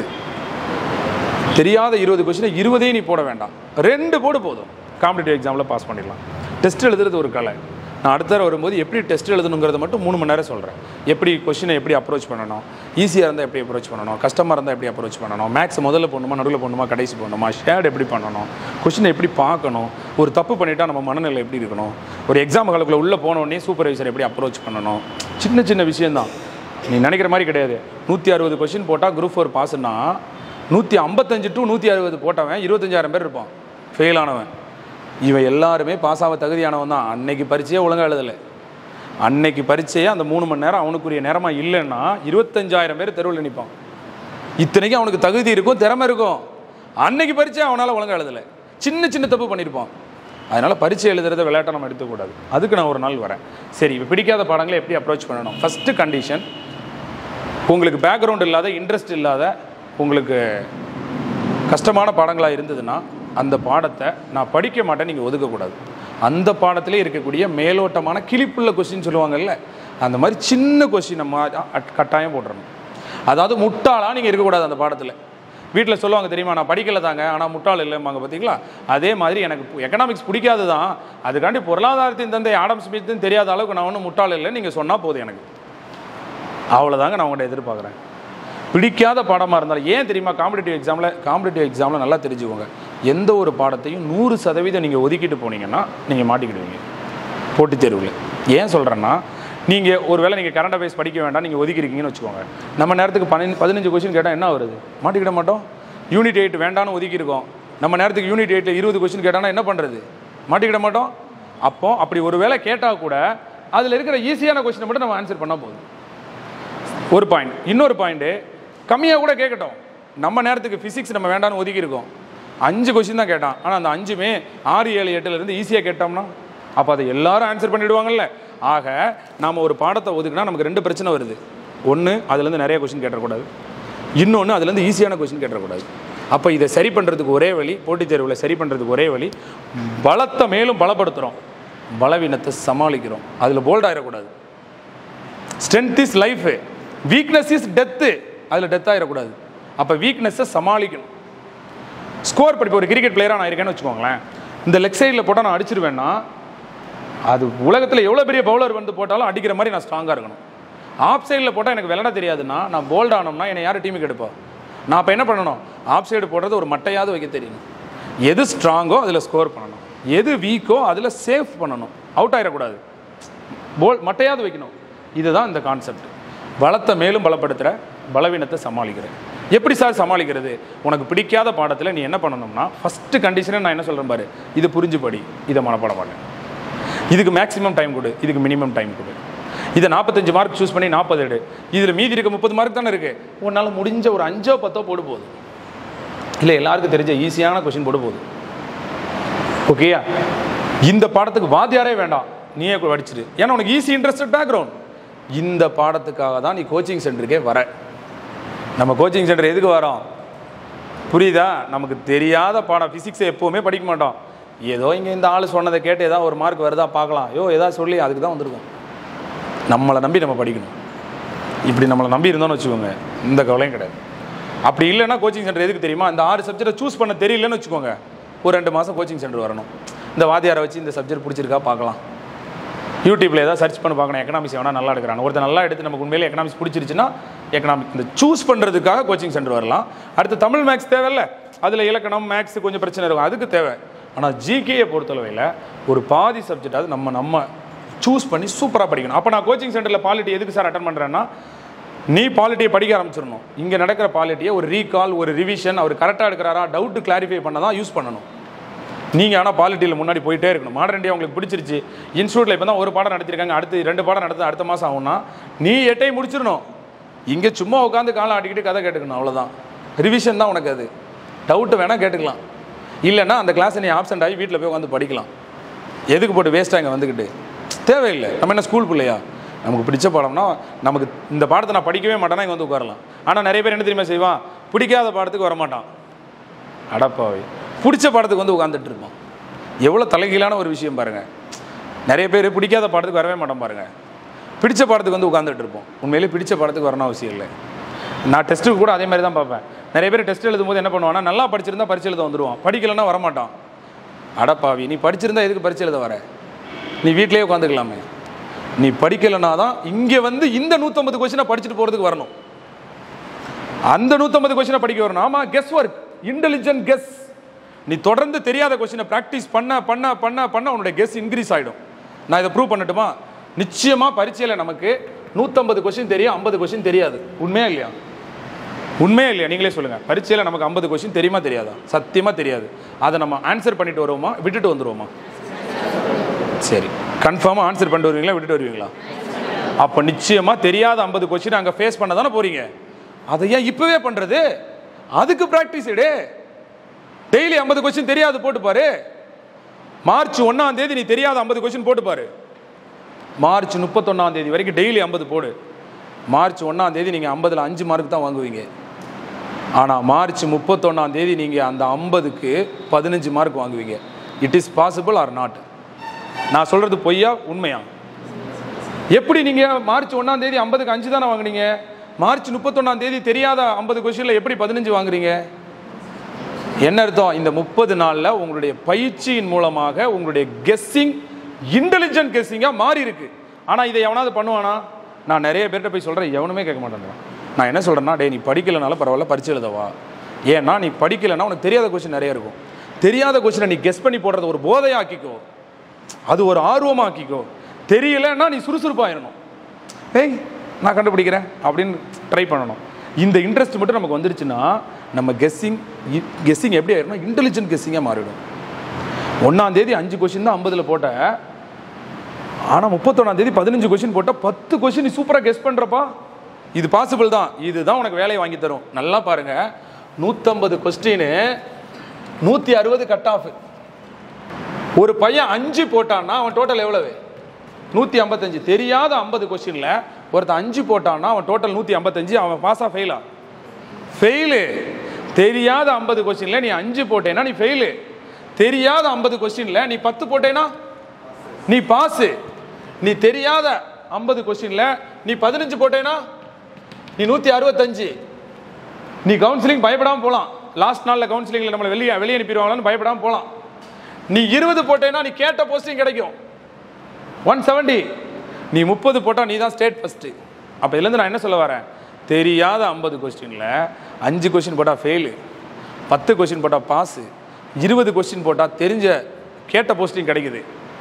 தெரியாத இருபது கொஸ்டினை இருபதையும் நீ போட வேண்டாம் ரெண்டு போடு போதும் காம்படிட்டிவ் எக்ஸாமில் பாஸ் பண்ணிடலாம் டெஸ்ட் எழுதுறது ஒரு கலை நான் அடுத்த தடவை வரும்போது எப்படி டெஸ்ட் எழுதணுங்கிறத மட்டும் மூணு மணி நேரம் சொல்கிறேன் எப்படி கொஷினை எப்படி அப்ரோச் பண்ணணும் ஈஸியாக இருந்தால் எப்படி அப்ரோச் பண்ணணும் கஷ்டமாக இருந்தால் எப்படி அப்ரோச் பண்ணணும் மேக்ஸ் முதல்ல போடணுமா நடுவில் போடணுமா கடைசி போடணுமா ஷேட் எப்படி பண்ணணும் கொஷினை எப்படி பார்க்கணும் ஒரு தப்பு பண்ணிட்டா நம்ம மனநிலை எப்படி இருக்கணும் ஒரு எக்ஸாம் காலக்குள்ளே உள்ளே போனோடனே சூப்பர்வைசர் எப்படி அப்ரோச் பண்ணணும் சின்ன சின்ன விஷயம்தான் நீ நினைக்கிற மாதிரி கிடையாது நூற்றி அறுபது கொஷின் போட்டால் குரூப் ஃபோர் பாஸ்னா நூற்றி ஐம்பத்தஞ்சு டு நூற்றி அறுபது போட்டவன் இருபத்தஞ்சாயிரம் பேர் இருப்பான் ஃபெயில் ஆனவன் இவன் எல்லாருமே பாஸ் ஆக தகுதியானவன் தான் அன்னைக்கு பரீட்சையே ஒழுங்காக எழுதலை அன்னைக்கு பரீட்சையே அந்த மூணு மணி நேரம் அவனுக்குரிய நேரமாக இல்லைன்னா இருபத்தஞ்சாயிரம் பேர் தெருவில் நிற்பான் இத்தனைக்கும் அவனுக்கு தகுதி இருக்கும் திறமை இருக்கும் அன்னைக்கு பரீட்சை அவனால் ஒழுங்காக எழுதலை சின்ன சின்ன தப்பு பண்ணியிருப்பான் அதனால் பரீட்சை எழுதுறத விளையாட்டை நம்ம எடுத்துக்கூடாது அதுக்கு நான் ஒரு நாள் வரேன் சரி இப்போ பிடிக்காத பாடங்களை எப்படி அப்ரோச் பண்ணணும் ஃபஸ்ட்டு கண்டிஷன் உங்களுக்கு பேக்ரவுண்ட் இல்லாத இன்ட்ரெஸ்ட் இல்லாத உங்களுக்கு கஷ்டமான பாடங்களாக இருந்ததுன்னா அந்த பாடத்தை நான் படிக்க மாட்டேன் நீங்கள் ஒதுக்கக்கூடாது அந்த பாடத்திலே இருக்கக்கூடிய மேலோட்டமான கிளிப்புள்ள கொஸ்டின் சொல்லுவாங்கல்ல அந்த மாதிரி சின்ன கொஸ்டின் நம்ம அட்- கட்டாயம் போட்டுறணும் அதாவது முட்டாளாக நீங்கள் இருக்கக்கூடாது அந்த பாடத்தில் வீட்டில் சொல்லுவாங்க தெரியுமா நான் படிக்கல தாங்க ஆனால் முட்டாள் இல்லைம்பாங்க பார்த்தீங்களா அதே மாதிரி எனக்கு எக்கனாமிக்ஸ் பிடிக்காது தான் அதுக்காண்டி பொருளாதாரத்தின் தந்தை ஆடம் ஸ்மித்துன்னு தெரியாத அளவுக்கு நான் ஒன்றும் முட்டாள் இல்லை நீங்கள் சொன்னால் போதும் எனக்கு அவ்வளோதாங்க நான் உங்கள்கிட்ட எதிர்பார்க்குறேன் பிடிக்காத பாடமாக இருந்தாலும் ஏன் தெரியுமா காம்படிட்டிவ் எக்ஸாமில் காம்படிட்டிவ் எக்ஸாமில் நல்லா தெரிஞ்சுக்கோங்க எந்த ஒரு பாடத்தையும் நூறு சதவீதம் நீங்கள் ஒதுக்கிட்டு போனீங்கன்னா நீங்கள் மாட்டிக்கிடுவீங்க போட்டித் தேர்வில் ஏன் சொல்கிறேன்னா நீங்கள் ஒரு வேளை நீங்கள் கரண்ட் அஃபேர்ஸ் படிக்க வேண்டாம் நீங்கள் ஒதுக்கிருக்கீங்கன்னு வச்சுக்கோங்க நம்ம நேரத்துக்கு பன்னெண்டு பதினஞ்சு கொஸ்டின் கேட்டால் என்ன வருது மாட்டிக்கிட மாட்டோம் யூனிட் எயிட் வேண்டாம்னு ஒதுக்கியிருக்கோம் நம்ம நேரத்துக்கு யூனிட் எயிட்டில் இருபது கொஸ்டின் கேட்டானா என்ன பண்ணுறது மாட்டிக்கிட மாட்டோம் அப்போ அப்படி ஒரு வேளை கேட்டால் கூட அதில் இருக்கிற ஈஸியான கொஸ்டினை மட்டும் நம்ம ஆன்சர் பண்ணால் போதும் ஒரு பாயிண்ட் இன்னொரு பாயிண்ட்டு கம்மியாக கூட கேட்கட்டும் நம்ம நேரத்துக்கு ஃபிசிக்ஸ் நம்ம வேண்டாம்னு ஒதுக்கி இருக்கோம் அஞ்சு கொஸ்டின் தான் கேட்டான் ஆனால் அந்த அஞ்சுமே ஆறு ஏழு எட்டுல இருந்து ஈஸியாக கேட்டோம்னா அப்போ அதை எல்லாரும் ஆன்சர் பண்ணிடுவாங்கல்ல ஆக நாம் ஒரு பாடத்தை ஒதுக்குனா நமக்கு ரெண்டு பிரச்சனை வருது ஒன்று அதுலேருந்து நிறைய கொஸ்டின் கேட்டக்கூடாது இன்னொன்று அதுலேருந்து ஈஸியான கொஸ்டின் கேட்டக்கூடாது அப்போ இதை சரி பண்ணுறதுக்கு ஒரே வழி போட்டித் தேர்வில் சரி பண்ணுறதுக்கு ஒரே வழி பலத்தை மேலும் பலப்படுத்துகிறோம் பலவீனத்தை சமாளிக்கிறோம் அதில் போல்ட் ஆயிடக்கூடாது strength is life weakness is death அதில் டெத் ஆயிடக்கூடாது அப்போ வீக்னஸை சமாளிக்கணும் ஸ்கோர் படிப்பு ஒரு கிரிக்கெட் பிளேயராக நான் இருக்கேன்னு வச்சுக்கோங்களேன் இந்த லெக் சைடில் போட்டால் நான் அடிச்சிருவேன்னா அது உலகத்தில் எவ்வளோ பெரிய பவுலர் வந்து போட்டாலும் அடிக்கிற மாதிரி நான் ஸ்ட்ராங்காக இருக்கணும் ஆஃப் சைடில் போட்டால் எனக்கு விளையாட தெரியாதுன்னா நான் போல்ட் ஆனோம்னா என்னை யார் டீமுக்கு எடுப்பா நான் இப்போ என்ன பண்ணணும் ஆஃப் சைடு போடுறது ஒரு மட்டையாவது வைக்க தெரியணும் எது ஸ்ட்ராங்கோ அதில் ஸ்கோர் பண்ணணும் எது வீக்கோ அதில் சேஃப் பண்ணணும் அவுட் ஆயிடக்கூடாது போல் மட்டையாவது வைக்கணும் இதுதான் இந்த கான்செப்ட் பலத்தை மேலும் பலப்படுத்துகிற பலவீனத்தை சமாளிக்கிற எப்படி சார் சமாளிக்கிறது உனக்கு பிடிக்காத பாடத்தில் நீ என்ன பண்ணணும்னா ஃபஸ்ட்டு கண்டிஷனை நான் என்ன சொல்கிறேன் பாரு இது புரிஞ்சு படி இதை மனப்பாடம் பண்ணு இதுக்கு மேக்ஸிமம் டைம் கொடு இதுக்கு மினிமம் டைம் கொடு இதை நாற்பத்தஞ்சு மார்க் சூஸ் பண்ணி நாற்பது எடு இதில் மீதி இருக்க முப்பது மார்க் தானே இருக்குது உன்னால் முடிஞ்ச ஒரு அஞ்சோ பத்தோ போடு போகுது இல்லை எல்லாருக்கும் தெரிஞ்ச ஈஸியான கொஷின் போடு போகுது ஓகேயா இந்த பாடத்துக்கு வாத்தியாரே வேண்டாம் நீயே படிச்சிரு ஏன்னா உனக்கு ஈஸி இன்ட்ரெஸ்டட் பேக்ரவுண்ட் இந்த பாடத்துக்காக தான் நீ கோச்சிங் சென்டருக்கே வர நம்ம கோச்சிங் சென்டர் எதுக்கு வரோம் புரியுதா நமக்கு தெரியாத பாடம் ஃபிசிக்ஸை எப்போவுமே படிக்க மாட்டோம் ஏதோ இங்கே இந்த ஆள் சொன்னதை கேட்டு ஏதாவது ஒரு மார்க் வருதா பார்க்கலாம் யோ ஏதாவது சொல்லி அதுக்கு தான் வந்திருக்கோம் நம்மளை நம்பி நம்ம படிக்கணும் இப்படி நம்மளை நம்பி இருந்தோம்னு வச்சுக்கோங்க இந்த கவலையும் கிடையாது அப்படி இல்லைன்னா கோச்சிங் சென்டர் எதுக்கு தெரியுமா இந்த ஆறு சப்ஜெக்டை சூஸ் பண்ண தெரியலன்னு வச்சுக்கோங்க ஒரு ரெண்டு மாதம் கோச்சிங் சென்டர் வரணும் இந்த வாத்தியாரை வச்சு இந்த சப்ஜெக்ட் பிடிச்சிருக்கா பார்க்கலாம் யூடியூப்ல ஏதாவது சர்ச் பண்ணி பார்க்கணும் எக்கனாமிக்ஸ் வேணா நல்லா எடுக்கிறாங்க ஒருத்தர் நல்லா எடுத்து நமக்கு உண்மையிலே எக்கனாமிக்ஸ் பிடிச்சிருச்சுன்னா எக்கனாமிக் இந்த சூஸ் பண்ணுறதுக்காக கோச்சிங் சென்டர் வரலாம் அடுத்து தமிழ் மேக்ஸ் தேவையில்ல அதில் இலக்கணம் மேக்ஸ் கொஞ்சம் பிரச்சனை இருக்கும் அதுக்கு தேவை ஆனால் ஜிகேயை பொறுத்தளவையில் ஒரு பாதி சப்ஜெக்டாவது நம்ம நம்ம சூஸ் பண்ணி சூப்பராக படிக்கணும் அப்போ நான் கோச்சிங் சென்டரில் பாலிட்டி எதுக்கு சார் அட்டன் பண்ணுறேன்னா நீ பாலிட்டியை படிக்க ஆரம்பிச்சிடணும் இங்கே நடக்கிற பாலிட்டியை ஒரு ரீகால் ஒரு ரிவிஷன் அவர் கரெக்டாக எடுக்கிறாரா டவுட் கிளாரிஃபை பண்ண தான் யூஸ் பண்ணணும் நீங்கள் ஆனால் பாலிட்டியில் முன்னாடி போயிட்டே இருக்கணும் மாடர்ன் இந்தியா உங்களுக்கு பிடிச்சிருச்சு இன்ஸ்டியூட்டில் இப்போ தான் ஒரு பாடம் நடத்திருக்காங்க அடுத்து ரெண்டு பாடம் நடத்த அடுத்த மாதம் ஆகும்னா நீ எட்டையும் முடிச்சிடணும் இங்கே சும்மா உட்காந்து காலை ஆட்டிக்கிட்டு கதை கேட்டுக்கணும் அவ்வளோதான் ரிவிஷன் தான் உனக்கு அது டவுட்டு வேணால் கேட்டுக்கலாம் இல்லைன்னா அந்த கிளாஸை நீ ஆப்சென்ட் ஆகி வீட்டில் போய் உட்காந்து படிக்கலாம் எதுக்கு போட்டு வேஸ்ட்டாக இங்கே வந்துக்கிட்டு தேவையில்லை நம்ம என்ன ஸ்கூல் பிள்ளையா நமக்கு பிடிச்ச பாடம்னா நமக்கு இந்த பாடத்தை நான் படிக்கவே மாட்டேன்னா இங்கே வந்து உட்காரலாம் ஆனால் நிறைய பேர் என்ன தெரியுமா செய்வான் பிடிக்காத பாடத்துக்கு வரமாட்டான் அடப்பாவை பிடிச்ச பாடத்துக்கு வந்து உட்காந்துட்டு இருப்பான் எவ்வளோ தலைகீழான ஒரு விஷயம் பாருங்க நிறைய பேர் பிடிக்காத பாடத்துக்கு வரவே மாட்டோம் பாருங்க பிடிச்ச பாடத்துக்கு வந்து உட்காந்துட்டு இருப்போம் உண்மையிலே பிடிச்ச பாடத்துக்கு வரணும் அவசியம் இல்லை நான் டெஸ்ட்டுக்கு கூட அதே மாதிரி தான் பார்ப்பேன் நிறைய பேர் டெஸ்ட் எழுதும்போது என்ன பண்ணுவான்னா நல்லா படிச்சிருந்தா பரிச்சை எழுத வந்துடுவான் படிக்கலைன்னா வரமாட்டான் அடப்பாவி நீ படிச்சிருந்தா எதுக்கு பரிச்சை எழுத வர நீ வீட்டிலேயே உட்காந்துக்கலாமே நீ படிக்கலைன்னா தான் இங்கே வந்து இந்த நூற்றம்பது கொஸ்டினை படிச்சுட்டு போகிறதுக்கு வரணும் அந்த நூற்றம்பது கொஸ்டினை படிக்க வரணும் ஆமாம் கெஸ் ஒர்க் இன்டெலிஜென்ட் கெஸ் நீ தொடர்ந்து தெரியாத கொஸ்டினை ப்ராக்டிஸ் பண்ண பண்ண பண்ண பண்ண உன்னுடைய கெஸ் இன்க்ரீஸ் ஆகிடும் நான் இதை ப்ரூவ் பண்ணட்டுமா நிச்சயமாக பரீட்சையில் நமக்கு நூற்றம்பது கொஸ்டின் தெரியும் ஐம்பது கொஸ்டின் தெரியாது உண்மையா இல்லையா உண்மையா இல்லையா நீங்களே சொல்லுங்கள் பரீட்சையில் நமக்கு ஐம்பது கொஸ்டின் தெரியுமா தெரியாதா சத்தியமாக தெரியாது அதை நம்ம ஆன்சர் பண்ணிட்டு வருவோமா விட்டுட்டு வந்துருவோமா சரி கன்ஃபார்மாக ஆன்சர் பண்ணிட்டு வருவீங்களா விட்டுட்டு வருவீங்களா அப்போ நிச்சயமாக தெரியாத ஐம்பது கொஸ்டின் அங்கே ஃபேஸ் பண்ண தானே போகிறீங்க அதை ஏன் இப்போவே பண்ணுறது அதுக்கு ப்ராக்டிஸ் எடு டெய்லி ஐம்பது கொஸ்டின் தெரியாது போட்டு பாரு மார்ச் ஒன்றாம் தேதி நீ தெரியாத ஐம்பது கொஸ்டின் போட்டு பாரு மார்ச் முப்பத்தொன்னாம் தேதி வரைக்கும் டெய்லி ஐம்பது போடு மார்ச் ஒன்றாம் தேதி நீங்கள் ஐம்பதில் அஞ்சு மார்க் தான் வாங்குவீங்க ஆனால் மார்ச் முப்பத்தொன்னாம் தேதி நீங்கள் அந்த ஐம்பதுக்கு பதினஞ்சு மார்க் வாங்குவீங்க it is possible or not நான் சொல்கிறது பொய்யா உண்மையா எப்படி நீங்கள் மார்ச் ஒன்றாம் தேதி ஐம்பதுக்கு அஞ்சு தானே வாங்குனீங்க மார்ச் முப்பத்தொன்னாம் தேதி தெரியாத ஐம்பது கொஸ்டினில் எப்படி பதினஞ்சு வாங்குறீங்க என்ன அர்த்தம் இந்த முப்பது நாளில் உங்களுடைய பயிற்சியின் மூலமாக உங்களுடைய கெஸ்ஸிங் இன்டெலிஜென்ட் கெஸ்ஸிங்காக மாறி இருக்கு ஆனால் இதை எவனாவது பண்ணுவானா நான் நிறைய பேர்கிட்ட போய் சொல்கிறேன் எவனுமே கேட்க மாட்டேங்கிறான் நான் என்ன சொல்கிறேன்னா டே நீ படிக்கலைனாலும் பரவாயில்ல பரிச்சு எழுதவா ஏன்னா நீ படிக்கலைன்னா உனக்கு தெரியாத கொஸ்டின் நிறைய இருக்கும் தெரியாத கொஸ்டினை நீ கெஸ் பண்ணி போடுறத ஒரு போதையாக்கிக்கோ அது ஒரு ஆர்வமாக்கிக்கோ தெரியலன்னா நீ சுறுசுறுப்பாயிடணும் ஏய் நான் கண்டுபிடிக்கிறேன் அப்படின்னு ட்ரை பண்ணணும் இந்த இன்ட்ரெஸ்ட் மட்டும் நமக்கு வந்துருச்சுன்னா நம்ம கெஸ்ஸிங் கெஸ்ஸிங் எப்படி ஆயிடும்னா இன்டெலிஜென்ட் கெஸ்ஸிங்காக மாறிடும் ஒன்றாம் தேதி அஞ்சு கொஷின் தான் ஐம்பதில் போட்ட ஆனால் முப்பத்தொன்னாம் தேதி பதினஞ்சு கொஷின் போட்டால் பத்து கொஷின் நீ சூப்பராக கெஸ் பண்ணுறப்பா இது பாசிபிள் தான் இதுதான் உனக்கு வேலையை வாங்கி தரும் நல்லா பாருங்க நூற்றம்பது கொஸ்டின் நூற்றி அறுபது கட் ஆஃப் ஒரு பையன் அஞ்சு போட்டான்னா அவன் டோட்டல் எவ்வளவு நூற்றி ஐம்பத்தஞ்சு தெரியாத ஐம்பது கொஸ்டினில் ஒருத்தன் அஞ்சு போட்டான்னா அவன் டோட்டல் நூற்றி ஐம்பத்தஞ்சு அவன் பாஸா ஃபெயிலா ஃபெயிலு தெரியாத ஐம்பது கொஸ்டினில் நீ அஞ்சு போட்டேன்னா நீ ஃபெயிலு தெரியாத ஐம்பது கொஸ்டினில் நீ பத்து போட்டேன்னா நீ பாஸு நீ தெரியாத ஐம்பது கொஸ்டினில் நீ பதினஞ்சு போட்டேன்னா நீ நூற்றி அறுபத்தஞ்சு நீ கவுன்சிலிங் பயப்படாமல் போகலாம் லாஸ்ட் நாளில் கவுன்சிலிங்கில் நம்மளை வெளியே வெளியே அனுப்பிடுவாங்களான்னு பயப்படாமல் போகலாம் நீ இருபது போட்டேன்னா நீ கேட்ட போஸ்டிங் கிடைக்கும் ஒன் செவன்டி நீ முப்பது போட்டால் நீ தான் ஸ்டேட் ஃபஸ்ட்டு அப்போ இதுலேருந்து நான் என்ன சொல்ல வரேன் தெரியாத ஐம்பது கொஸ்டினில் அஞ்சு கொஸ்டின் போட்டால் ஃபெயிலு பத்து கொஸ்டின் போட்டால் பாஸு இருபது கொஸ்டின் போட்டால் தெரிஞ்ச கேட்ட போஸ்டிங் கிடைக்குது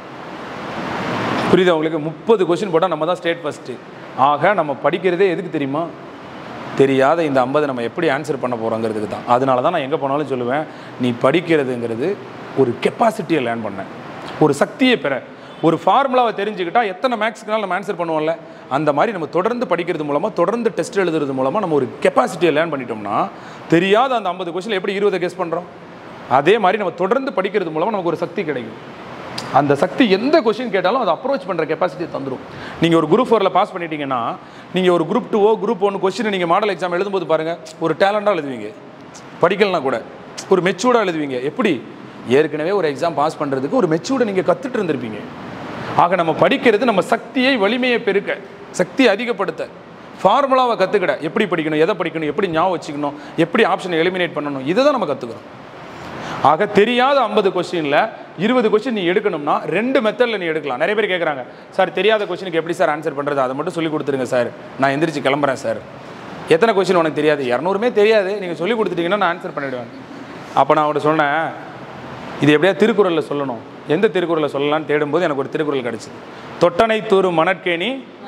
புரியுதா உங்களுக்கு முப்பது கொஸ்டின் போட்டால் நம்ம தான் ஸ்டேட் ஃபஸ்ட்டு ஆக நம்ம படிக்கிறதே எதுக்கு தெரியுமா தெரியாத இந்த ஐம்பது நம்ம எப்படி ஆன்சர் பண்ண போகிறோங்கிறதுக்கு தான் அதனால தான் நான் எங்கே போனாலும் சொல்லுவேன் நீ படிக்கிறதுங்கிறது ஒரு கெப்பாசிட்டியை லேர்ன் பண்ண ஒரு சக்தியை பெற ஒரு ஃபார்முலாவை தெரிஞ்சுக்கிட்டா எத்தனை மேக்ஸ்க்குனாலும் நம்ம ஆன்சர் பண்ணுவோம்ல அந்த மாதிரி நம்ம தொடர்ந்து படிக்கிறது மூலமாக தொடர்ந்து டெஸ்ட் எழுதுறது மூலமாக நம்ம ஒரு கெப்பாசிட்டியை லேர்ன் பண்ணிட்டோம்னா தெரியாத அந்த ஐம்பது கொஸ்டின் எப்படி இருபதை கெஸ் பண்ணுறோம் அதே மாதிரி நம்ம தொடர்ந்து படிக்கிறது மூலமாக நமக்கு ஒரு சக்தி கிடைக்கும் அந்த சக்தி எந்த கொஸ்டின் கேட்டாலும் அதை அப்ரோச் பண்ணுற கெப்பாசிட்டி தந்துடும் நீங்கள் ஒரு குரூப் ஃபோரில் பாஸ் பண்ணிட்டீங்கன்னா நீங்கள் ஒரு குரூப் டூவோ குரூப் ஒன் கொஸ்டின் நீங்கள் மாடல் எக்ஸாம் எழுதும்போது பாருங்கள் ஒரு டேலண்டாக எழுதுவீங்க படிக்கலனா கூட ஒரு மெச்சூர்டாக எழுதுவீங்க எப்படி ஏற்கனவே ஒரு எக்ஸாம் பாஸ் பண்ணுறதுக்கு ஒரு மெச்சூர்டை நீங்கள் கற்றுட்டு இருந்திருப்பீங்க ஆக நம்ம படிக்கிறது நம்ம சக்தியை வலிமையை பெருக்க சக்தியை அதிகப்படுத்த ஃபார்முலாவை கற்றுக்கிட எப்படி படிக்கணும் எதை படிக்கணும் எப்படி ஞாபகம் வச்சுக்கணும் எப்படி ஆப்ஷனை எலிமினேட் பண்ணணும் இதை தான் நம்ம கற்றுக்கிறோம் ஆக தெரியாத ஐம்பது கொஸ்டினில் இருபது கொஸ்டின் நீ எடுக்கணும்னா ரெண்டு மெத்தடில் நீ எடுக்கலாம் நிறைய பேர் கேட்குறாங்க சார் தெரியாத கொஸ்டினுக்கு எப்படி சார் ஆன்சர் பண்ணுறது அதை மட்டும் சொல்லி கொடுத்துருங்க சார் நான் எந்திரிச்சு கிளம்புறேன் சார் எத்தனை கொஸ்டின் உனக்கு தெரியாது இரநூறுமே தெரியாது நீங்கள் சொல்லி கொடுத்துட்டீங்கன்னா நான் ஆன்சர் பண்ணிவிடுவேன் அப்போ நான் அவர்கிட்ட சொன்னேன் இது எப்படியா திருக்குறளில் சொல்லணும் எந்த திருக்குறளில் சொல்லலாம்னு தேடும்போது எனக்கு ஒரு திருக்குறள் கிடச்சிது தொட்டனை தூரும் மணற்கேணி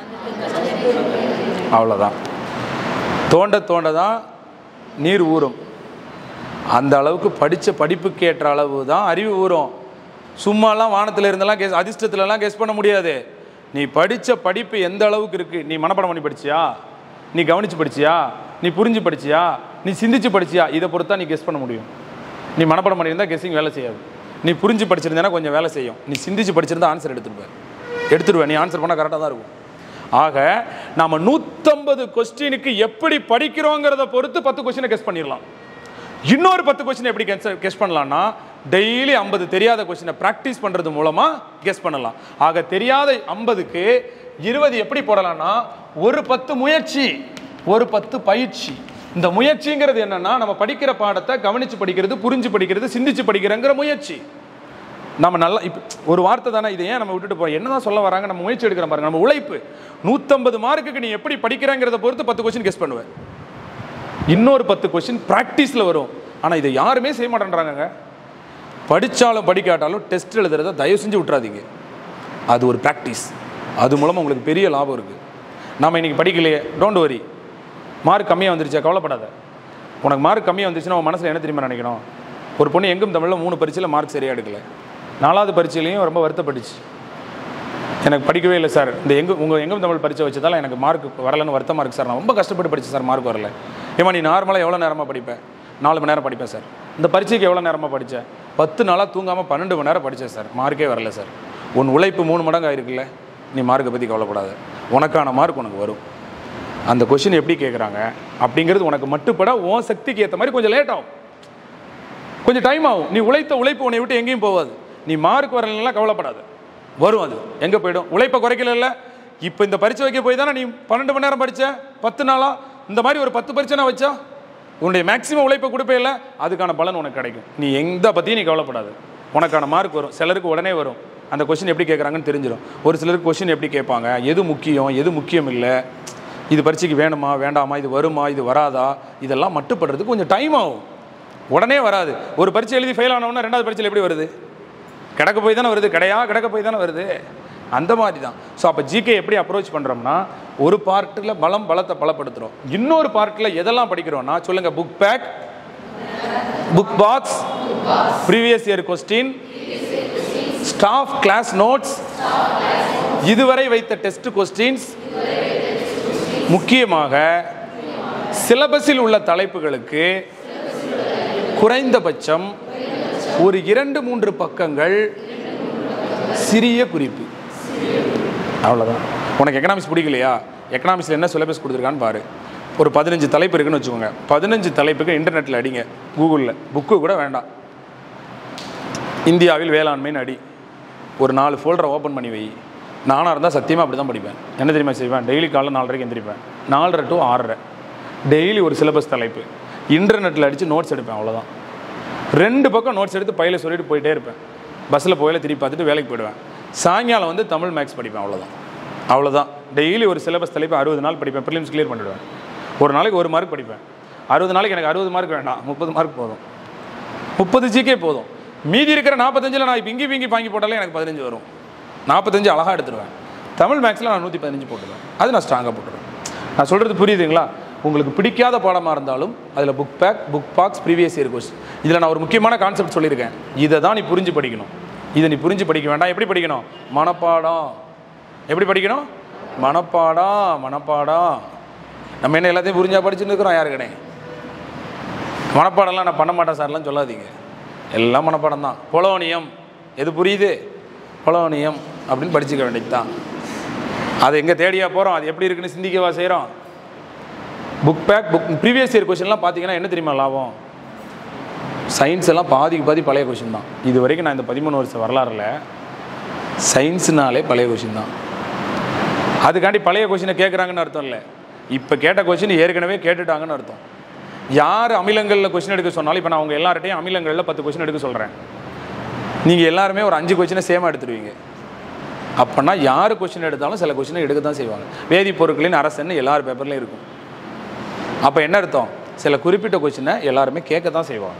அவ்வளோதான் தோண்ட தோண்ட தான் நீர் ஊறும் அந்த அளவுக்கு படித்த படிப்புக்கு ஏற்ற அளவு தான் அறிவு ஊறும் சும்மாலாம் வானத்தில் இருந்தெல்லாம் கேஸ் அதிர்ஷ்டத்துலலாம் கெஸ் பண்ண முடியாது நீ படித்த படிப்பு எந்த அளவுக்கு இருக்குது நீ மனப்பாடம் பண்ணி படிச்சியா நீ கவனித்து படிச்சியா நீ புரிஞ்சு படிச்சியா நீ சிந்திச்சு படிச்சியா இதை பொறுத்தா நீ கெஸ் பண்ண முடியும் நீ மனப்பாடம் பண்ணியிருந்தா கெஸ்ஸிங் வேலை செய்யாது நீ புரிஞ்சு படிச்சிருந்தேன்னா கொஞ்சம் வேலை செய்யும் நீ சிந்திச்சு படிச்சிருந்தா ஆன்சர் எடுத்துருப்ப எடுத்துருவேன் நீ ஆன்சர் பண்ணால் கரெக்டாக தான் இருக்கும் ஆக நாம நூற்றம்பது கொஸ்டினுக்கு எப்படி படிக்கிறோங்கிறத பொறுத்து பத்து கொஸ்டினை கெஸ் பண்ணிடலாம் இன்னொரு பத்து கொஸ்டின் எப்படி கெஸ் பண்ணலாம்னா டெய்லி ஐம்பது தெரியாத கொஸ்டினை ப்ராக்டிஸ் பண்ணுறது மூலமாக கெஸ் பண்ணலாம் ஆக தெரியாத ஐம்பதுக்கு இருபது எப்படி போடலாம்னா ஒரு பத்து முயற்சி ஒரு பத்து பயிற்சி இந்த முயற்சிங்கிறது என்னன்னா நம்ம படிக்கிற பாடத்தை கவனிச்சு படிக்கிறது புரிஞ்சு படிக்கிறது சிந்திச்சு படிக்கிறங்கிற முயற்சி நம்ம நல்லா இப்போ ஒரு வார்த்தை தானே இதை ஏன் நம்ம விட்டுட்டு போறோம் என்னதான் சொல்ல வராங்க நம்ம முயற்சி எடுக்கிற பாருங்க நம்ம உழைப்பு நூற்றம்பது மார்க்குக்கு நீ எப்படி படிக்கிறங்கிறத பொறுத்து பத்து கொஸ்டின் கெஸ் பண்ணுவேன் இன்னொரு பத்து கொஸ்டின் ப்ராக்டிஸில் வரும் ஆனால் இதை யாருமே செய்ய மாட்டேன்றாங்கங்க படித்தாலும் படிக்காட்டாலும் டெஸ்ட் எழுதுறத தயவு செஞ்சு விட்றாதீங்க அது ஒரு ப்ராக்டிஸ் அது மூலமாக உங்களுக்கு பெரிய லாபம் இருக்குது நம்ம இன்னைக்கு படிக்கலையே டோன்ட் வரி மார்க் கம்மியாக வந்துருச்சா கவலைப்படாத உனக்கு மார்க் கம்மியாக வந்துச்சுன்னா உன் மனசில் என்ன தெரியுமா நினைக்கணும் ஒரு பொண்ணு எங்கும் தமிழில் மூணு பரீட்சையில் மார்க் சரியாக எடுக்கல நாலாவது பரீட்சையிலையும் ரொம்ப வருத்தப்பட்டுச்சு எனக்கு படிக்கவே இல்லை சார் இந்த எங்க உங்கள் எங்கும் தமிழ் பரீட்சை வச்சதால எனக்கு மார்க் வரலன்னு வருத்தமாக இருக்குது சார் நான் ரொம்ப கஷ்டப்பட்டு படித்தேன் சார் மார்க் வரல ஏமா நீ நார்மலாக எவ்வளோ நேரமாக படிப்பேன் நாலு மணி நேரம் படிப்பேன் சார் இந்த பரீட்சைக்கு எவ்வளோ நேரமாக படித்தேன் பத்து நாளாக தூங்காமல் பன்னெண்டு மணி நேரம் படித்தேன் சார் மார்க்கே வரல சார் உன் உழைப்பு மூணு மடங்கு ஆயிருக்குல்ல நீ மார்க்கை பற்றி கவலைப்படாத உனக்கான மார்க் உனக்கு வரும் அந்த கொஷின் எப்படி கேட்குறாங்க அப்படிங்கிறது உனக்கு மட்டுப்பட உன் சக்திக்கு ஏற்ற மாதிரி கொஞ்சம் லேட் ஆகும் கொஞ்சம் டைம் ஆகும் நீ உழைத்த உழைப்பு உன்னை விட்டு எங்கேயும் போகாது நீ மார்க் வரலாம் கவலைப்படாத வரும் அது எங்கே போயிடும் உழைப்பை குறைக்கல இப்போ இந்த பரீட்சை வைக்க போய் தானே நீ பன்னெண்டு மணி நேரம் படிச்ச பத்து நாளா இந்த மாதிரி ஒரு பத்து பரீட்சை நான் வச்சா உன்னுடைய மேக்ஸிமம் உழைப்பை கொடுப்பே இல்லை அதுக்கான பலன் உனக்கு கிடைக்கும் நீ எந்த பற்றியும் நீ கவலைப்படாத உனக்கான மார்க் வரும் சிலருக்கு உடனே வரும் அந்த கொஷின் எப்படி கேட்குறாங்கன்னு தெரிஞ்சிடும் ஒரு சிலருக்கு கொஷின் எப்படி கேட்பாங்க எது முக்கியம் எது முக்கியம் இல்லை இது பரீட்சைக்கு வேணுமா வேண்டாமா இது வருமா இது வராதா இதெல்லாம் மட்டுப்படுறதுக்கு கொஞ்சம் டைம் ஆகும் உடனே வராது ஒரு பரீட்சை எழுதி ஃபெயில் ஆனவொன்னா ரெண்டாவது பரீட்சையில் எப்படி வருது கிடக்க போய் தானே வருது கிடையா கிடக்க போய் தானே வருது அந்த மாதிரி தான் ஸோ அப்போ ஜிகே எப்படி அப்ரோச் பண்ணுறோம்னா ஒரு பார்ட்டில் பலம் பலத்தை பலப்படுத்துகிறோம் இன்னொரு பார்ட்டில் எதெல்லாம் படிக்கிறோம்னா சொல்லுங்க book back book box previous year question staff class notes இதுவரை வைத்த டெஸ்ட் கொஸ்டின்ஸ் முக்கியமாக சிலபஸில் உள்ள தலைப்புகளுக்கு குறைந்தபட்சம் ஒரு இரண்டு மூன்று பக்கங்கள் சிறிய குறிப்பு அவ்வளோதான் உனக்கு எக்கனாமிக்ஸ் பிடிக்கலையா எக்கனாமிக்ஸில் என்ன சிலபஸ் கொடுத்துருக்கான்னு பாரு ஒரு பதினஞ்சு தலைப்பு இருக்குன்னு வச்சுக்கோங்க பதினஞ்சு தலைப்புக்கு இன்டர்நெட்டில் அடிங்க கூகுளில் புக்கு கூட வேண்டாம் இந்தியாவில் வேளாண்மைன்னு அடி ஒரு நாலு ஃபோல்டரை ஓப்பன் பண்ணி வை நானாக இருந்தால் சத்தியமாக அப்படி தான் படிப்பேன் என்ன தெரியுமா செய்வேன் டெய்லி காலைல நாலரைக்கு எந்திரிப்பேன் நாலரை டு ஆறரை டெய்லி ஒரு சிலபஸ் தலைப்பு இன்டர்நெட்டில் அடித்து நோட்ஸ் எடுப்பேன் அவ்வளோதான் ரெண்டு பக்கம் நோட்ஸ் எடுத்து பையில சொல்லிட்டு போயிட்டே இருப்பேன் பஸ்ஸில் போயில திருப்பி பார்த்துட்டு வேலைக்கு போயிடுவேன் சாயங்காலம் வந்து தமிழ் மேக்ஸ் படிப்பேன் அவ்வளோதான் அவ்வளோதான் டெய்லி ஒரு சிலபஸ் தலைப்பு அறுபது நாள் படிப்பேன் ப்ரிலிம்ஸ் கிளியர் பண்ணிடுவேன் ஒரு நாளைக்கு ஒரு மார்க் படிப்பேன் அறுபது நாளைக்கு எனக்கு அறுபது மார்க் வேண்டாம் முப்பது மார்க் போதும் முப்பது ஜிகே போதும் மீதி இருக்கிற நாற்பத்தஞ்சில் நான் இப்போ இங்கி பிங்கி வாங்கி போட்டாலே எனக்கு பதினஞ்சு வரும் நாற்பத்தஞ்சு அழகாக எடுத்துருவேன் தமிழ் மேக்ஸில் நான் நூற்றி பதினஞ்சு போட்டுருவேன் அது நான் ஸ்ட்ராங்காக போட்டுருவேன் நான் சொல்கிறது புரியுதுங்களா உங்களுக்கு பிடிக்காத பாடமாக இருந்தாலும் அதில் book back book box previous year question இதில் நான் ஒரு முக்கியமான கான்செப்ட் சொல்லியிருக்கேன் இதை தான் நீ புரிஞ்சு படிக்கணும் இதை நீ புரிஞ்சு படிக்க வேண்டாம் எப்படி படிக்கணும் மனப்பாடம் எப்படி படிக்கணும் மனப்பாடம் மனப்பாடம் நம்ம என்ன எல்லாத்தையும் புரிஞ்சா படிச்சுன்னு இருக்கிறோம் யாருக்கனே மனப்பாடம்லாம் நான் பண்ண மாட்டேன் சார்லாம் சொல்லாதீங்க எல்லாம் மனப்பாடம் தான் பொலோனியம் எது புரியுது பொலோனியம் அப்படின்னு படிச்சுக்க வேண்டியது தான் அது எங்கே தேடியா போகிறோம் அது எப்படி இருக்குன்னு சிந்திக்கவா செய்கிறோம் book back book previous year கொஷின்லாம் பார்த்தீங்கன்னா என்ன தெரியுமா லாபம் சயின்ஸ் எல்லாம் பாதிக்கு பாதி பழைய கொஷின் தான் இது வரைக்கும் நான் இந்த பதிமூணு வருஷம் வரலாறுல சயின்ஸ்னாலே பழைய கொஷின் தான் அதுக்காண்டி பழைய கொஷினை கேட்குறாங்கன்னு அர்த்தம் இல்லை இப்போ கேட்ட கொஷின் ஏற்கனவே கேட்டுட்டாங்கன்னு அர்த்தம் யார் அமிலங்களில் கொஷின் எடுக்க சொன்னாலும் இப்போ நான் அவங்க எல்லார்ட்டையும் அமிலங்களில் பத்து கொஷின் எடுக்க சொல்கிறேன் நீங்கள் எல்லாருமே ஒரு அஞ்சு கொஷினை சேமாக எடுத்துருவீங்க அப்போனா யார் கொஷின் எடுத்தாலும் சில கொஷினை எடுக்க தான் செய்வாங்க வேதிப்பொருட்களின் அரசன்னு எல்லார் பேப்பர்லையும் இருக்கும் அப்போ என்ன அர்த்தம் சில குறிப்பிட்ட கொஷினை எல்லாருமே கேட்க தான் செய்வாங்க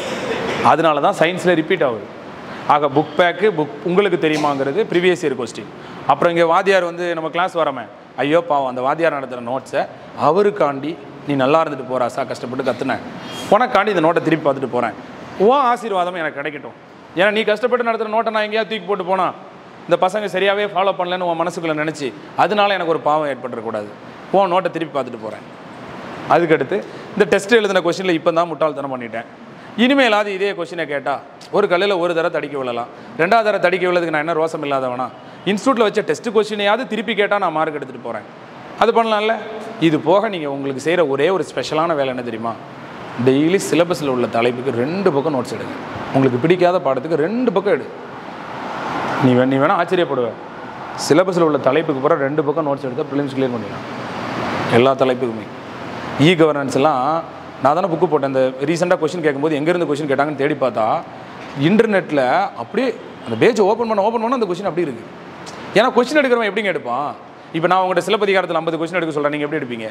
அதனால தான் சயின்ஸில் ரிப்பீட் ஆகுது ஆக புக் பேக்கு புக் உங்களுக்கு தெரியுமாங்கிறது ப்ரீவியஸ் இயர் கொஸ்டின் அப்புறம் இங்கே வாத்தியார் வந்து நம்ம கிளாஸ் வரமே ஐயோ பாவம் அந்த வாத்தியார் நடத்துகிற நோட்ஸை அவருக்காண்டி நீ நல்லா இருந்துட்டு போறாசா கஷ்டப்பட்டு கற்றுனேன் உனக்காண்டி இந்த நோட்டை திருப்பி பார்த்துட்டு போகிறேன் உன் ஆசீர்வாதம் எனக்கு கிடைக்கட்டும் ஏன்னா நீ கஷ்டப்பட்டு நடத்துகிற நோட்டை நான் எங்கேயாவது தூக்கி போட்டு போனா இந்த பசங்க சரியாகவே ஃபாலோ பண்ணலன்னு உன் மனசுக்குள்ளே நினச்சி அதனால எனக்கு ஒரு பாவம் ஏற்பட்டுறக்கூடாது உன் நோட்டை திருப்பி பார்த்துட்டு போகிறேன் அதுக்கடுத்து இந்த டெஸ்ட் எழுதின கொஷினில் இப்போ தான் முட்டாள்தனம் பண்ணிட்டேன் இனிமேலாவது இதே கொஷினை கேட்டால் ஒரு கல்லில் ஒரு தடவை தடிக்க விழலாம் ரெண்டாவது தடவை தடிக்க விழதுக்கு நான் என்ன ரோசம் இல்லாதவனா இன்ஸ்டியூட்டில் வச்ச டெஸ்ட் கொஷினையாவது திருப்பி கேட்டால் நான் மார்க் எடுத்துகிட்டு போகிறேன் அது பண்ணலாம்ல இது போக நீங்கள் உங்களுக்கு செய்கிற ஒரே ஒரு ஸ்பெஷலான வேலை என்ன தெரியுமா டெய்லி சிலபஸில் உள்ள தலைப்புக்கு ரெண்டு பக்கம் நோட்ஸ் எடுங்க உங்களுக்கு பிடிக்காத பாடத்துக்கு ரெண்டு பக்கம் எடு நீ வே நீ வேணால் ஆச்சரியப்படுவ சிலபஸில் உள்ள தலைப்புக்கு பிறகு ரெண்டு பக்கம் நோட்ஸ் எடுத்தால் ப்ரிலிம்ஸ் கிளியர் பண்ணிடலாம் எல்லா தலைப்புக்குமே இ கவர்னன்ஸ் எல்லாம் நான் தானே புக்கு போட்டேன் இந்த ரீசெண்டாக கொஷின் கேட்கும்போது எங்கேருந்து கொஷின் கேட்டாங்கன்னு தேடி பார்த்தா இன்டர்நெட்டில் அப்படியே அந்த பேஜ் ஓப்பன் பண்ண ஓப்பன் பண்ண அந்த கொஷின் அப்படி இருக்குது ஏன்னா கொஷின் எடுக்கிறவன் எப்படிங்க எடுப்பான் இப்போ நான் உங்கள்கிட்ட சிலப்பதிகாரத்தில் ஐம்பது கொஷின் எடுக்க சொல்கிறேன் நீங்கள் எப்படி எடுப்பீங்க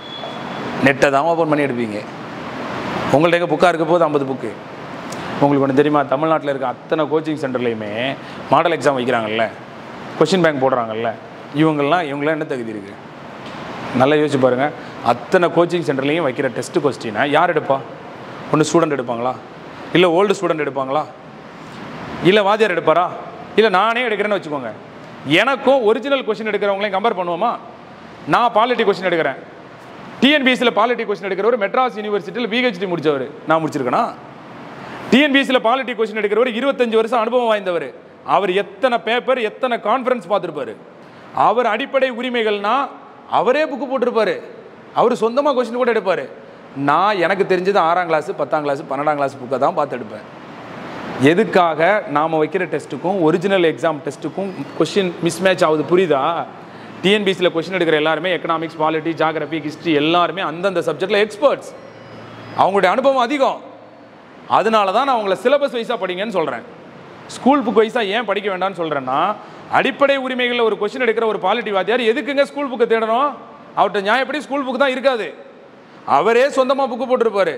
நெட்டை தான் ஓப்பன் பண்ணி எடுப்பீங்க உங்கள்ட்ட எங்கே புக்காக இருக்க போது ஐம்பது புக்கு உங்களுக்கு ஒன்று தெரியுமா தமிழ்நாட்டில் இருக்க அத்தனை கோச்சிங் சென்டர்லையுமே மாடல் எக்ஸாம் வைக்கிறாங்கல்ல கொஷின் பேங்க் போடுறாங்கல்ல இவங்கெல்லாம் இவங்களாம் என்ன தகுதி இருக்குது நல்லா யோசிச்சு பாருங்க அத்தனை கோச்சிங் சென்டர்லையும் வைக்கிற டெஸ்ட் கொஸ்டினை யார் எடுப்பா ஒன்று ஸ்டூடெண்ட் எடுப்பாங்களா இல்லை ஓல்டு ஸ்டூடெண்ட் எடுப்பாங்களா இல்லை வாத்தியார் எடுப்பாரா இல்லை நானே எடுக்கிறேன்னு வச்சுக்கோங்க எனக்கும் ஒரிஜினல் கொஸ்டின் எடுக்கிறவங்களையும் கம்பேர் பண்ணுவோமா நான் பாலிட்டி கொஸ்டின் எடுக்கிறேன் டிஎன்பிஎஸ்சியில் பாலிட்டி கொஸ்டின் எடுக்கிறவர் மெட்ராஸ் யூனிவர்சிட்டியில் பிஹெச்டி முடிச்சவர் நான் முடிச்சிருக்கேனா டிஎன்பிஎஸ்சியில் பாலிட்டி கொஸ்டின் எடுக்கிறவர் இருபத்தஞ்சு வருஷம் அனுபவம் வாய்ந்தவர் அவர் எத்தனை பேப்பர் எத்தனை கான்ஃபரன்ஸ் பார்த்துருப்பாரு அவர் அடிப்படை உரிமைகள்னா அவரே புக்கு போட்டிருப்பாரு அவர் சொந்தமாக கொஸ்டின் கூட எடுப்பார் நான் எனக்கு தெரிஞ்சது ஆறாம் கிளாஸ் பத்தாம் கிளாஸ் பன்னெண்டாம் கிளாஸ் புக்கை தான் பார்த்து எடுப்பேன் எதுக்காக நாம் வைக்கிற டெஸ்ட்டுக்கும் ஒரிஜினல் எக்ஸாம் டெஸ்ட்டுக்கும் கொஷின் மிஸ்மேட்ச் ஆகுது புரியுதா டிஎன்பிசியில் கொஷின் எடுக்கிற எல்லாருமே எக்கனாமிக்ஸ் பாலிட்டி ஜாகிரபி ஹிஸ்ட்ரி எல்லாருமே அந்தந்த சப்ஜெக்டில் எக்ஸ்பர்ட்ஸ் அவங்களுடைய அனுபவம் அதிகம் அதனால தான் நான் உங்களை சிலபஸ் வைஸாக படிங்கன்னு சொல்கிறேன் ஸ்கூல் புக் வைஸாக ஏன் படிக்க வேண்டாம்னு சொல்கிறேன்னா அடிப்படை உரிமைகளில் ஒரு கொஷின் எடுக்கிற ஒரு பாலிட்டி வாத்தியார் எதுக்குங்க ஸ்கூல் புக்கை தேடணும் அவர்கிட்ட நியாயப்படி ஸ்கூல் புக் தான் இருக்காது அவரே சொந்தமாக புக்கு போட்டிருப்பாரு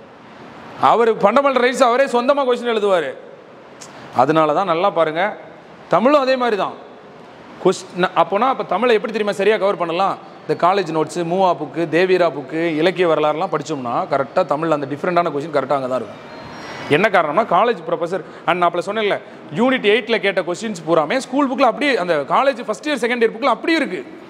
அவர் ஃபண்டமெண்டல் ரைட்ஸ் அவரே சொந்தமாக கொஸ்டின் எழுதுவார் அதனால தான் நல்லா பாருங்க தமிழும் அதே மாதிரி தான் கொஸ்டின் அப்போனா அப்போ தமிழை எப்படி தெரியுமா சரியாக கவர் பண்ணலாம் இந்த காலேஜ் நோட்ஸு மூவா புக்கு தேவீரா புக்கு இலக்கிய வரலாறுலாம் படித்தோம்னா கரெக்டாக தமிழில் அந்த டிஃப்ரெண்டான கொஸ்டின் கரெக்டாக அங்கே தான் இருக்கும் என்ன காரணம்னா காலேஜ் ப்ரொஃபஸர் அண்ட் நான் அப்போ சொன்னேன்ல யூனிட் எயிட்டில் கேட்ட கொஸ்டின்ஸ் பூராமே ஸ்கூல் புக்கில் அப்படியே அந்த college first year second year புக்கில் அப்படியே இருக்குது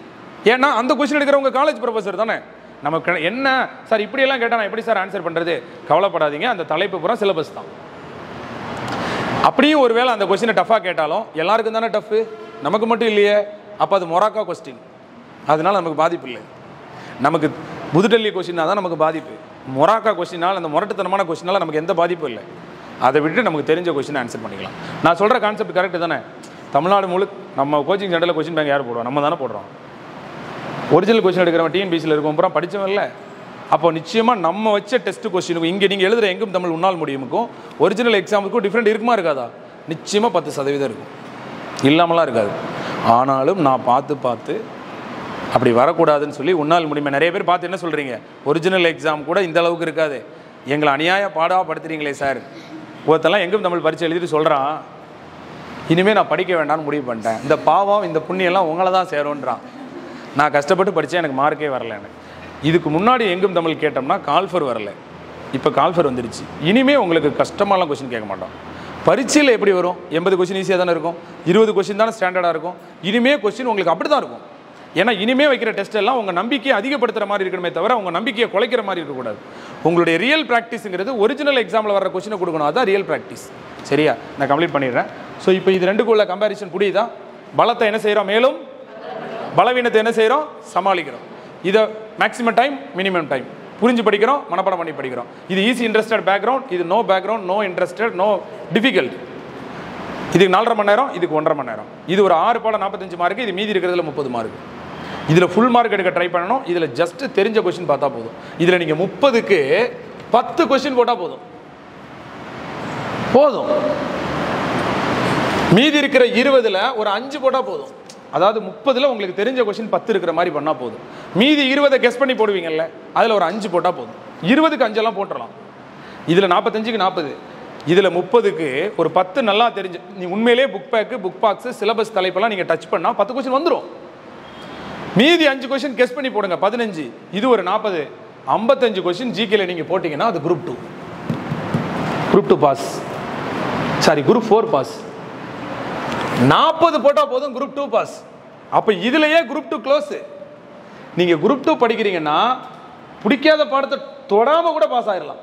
ஏன்னா அந்த கொஸ்டின் எடுக்கிறவங்க காலேஜ் ப்ரொஃபஸர் தானே நமக்கு என்ன சார் இப்படியெல்லாம் கேட்டால் நான் எப்படி சார் ஆன்சர் பண்ணுறது கவலைப்படாதீங்க அந்த தலைப்பு பூரா சிலபஸ் தான் அப்படியும் ஒருவேளை அந்த கொஸ்டினை டஃபாக கேட்டாலும் எல்லாருக்கும் தானே டஃப்பு நமக்கு மட்டும் இல்லையே அப்போ அது மொராக்கா கொஸ்டின் அதனால நமக்கு பாதிப்பு இல்லை நமக்கு புதுடெல்லி கொஸ்டினா தான் நமக்கு பாதிப்பு மொராக்கா கொஸ்டினால் அந்த முரட்டுத்தனமான கொஸ்டினால நமக்கு எந்த பாதிப்பும் இல்லை அதை விட்டு நமக்கு தெரிஞ்ச கொஸ்டின் ஆன்சர் பண்ணிக்கலாம் நான் சொல்கிற கான்செப்ட் கரெக்டு தானே தமிழ்நாடு முழு நம்ம கோச்சிங் சென்டரில் கொஸ்டின் பேங்க் யார் போடுவோம் நம்ம தானே போடுறோம் ஒரிஜினல் கொஸ்டின் எடுக்கிறவன் டிஎன்பிசியில் இருக்கும் பூரா படிச்சவன் இல்லை அப்போ நிச்சயமாக நம்ம வச்ச டெஸ்ட் கொஸ்டினுக்கும் இங்கே நீங்கள் எழுதுகிற எங்கும் தமிழ் உன்னால் முடியுமுக்கும் ஒரிஜினல் எக்ஸாமுக்கும் டிஃப்ரெண்ட் இருக்குமா இருக்காதா நிச்சயமாக பத்து சதவீதம் இருக்கும் இல்லாமலாம் இருக்காது ஆனாலும் நான் பார்த்து பார்த்து அப்படி வரக்கூடாதுன்னு சொல்லி உன்னால் முடியுமா நிறைய பேர் பார்த்து என்ன சொல்கிறீங்க ஒரிஜினல் எக்ஸாம் கூட இந்த அளவுக்கு இருக்காது எங்களை அநியாய பாடா படுத்துறீங்களே சார் ஒருத்தெல்லாம் எங்கும் தமிழ் பரிச்சை எழுதிட்டு சொல்கிறான் இனிமேல் நான் படிக்க வேண்டாம்னு முடிவு பண்ணிட்டேன் இந்த பாவம் இந்த புண்ணியெல்லாம் உங்களை தான் சேரும்ன்றான் நான் கஷ்டப்பட்டு படித்தேன் எனக்கு மார்க்கே வரல எனக்கு இதுக்கு முன்னாடி எங்கும் தமிழ் கேட்டோம்னா கால்ஃபர் வரல இப்போ கால்ஃபர் வந்துருச்சு இனிமே உங்களுக்கு கஷ்டமாலாம் கொஸ்டின் கேட்க மாட்டோம் பரீட்சையில் எப்படி வரும் எண்பது கொஸ்டின் ஈஸியாக தானே இருக்கும் இருபது கொஸ்டின் தானே ஸ்டாண்டர்டாக இருக்கும் இனிமே கொஸ்டின் உங்களுக்கு அப்படி தான் இருக்கும் ஏன்னா இனிமே வைக்கிற டெஸ்ட் எல்லாம் உங்கள் நம்பிக்கையை அதிகப்படுத்துகிற மாதிரி இருக்கணுமே தவிர உங்கள் நம்பிக்கையை குலைக்கிற மாதிரி இருக்கக்கூடாது உங்களுடைய ரியல் ப்ராக்டிஸுங்கிறது ஒரிஜினல் எக்ஸாமில் வர கொஸ்டினை கொடுக்கணும் அதான் ரியல் ப்ராக்டிஸ் சரியா நான் கம்ப்ளீட் பண்ணிடுறேன் ஸோ இப்போ இது ரெண்டுக்குள்ள கம்பேரிசன் புரியுதா பலத்தை என்ன செய்கிறோம் மேலும் பலவீனத்தை என்ன செய்கிறோம் சமாளிக்கிறோம் இதை மேக்ஸிமம் டைம் மினிமம் டைம் புரிஞ்சு படிக்கிறோம் மனப்பாடம் பண்ணி படிக்கிறோம் இது ஈஸி இன்ட்ரெஸ்டட் பேக்ரவுண்ட் இது no background no interested no difficult இதுக்கு நாலரை மணி நேரம் இதுக்கு ஒன்றரை மணி நேரம் இது ஒரு ஆறு பாடம் நாற்பத்தஞ்சு மார்க்கு இது மீதி இருக்கிறதுல முப்பது மார்க் இதில் ஃபுல் மார்க் எடுக்க ட்ரை பண்ணணும் இதில் ஜஸ்ட் தெரிஞ்ச கொஸ்டின் பார்த்தா போதும் இதில் நீங்கள் முப்பதுக்கு பத்து கொஸ்டின் போட்டால் போதும் போதும் மீதி இருக்கிற இருபதுல ஒரு அஞ்சு போட்டா போதும் அதாவது முப்பதுல உங்களுக்கு தெரிஞ்ச கொஸ்டின் பத்து இருக்கிற மாதிரி பண்ணா போதும் மீதி இருபதை கெஸ் பண்ணி போடுவீங்கல்ல அதுல ஒரு அஞ்சு போட்டா போதும் இருபதுக்கு அஞ்செல்லாம் போட்டுடலாம் இதுல நாற்பத்தஞ்சுக்கு நாற்பது இதுல முப்பதுக்கு ஒரு பத்து நல்லா தெரிஞ்சு நீ உண்மையிலேயே book back book box syllabus தலைப்பெல்லாம் நீங்க டச் பண்ணா பத்து கொஸ்டின் வந்துடும் மீதி அஞ்சு கொஸ்டின் கெஸ் பண்ணி போடுங்க பதினஞ்சு இது ஒரு நாற்பது ஐம்பத்தஞ்சு கொஸ்டின் ஜிகேல நீங்க போட்டீங்கன்னா அது group two group two pass sorry group four pass நாற்பது போட்டா போதும் குரூப் டூ பாஸ் அப்ப இதுலயே குரூப் டூ க்ளோஸ் நீங்க குரூப் டூ படிக்கிறீங்கன்னா பிடிக்காத பாடத்தை தொடாம கூட பாஸ் ஆயிடலாம்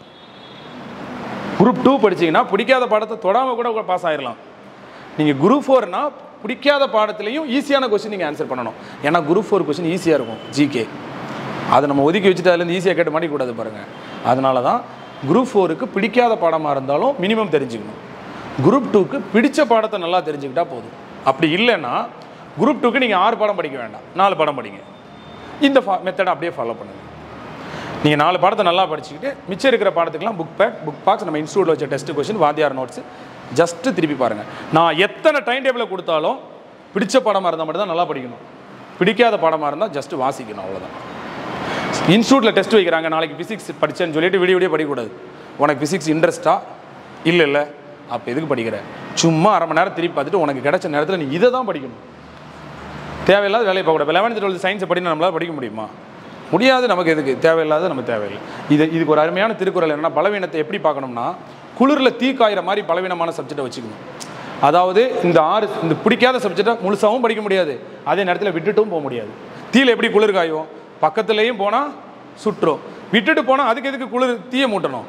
குரூப் டூ படிச்சீங்கன்னா பிடிக்காத பாடத்தை தொடாம கூட பாஸ் ஆயிடலாம் நீங்க குரூப் ஃபோர்னா பிடிக்காத பாடத்துலையும் ஈஸியான கொஸ்டின் நீங்க ஆன்சர் பண்ணணும் ஏன்னா குரூப் ஃபோர் கொஸ்டின் ஈஸியா இருக்கும் ஜிகே அதை நம்ம ஒதுக்கி வச்சுட்டு அதுலேருந்து ஈஸியாக கேட்டு மாட்டிக்கூடாது பாருங்க அதனால தான் குரூப் ஃபோருக்கு பிடிக்காத பாடமாக இருந்தாலும் மினிமம் தெரிஞ்சுக்கணும் குரூப் டூக்கு பிடிச்ச பாடத்தை நல்லா தெரிஞ்சுக்கிட்டா போதும் அப்படி இல்லைன்னா குரூப் டூக்கு நீங்கள் ஆறு பாடம் படிக்க வேண்டாம் நாலு பாடம் படிங்க இந்த மெத்தடை அப்படியே ஃபாலோ பண்ணுங்க நீங்கள் நாலு பாடத்தை நல்லா படிச்சுக்கிட்டு மிச்சம் இருக்கிற பாடத்துக்கெல்லாம் புக் பேக் புக் பாக்ஸ் நம்ம இன்ஸ்டியூட்டில் வச்ச டெஸ்ட் கொஸ்டின் வாத்தியார் நோட்ஸ் ஜஸ்ட் திருப்பி பாருங்கள் நான் எத்தனை டைம் டேபிளை கொடுத்தாலும் பிடிச்ச பாடமாக இருந்தால் மட்டும் தான் நல்லா படிக்கணும் பிடிக்காத பாடமாக இருந்தால் ஜஸ்ட் வாசிக்கணும் அவ்வளோதான் இன்ஸ்டியூட்டில் டெஸ்ட் வைக்கிறாங்க நாளைக்கு ஃபிசிக்ஸ் படிச்சேன்னு சொல்லிட்டு விடிய விடிய படிக்கக்கூடாது உனக்கு ஃபிசிக்ஸ் இன்ட்ரெஸ்ட்டா இல்லை இல்லை அப்போ எதுக்கு படிக்கிற சும்மா அரை மணி நேரம் திருப்பி பார்த்துட்டு உனக்கு கிடைச்ச நேரத்தில் நீ இதை தான் படிக்கணும் தேவையில்லாத வேலையை பார்க்கக்கூடாது லெவன்த் டுவெல்த் சயின்ஸை படி நம்மளால் படிக்க முடியுமா முடியாது நமக்கு எதுக்கு தேவையில்லாத நம்ம தேவையில்லை இது இதுக்கு ஒரு அருமையான திருக்குறள் என்னன்னா பலவீனத்தை எப்படி பார்க்கணும்னா குளிரில் தீ காயிற மாதிரி பலவீனமான சப்ஜெக்டை வச்சுக்கணும் அதாவது இந்த ஆறு இந்த பிடிக்காத சப்ஜெக்டை முழுசாவும் படிக்க முடியாது அதே நேரத்தில் விட்டுட்டும் போக முடியாது தீயில் எப்படி குளிர் காயும் பக்கத்துலேயும் போனால் சுற்றும் விட்டுட்டு போனால் அதுக்கு எதுக்கு குளிர் தீயை மூட்டணும்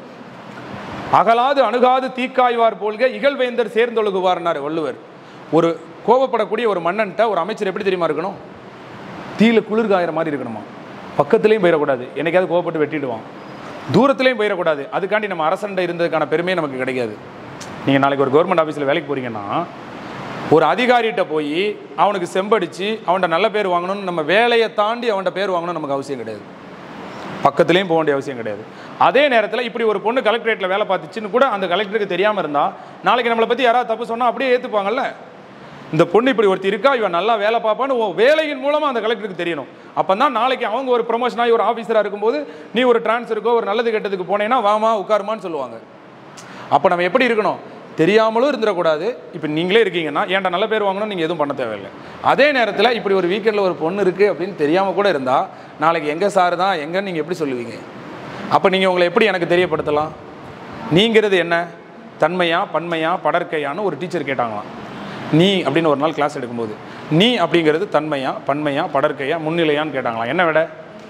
அகலாது அணுகாது தீக்காய்வார் போல்க இகழ்வேந்தர் சேர்ந்தொழுகுவார்னார் வள்ளுவர் ஒரு கோபப்படக்கூடிய ஒரு மன்னன்ட்ட ஒரு அமைச்சர் எப்படி தெரியுமா இருக்கணும் தீயில குளிர் காயிற மாதிரி இருக்கணுமா பக்கத்துலேயும் போயிடக்கூடாது என்னைக்காவது கோவப்பட்டு வெட்டிடுவான் தூரத்துலேயும் போயிடக்கூடாது அதுக்காண்டி நம்ம அரசண்ட இருந்ததுக்கான பெருமையே நமக்கு கிடைக்காது நீங்கள் நாளைக்கு ஒரு கவர்மெண்ட் ஆஃபீஸில் வேலைக்கு போறீங்கன்னா ஒரு அதிகாரிகிட்ட போய் அவனுக்கு செம்படிச்சு அவன்கிட்ட நல்ல பேர் வாங்கணும்னு நம்ம வேலையை தாண்டி அவன்கிட்ட பேர் வாங்கணும்னு நமக்கு அவசியம் கிடையாது பக்கத்துலேயும் போக வேண்டிய அவசியம் கிடையாது அதே நேரத்தில் இப்படி ஒரு பொண்ணு கலெக்டரேட்டில் வேலை பார்த்துச்சுன்னு கூட அந்த கலெக்டருக்கு தெரியாமல் இருந்தால் நாளைக்கு நம்மளை பற்றி யாராவது தப்பு சொன்னால் அப்படியே ஏற்றுப்பாங்கல்ல இந்த பொண்ணு இப்படி ஒருத்தி இருக்கா இவன் நல்லா வேலை பார்ப்பான்னு உன் வேலையின் மூலமாக அந்த கலெக்டருக்கு தெரியணும் அப்போ தான் நாளைக்கு அவங்க ஒரு ப்ரொமோஷன் ஆகி ஒரு ஆஃபீஸராக இருக்கும்போது நீ ஒரு டிரான்ஸ்ஃபருக்கோ ஒரு நல்லது கெட்டதுக்கு போனேன்னா வாமா உட்காருமான்னு சொல்லுவாங்க அப்போ நம்ம எப்படி இருக்கணும் தெரியாமலும் இருந்துடக்கூடாது இப்போ நீங்களே இருக்கீங்கன்னா ஏன்டா நல்ல பேர் வாங்கணும் நீங்கள் எதுவும் பண்ண தேவையில்லை அதே நேரத்தில் இப்படி ஒரு வீக்கெண்டில் ஒரு பொண்ணு இருக்குது அப்படின்னு தெரியாமல் கூட இருந்தால் நாளைக்கு எங்கே சார் தான் எங்கன்னு நீங்கள் எப்படி சொல்லுவீங்க அப்போ நீங்கள் உங்களை எப்படி எனக்கு தெரியப்படுத்தலாம் நீங்கிறது என்ன தன்மையா பன்மையா படற்கையான்னு ஒரு டீச்சர் கேட்டாங்களாம் நீ அப்படின்னு ஒரு நாள் கிளாஸ் எடுக்கும்போது நீ அப்படிங்கிறது தன்மையா பன்மையா படற்கையா முன்னிலையான்னு கேட்டாங்களாம் என்ன விட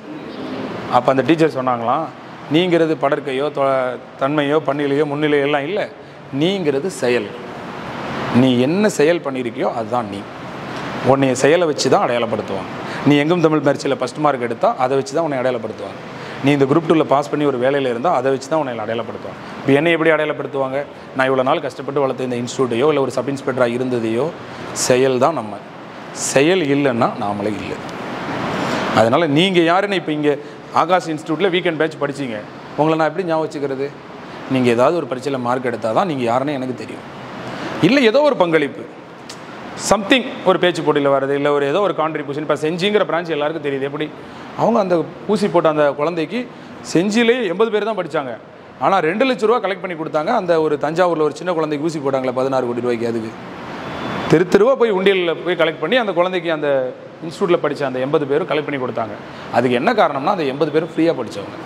அப்போ அந்த டீச்சர் சொன்னாங்களாம் நீங்கிறது படற்கையோ தொ- தன்மையோ பன்னிலையோ முன்னிலையோ எல்லாம் இல்லை நீங்கிறது செயல் நீ என்ன செயல் பண்ணியிருக்கியோ அதுதான் நீ உன்னைய செயலை வச்சு தான் அடையாளப்படுத்துவாங்க நீ எங்கும் தமிழ் பரீட்சையில் ஃபஸ்ட் மார்க் எடுத்தால் அதை வச்சு தான் உன்னை அடையாளப்படுத்துவாங்க நீ இந்த குரூப் டூவில் பாஸ் பண்ணி ஒரு வேலையில் இருந்தால் அதை வச்சு தான் உன்னை அடையாளப்படுத்துவாங்க இப்போ என்னை எப்படி அடையாளப்படுத்துவாங்க நான் இவ்வளோ நாள் கஷ்டப்பட்டு வளர்த்த இந்த இன்ஸ்டியூட்டையோ இல்லை ஒரு சப் இன்ஸ்பெக்டராக இருந்ததையோ செயல் தான் நம்ம செயல் இல்லைன்னா நாமளே இல்லை அதனால் நீங்கள் யாருன்னு இப்போ இங்கே ஆகாஷ் இன்ஸ்டியூட்டில் வீக்கெண்ட் பேட்ச் படிச்சீங்க உங்களை நான் எப்படி ஞாபகம் வச்சுக்கிறது நீங்கள் ஏதாவது ஒரு பரீட்சையில் மார்க் எடுத்தால் தான் நீங்கள் யாருன்னு எனக்கு தெரியும் இல்லை ஏதோ ஒரு பங்களிப்பு சம்திங் ஒரு பேச்சு போட்டியில் வர்றது இல்லை ஒரு ஏதோ ஒரு கான்ட்ரிபியூஷன் இப்போ செஞ்சிங்கிற பிரான்ச் எல்லாருக்கும் தெரியுது எப்படி அவங்க அந்த ஊசி போட்ட அந்த குழந்தைக்கு செஞ்சிலே எண்பது பேர் தான் படித்தாங்க ஆனால் ரெண்டு லட்ச ரூபா கலெக்ட் பண்ணி கொடுத்தாங்க அந்த ஒரு தஞ்சாவூரில் ஒரு சின்ன குழந்தைக்கு ஊசி போட்டாங்களே பதினாறு கோடி ரூபாய்க்கு அதுக்கு தெரு தெருவா போய் உண்டியலில் போய் கலெக்ட் பண்ணி அந்த குழந்தைக்கு அந்த இன்ஸ்டியூட்டில் படித்த அந்த எண்பது பேரும் கலெக்ட் பண்ணி கொடுத்தாங்க அதுக்கு என்ன காரணம்னா அந்த எண்பது பேரும் ஃப்ரீயாக படித்தவங்க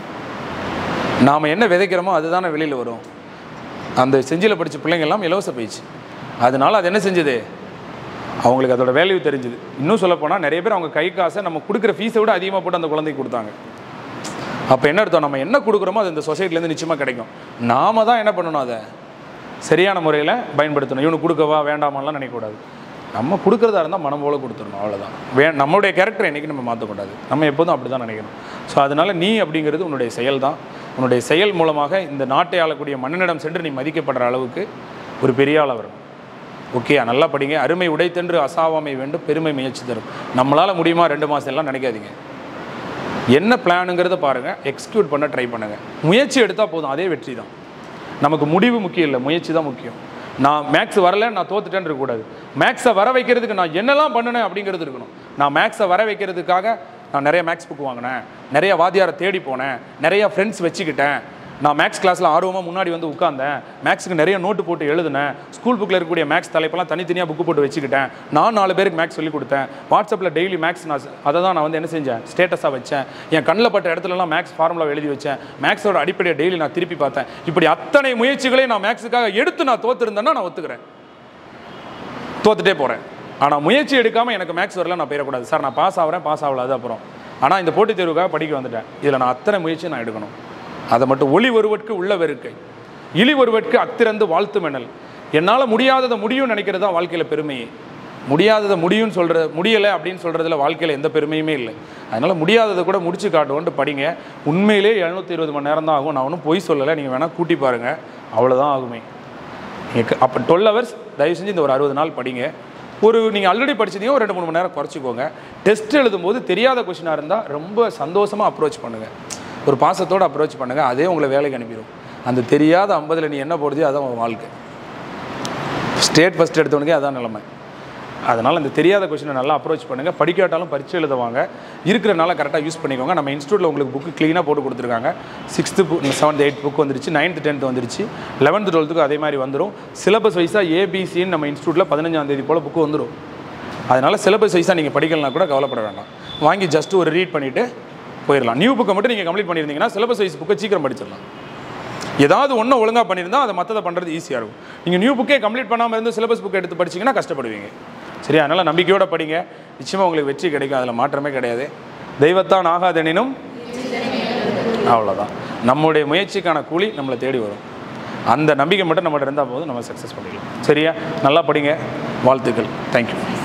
நாம் என்ன விதைக்கிறோமோ அதுதானே வெளியில் வரும் அந்த செஞ்சியில் படித்த பிள்ளைங்க எல்லாம் இலவச பயிற்சி அதனால அது என்ன செஞ்சது அவங்களுக்கு அதோட வேல்யூ தெரிஞ்சுது இன்னும் சொல்லப்போனால் நிறைய பேர் அவங்க கை காசை நம்ம கொடுக்குற ஃபீஸை விட அதிகமாக போட்டு அந்த குழந்தைக்கு கொடுத்தாங்க அப்போ என்ன அர்த்தம் நம்ம என்ன கொடுக்குறோமோ அது இந்த சொசைட்டிலேருந்து நிச்சயமாக கிடைக்கும் நாம தான் என்ன பண்ணணும் அதை சரியான முறையில் பயன்படுத்தணும் இவனுக்கு கொடுக்கவா வேண்டாமான்லாம் நினைக்கக்கூடாது நம்ம கொடுக்குறதா இருந்தால் மனம் போல கொடுத்துடணும் அவ்வளோதான் வே நம்மளுடைய கேரக்டர் என்றைக்கு நம்ம மாற்றக்கூடாது நம்ம எப்போதும் அப்படி தான் நினைக்கணும் ஸோ அதனால் நீ அப்படிங்கிறது உன்னுடைய செயல் தான் உன்னுடைய செயல் மூலமாக இந்த நாட்டை ஆளக்கூடிய மன்னனிடம் சென்று நீ மதிக்கப்படுற அளவுக்கு ஒரு பெரிய ஆள் வரணும் ஓகே நல்லா படிங்க அருமை உடைத்தென்று அசாவாமை வேண்டும் பெருமை முயற்சி தரும் நம்மளால் முடியுமா ரெண்டு மாதம் எல்லாம் நினைக்காதீங்க என்ன பிளானுங்கிறத பாருங்கள் எக்ஸிக்யூட் பண்ண ட்ரை பண்ணுங்கள் முயற்சி எடுத்தால் போதும் அதே வெற்றி தான் நமக்கு முடிவு முக்கியம் இல்லை முயற்சி தான் முக்கியம் நான் மேக்ஸ் வரல நான் தோத்துட்டேன்னு இருக்கக்கூடாது மேக்ஸை வர வைக்கிறதுக்கு நான் என்னெல்லாம் பண்ணினேன் அப்படிங்கிறது இருக்கணும் நான் மேக்ஸை வர வைக்கிறதுக்காக நான் நிறைய மேக்ஸ் புக் வாங்கினேன் நிறைய வாத்தியாரை தேடி போனேன் நிறைய ஃப்ரெண்ட்ஸ் வச்சுக்கிட்டேன் நான் மேக்ஸ் கிளாஸில் ஆர்வமாக முன்னாடி வந்து உட்காந்தேன் மேக்ஸுக்கு நிறைய நோட்டு போட்டு எழுதினேன் ஸ்கூல் புக்கில் இருக்கக்கூடிய மேக்ஸ் தலைப்பெல்லாம் தனித்தனியாக புக்கு போட்டு வச்சுக்கிட்டேன் நான் நாலு பேருக்கு மேக்ஸ் சொல்லி கொடுத்தேன் வாட்ஸ்அப்பில் டெய்லி மேக்ஸ் நான் அதை தான் நான் வந்து என்ன செஞ்சேன் ஸ்டேட்டஸாக வச்சேன் என் கண்ணில் பட்ட இடத்துலலாம் மேக்ஸ் ஃபார்முலா எழுதி வச்சேன் மேக்ஸோட அடிப்படையை டெய்லி நான் திருப்பி பார்த்தேன் இப்படி அத்தனை முயற்சிகளையும் நான் மேக்ஸுக்காக எடுத்து நான் தோத்துருந்தேன்னா நான் ஒத்துக்கிறேன் தோத்துட்டே போகிறேன் ஆனால் முயற்சி எடுக்காமல் எனக்கு மேக்ஸ் வரல நான் போயிடக்கூடாது சார் நான் பாஸ் ஆகிறேன் பாஸ் ஆகல அது அப்புறம் ஆனால் இந்த போட்டித் தேர்வுக்காக படிக்க வந்துட்டேன் இதில் நான் அத்தனை முயற்சியும் நான் எடுக்கணும் அதை மட்டும் ஒளி ஒருவற்கு உள்ள வெறுக்கை இழி ஒருவற்கு அத்திறந்து வாழ்த்து மெனல் என்னால் முடியாததை முடியும்னு நினைக்கிறது தான் வாழ்க்கையில் பெருமையே முடியாததை முடியும்னு சொல்கிற முடியலை அப்படின்னு சொல்கிறதுல வாழ்க்கையில் எந்த பெருமையுமே இல்லை அதனால் முடியாததை கூட முடிச்சு காட்டுவோன்ட்டு படிங்க உண்மையிலே எழுநூற்றி இருபது மணி நேரம் தான் ஆகும் நான் ஒன்றும் பொய் சொல்லலை நீங்கள் வேணால் கூட்டி பாருங்கள் அவ்வளோதான் ஆகுமே நீங்கள் அப்போ டுவெல் ஹவர்ஸ் தயவு செஞ்சு இந்த ஒரு அறுபது நாள் படிங்க ஒரு நீங்கள் ஆல்ரெடி படிச்சதையும் ஒரு ரெண்டு மூணு மணி நேரம் குறைச்சிக்கோங்க டெஸ்ட் எழுதும்போது தெரியாத கொஷினாக இருந்தால் ரொம்ப சந்தோஷமாக அப்ரோச் பண்ணுங்கள் ஒரு பாசத்தோடு அப்ரோச் பண்ணுங்கள் அதே உங்களை வேலைக்கு அனுப்பிடும் அந்த தெரியாத ஐம்பதில் நீ என்ன போடுதோ அதான் உன் வாழ்க்கை ஸ்டேட் ஃபஸ்ட் எடுத்தவனுக்கே அதான் நிலைமை அதனால் இந்த தெரியாத கொஷினை நல்லா அப்ரோச் பண்ணுங்கள் படிக்காட்டாலும் பரீட்சை எழுதுவாங்க இருக்கிறனால கரெக்டாக யூஸ் பண்ணிக்கோங்க நம்ம இன்ஸ்டியூட்டில் உங்களுக்கு புக்கு க்ளீனாக போட்டு கொடுத்துருக்காங்க sixth book seventh eight book வந்துருச்சு நைன்த்து டென்த் வந்துருச்சு லெவன்த்து டுவெல்த்துக்கு அதே மாதிரி வந்துடும் சிலபஸ் வைஸாக ஏபிசின்னு நம்ம இன்ஸ்டியூட்டில் பதினஞ்சாம் தேதி போல் புக்கு வந்துடும் அதனால் சிலபஸ் வைஸாக நீங்கள் படிக்கலனா கூட கவலைப்பட வேண்டாம் வாங்கி ஜஸ்ட் ஒரு ரீட் பண்ணிவிட்டு போயிடலாம் நியூ புக்கை மட்டும் நீங்கள் கம்ப்ளீட் பண்ணியிருந்தீங்கன்னா சிலபஸ் வைஸ் புக்கை சீக்கிரம் படிச்சிடலாம் ஏதாவது ஒன்று ஒழுங்காக பண்ணியிருந்தால் அதை மற்றதை பண்ணுறது ஈஸியாக இருக்கும் நீங்கள் நியூ புக்கே கம்ப்ளீட் பண்ணாமல் இருந்து சிலபஸ் புக் எடுத்து படிச்சீங்கன்னா கஷ்டப்படுவீங்க சரியா அதனால் நம்பிக்கையோட படிங்க நிச்சயமாக உங்களுக்கு வெற்றி கிடைக்கும் அதில் மாற்றமே கிடையாது தெய்வத்தான் ஆகாதெனினும் அவ்வளோதான் நம்முடைய முயற்சிக்கான கூலி நம்மளை தேடி வரும் அந்த நம்பிக்கை மட்டும் நம்மகிட்ட இருந்தால் போதும் நம்ம சக்ஸஸ் பண்ணிக்கலாம் சரியா நல்லா படிங்க வாழ்த்துக்கள் தேங்க்யூ